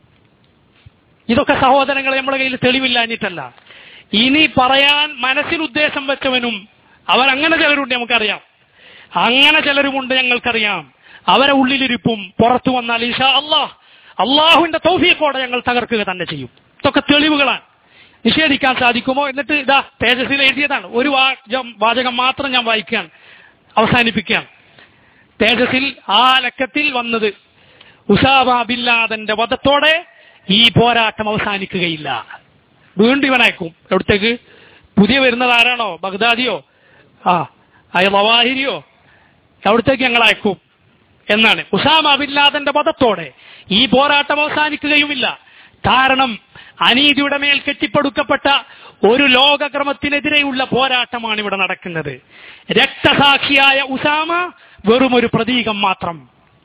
ഇതൊക്കെ സഹോദരങ്ങളെ നമ്മുടെ കയ്യിൽ തെളിവില്ലാഞ്ഞിട്ടല്ല ഇനി പറയാൻ മനസ്സിൽ ഉദ്ദേശം വെച്ചവനും അവരങ്ങനെ ചിലരുണ്ട് നമുക്കറിയാം അങ്ങനെ ചിലരുമുണ്ട് ഞങ്ങൾക്കറിയാം അവരെ ഉള്ളിലിരിപ്പും പുറത്തു വന്നാൽ ഈശാ അള്ളാഹ് അള്ളാഹുവിന്റെ തൗഫീഖോടെ ഞങ്ങൾ തകർക്കുക തന്നെ ചെയ്യും ഇതൊക്കെ തെളിവുകളാണ് നിഷേധിക്കാൻ സാധിക്കുമോ എന്നിട്ട് ഇതാ തേജസ്സിൽ എഴുതിയതാണ് ഒരു വാചകം വാചകം മാത്രം ഞാൻ വായിക്കുകയാണ് അവസാനിപ്പിക്കുകയാണ് തേജസ്സിൽ ആ ലക്കത്തിൽ വന്നത് ഉസാബ ബില്ലാദന്റെ വധത്തോടെ ഈ പോരാട്ടം അവസാനിക്കുകയില്ല വീണ്ടും ഇവനയക്കും എവിടത്തേക്ക് പുതിയ വരുന്നത് ആരാണോ ബഗ്ദാദിയോ ആ അയ ലവാഹിരിയോ അവിടത്തേക്ക് ഞങ്ങൾ അയക്കും എന്നാണ് ഉസാമ ബില്ലാദന്റെ വധത്തോടെ ഈ പോരാട്ടം അവസാനിക്കുകയുമില്ല കാരണം അനീതിയുടെ മേൽ കെട്ടിപ്പടുക്കപ്പെട്ട ഒരു ലോകക്രമത്തിനെതിരെയുള്ള പോരാട്ടമാണ് ഇവിടെ നടക്കുന്നത് രക്തസാക്ഷിയായ ഉസാമ വെറും ഒരു പ്രതീകം മാത്രം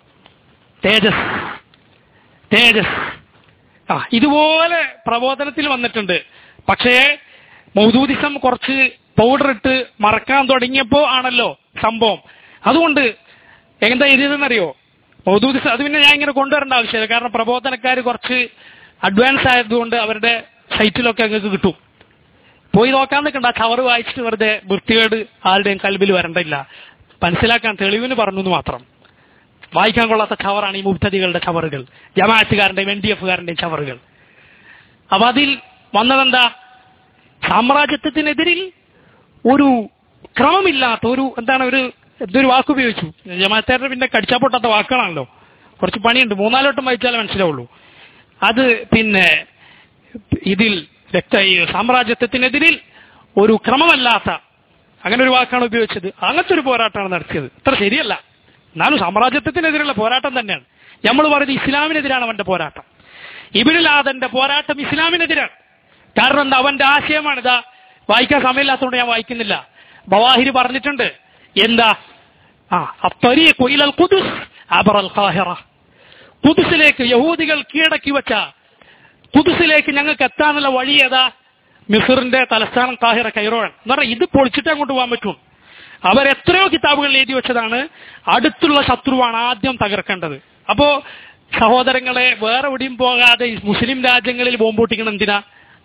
തേജസ് തേജസ് ആ ഇതുപോലെ പ്രബോധനത്തിൽ വന്നിട്ടുണ്ട് പക്ഷേ മൗദൂദിസം കുറച്ച് പൗഡർ ഇട്ട് മറക്കാൻ തുടങ്ങിയപ്പോ ആണല്ലോ സംഭവം അതുകൊണ്ട് എന്താ എഴുതിയതെന്നറിയോ മൗദൂദിസം അത് പിന്നെ ഞാൻ ഇങ്ങനെ കൊണ്ടുവരേണ്ട ആവശ്യമില്ല കാരണം പ്രബോധനക്കാർ കുറച്ച് അഡ്വാൻസ് ആയതുകൊണ്ട് അവരുടെ സൈറ്റിലൊക്കെ നിങ്ങൾക്ക് കിട്ടും പോയി നോക്കാൻ നിൽക്കണ്ട ആ ചവറ് വായിച്ചിട്ട് വെറുതെ വൃത്തികേട് ആരുടെയും കൽബിൽ വരണ്ടില്ല മനസ്സിലാക്കാൻ തെളിവിന് പറഞ്ഞു എന്ന് മാത്രം വായിക്കാൻ കൊള്ളാത്ത ചവറാണ് ഈ മുബ്തദികളുടെ ചവറുകൾ ജമാഅത്തുകാരന്റെയും എൻ ഡി എഫുകാരന്റെയും ചവറുകൾ അപ്പൊ അതിൽ വന്നതെന്താ സാമ്രാജ്യത്വത്തിനെതിരിൽ ഒരു ക്രമമില്ലാത്ത ഒരു എന്താണ് ഒരു എന്തൊരു വാക്ക് ഉപയോഗിച്ചു ജമാഅത്തുകാരുടെ പിന്നെ കടിച്ചാ പൊട്ടാത്ത വാക്കുകളാണല്ലോ കുറച്ച് പണിയുണ്ട് മൂന്നാലോട്ടം വായിച്ചാലേ മനസ്സിലാവുള്ളൂ അത് പിന്നെ ഇതിൽ രക്ത ഈ സാമ്രാജ്യത്വത്തിനെതിരിൽ ഒരു ക്രമമല്ലാത്ത അങ്ങനെ ഒരു വാക്കാണ് ഉപയോഗിച്ചത് അങ്ങനത്തെ ഒരു പോരാട്ടമാണ് നടത്തിയത് അത്ര ശരിയല്ല എന്നാലും സാമ്രാജ്യത്വത്തിനെതിരുള്ള പോരാട്ടം തന്നെയാണ് നമ്മൾ പറയുന്നത് ഇസ്ലാമിനെതിരാണ് അവന്റെ പോരാട്ടം ഇബിനുലാദന്റെ പോരാട്ടം ഇസ്ലാമിനെതിരാണ് കാരണം എന്താ അവന്റെ ആശയമാണ് ഇതാ വായിക്കാൻ സമയമില്ലാത്തതുകൊണ്ട് ഞാൻ വായിക്കുന്നില്ല ബവാഹിര് പറഞ്ഞിട്ടുണ്ട് എന്താ ആ അത്തരീഖു ഇലൽ ഖുദ്സ് അബറൽ ഖാഹിറ കുതിസിലേക്ക് യഹൂദികൾ കീഴടക്കി വെച്ച കുതിസിലേക്ക് ഞങ്ങൾക്ക് എത്താനുള്ള വഴി ഏതാ മിസറിന്റെ തലസ്ഥാനം കാഹിറ കൈറോഴൻ എന്ന് പറഞ്ഞാൽ ഇത് പൊളിച്ചിട്ട് അങ്ങോട്ട് പോകാൻ പറ്റും അവർ എത്രയോ കിതാബുകളിൽ എഴുതി വെച്ചതാണ് അടുത്തുള്ള ശത്രുവാണ് ആദ്യം തകർക്കേണ്ടത് അപ്പോ സഹോദരങ്ങളെ വേറെ എവിടെയും പോകാതെ ഈ മുസ്ലിം രാജ്യങ്ങളിൽ ബോംബ് പൊട്ടിക്കണം എന്തിനാ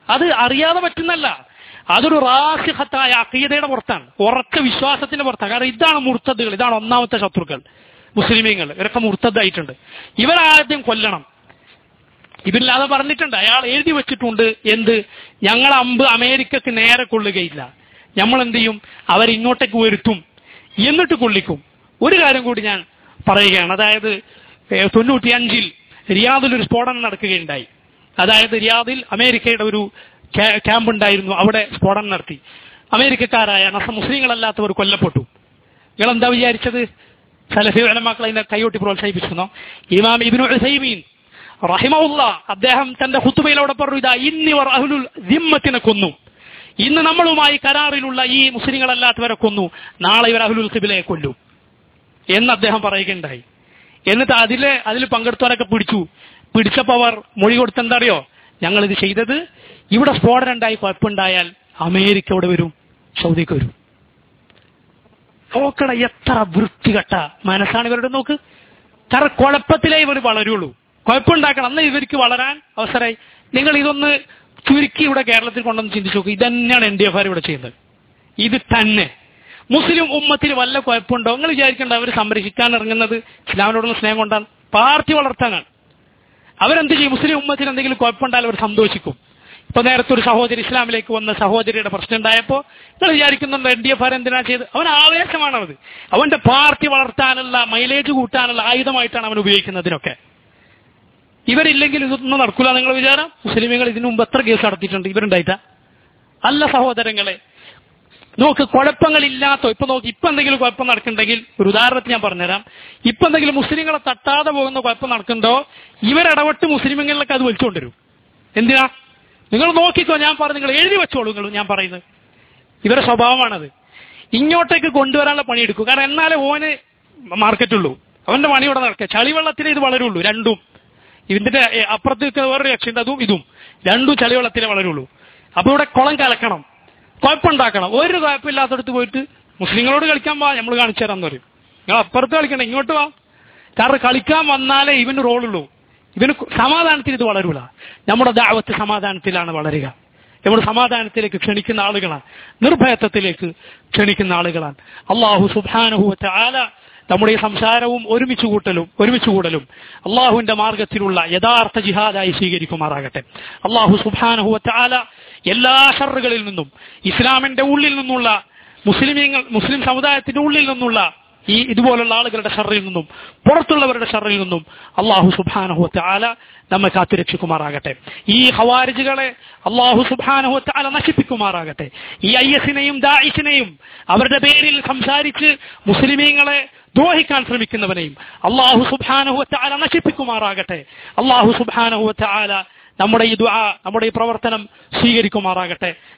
അത് അറിയാതെ പറ്റുന്നല്ല അതൊരു റാസിഹത്തായ അക്കീതയുടെ പുറത്താണ് ഉറച്ച വിശ്വാസത്തിന്റെ പുറത്താണ് കാരണം ഇതാണ് മുർത്തദുകൾ ഇതാണ് ഒന്നാമത്തെ ശത്രുക്കൾ മുസ്ലിമീങ്ങൾ ഇവരൊക്കെ മുർത്തദായിട്ടുണ്ട് ഇവരാദ്യം കൊല്ലണം ഇതില്ലാതെ പറഞ്ഞിട്ടുണ്ട് അയാൾ എഴുതി വെച്ചിട്ടുണ്ട് എന്ത് ഞങ്ങൾ അമ്പ് അമേരിക്കക്ക് നേരെ കൊള്ളുകയില്ല നമ്മൾ എന്ത് ചെയ്യും അവരിങ്ങോട്ടേക്ക് വരുത്തും എന്നിട്ട് കൊള്ളിക്കും ഒരു കാര്യം കൂടി ഞാൻ പറയുകയാണ് അതായത് ഏഹ്, തൊണ്ണൂറ്റിയഞ്ചിൽ റിയാദിൽ ഒരു സ്ഫോടനം നടക്കുകയുണ്ടായി അതായത് റിയാദിൽ അമേരിക്കയുടെ ഒരു ക്യാ- ക്യാമ്പ് ഉണ്ടായിരുന്നു അവിടെ സ്ഫോടനം നടത്തി അമേരിക്കക്കാരായ നസ മുസ്ലിങ്ങളല്ലാത്തവർ കൊല്ലപ്പെട്ടു നിങ്ങൾ എന്താ വിചാരിച്ചത് സലഫി ഉലമാക്കൾ അതിനെ കൈയൊട്ടി പ്രോത്സാഹിപ്പിച്ചിരുന്നോ ഇമാം ഇബിനു ഉസൈമീൻ റഹിമഉല്ല അദ്ദേഹം തന്റെ ഹുത്തുബയിലൂടെ പറഞ്ഞു ഇതാ ഇന്നിവർ അഹ്ലുൽ ദിമ്മത്തിനെ കൊന്നു ഇന്ന് നമ്മളുമായി കരാറിലുള്ള ഈ മുസ്ലിങ്ങളല്ലാത്തവരെ കൊന്നു നാളെ ഇവർ അഹ്ലുൽ ഖിബിലയെ കൊല്ലും എന്ന് അദ്ദേഹം പറയുകയുണ്ടായി എന്നിട്ട് അതിലെ അതിൽ പങ്കെടുത്തവരൊക്കെ പിടിച്ചു പിടിച്ചപ്പോ അവർ മൊഴി കൊടുത്തെന്താ അറിയോ ഞങ്ങൾ ഇത് ചെയ്തത് ഇവിടെ സ്ഫോടനം ഉണ്ടായി കുഴപ്പമുണ്ടായാൽ അമേരിക്ക ഇവിടെ വരും സൗദിക്ക് വരും നോക്കട എത്ര വൃത്തികെട്ട മനസ്സാണ് ഇവരുടെ നോക്ക് കാരണം കുഴപ്പത്തിലേ ഇവർ വളരുള്ളൂ കുഴപ്പമുണ്ടാക്കണം അന്ന് ഇവർക്ക് വളരാൻ അവസരമായി നിങ്ങൾ ഇതൊന്ന് ചുരുക്കി ഇവിടെ കേരളത്തിൽ കൊണ്ടൊന്ന് ചിന്തിച്ചു നോക്ക് ഇതന്നെയാണ് എൻ ഡി എഫ് ആർ ഇവിടെ ചെയ്യുന്നത് ഇത് തന്നെ മുസ്ലിം ഉമ്മത്തിൽ വല്ല കുഴപ്പമുണ്ടോ നിങ്ങൾ വിചാരിക്കേണ്ട അവർ സംരക്ഷിക്കാൻ ഇറങ്ങുന്നത് ഇസ്ലാമിനോടുള്ള സ്നേഹം കൊണ്ടാണ് പാർട്ടി വളർത്താനാണ് അവരെന്ത് ചെയ്യും മുസ്ലിം ഉമ്മത്തിന് എന്തെങ്കിലും കുഴപ്പമുണ്ടായാൽ അവർ സന്തോഷിക്കും ഇപ്പൊ നേരത്തെ ഒരു സഹോദരി ഇസ്ലാമിലേക്ക് വന്ന സഹോദരിയുടെ പ്രശ്നം ഉണ്ടായപ്പോ നിങ്ങൾ വിചാരിക്കുന്നുണ്ട് എൻ ഡി എഫ് ആർ എന്തിനാ ചെയ്ത് അവൻ ആവേശമാണ് അത് അവന്റെ പാർട്ടി വളർത്താനുള്ള മൈലേജ് കൂട്ടാനുള്ള ആയുധമായിട്ടാണ് അവൻ ഉപയോഗിക്കുന്നതിനൊക്കെ ഇവരില്ലെങ്കിൽ ഇതൊന്നും നടക്കൂല നിങ്ങൾ വിചാരം മുസ്ലിമുകൾ ഇതിനു മുമ്പ് എത്ര കേസ് നടത്തിയിട്ടുണ്ട് ഇവരുണ്ടായിട്ടാ അല്ല സഹോദരങ്ങളെ നോക്ക് കുഴപ്പങ്ങളില്ലാത്ത ഇപ്പൊ നോക്ക് ഇപ്പൊ എന്തെങ്കിലും കുഴപ്പം നടക്കുന്നുണ്ടെങ്കിൽ ഒരു ഉദാഹരണത്തിന് ഞാൻ പറഞ്ഞുതരാം ഇപ്പൊ എന്തെങ്കിലും മുസ്ലിങ്ങളെ തട്ടാതെ പോകുന്ന കുഴപ്പം നടക്കുന്നുണ്ടോ ഇവരിടപെട്ട് മുസ്ലിമുകളിലൊക്കെ അത് വലിച്ചുകൊണ്ടുവരും എന്തിനാ നിങ്ങൾ നോക്കിക്കോ ഞാൻ പറഞ്ഞു നിങ്ങൾ എഴുതി വെച്ചോളൂ നിങ്ങൾ ഞാൻ പറയുന്നത് ഇവരുടെ സ്വഭാവമാണത് ഇങ്ങോട്ടേക്ക് കൊണ്ടുവരാനുള്ള പണിയെടുക്കും കാരണം എന്നാലേ ഓന് മാർക്കറ്റുള്ളൂ അവന്റെ പണി ഇവിടെ നടക്കുക ചളിവെള്ളത്തിലേ ഇത് വളരുള്ളൂ രണ്ടും ഇതിന്റെ എ, അപ്പുറത്തേക്ക് വേറൊരു രക്ഷയുണ്ട് അതും ഇതും രണ്ടും ചളിവെള്ളത്തിലേ വളരുള്ളൂ അപ്പൊ ഇവിടെ കുളം കലക്കണം കുഴപ്പമുണ്ടാക്കണം ഒരു കുഴപ്പമില്ലാത്തടത്ത് പോയിട്ട് മുസ്ലിങ്ങളോട് കളിക്കാൻ വാ നമ്മൾ കാണിച്ചു തരാന്ന് പറയും നിങ്ങൾ അപ്പുറത്ത് കളിക്കണ്ട ഇങ്ങോട്ട് വാ കാരണം കളിക്കാൻ വന്നാലേ ഇവന് റോളുള്ളൂ ഇവന് സമാധാനത്തിൽ ഇത് വളരൂല നമ്മുടെ ദാവത്ത് സമാധാനത്തിലാണ് വളരുക നമ്മുടെ സമാധാനത്തിലേക്ക് ക്ഷണിക്കുന്ന ആളുകളാണ് നിർഭയത്വത്തിലേക്ക് ക്ഷണിക്കുന്ന ആളുകളാണ് അള്ളാഹു സുബാനുഹുവറ്റ ആല നമ്മുടെ ഈ സംസാരവും ഒരുമിച്ച് കൂട്ടലും ഒരുമിച്ച് കൂടലും അള്ളാഹുവിന്റെ മാർഗത്തിലുള്ള യഥാർത്ഥ ജിഹാദായി സ്വീകരിക്കുമാറാകട്ടെ അള്ളാഹു സുബാനുഹുവറ്റ ആല എല്ലാ ഷറുകളിൽ നിന്നും ഇസ്ലാമിന്റെ ഉള്ളിൽ നിന്നുള്ള മുസ്ലിമീങ്ങൾ മുസ്ലിം സമുദായത്തിന്റെ ഉള്ളിൽ നിന്നുള്ള ഈ ഇതുപോലുള്ള ആളുകളുടെ ഷറിൽ നിന്നും പുറത്തുള്ളവരുടെ ഷറിൽ നിന്നും അള്ളാഹു സുബാനഹുവത്ത് ആല നമ്മെ കാത്തുരക്ഷിക്കുമാറാകട്ടെ ഈ ഹവാരിജുകളെ അള്ളാഹു സുബാനഹുവത്ത് ആല നശിപ്പിക്കുമാറാകട്ടെ ഈ ഐ എസിനെയും ദായിഷിനെയും അവരുടെ പേരിൽ സംസാരിച്ച് മുസ്ലിമീങ്ങളെ ദ്രോഹിക്കാൻ ശ്രമിക്കുന്നവനെയും അള്ളാഹു സുബാനഹുവത്ത് ആല നശിപ്പിക്കുമാറാകട്ടെ അള്ളാഹു സുബാനഹുവത്ത് ആല നമ്മുടെ ഈ ദുആ നമ്മുടെ ഈ പ്രവർത്തനം സ്വീകരിക്കുമാറാകട്ടെ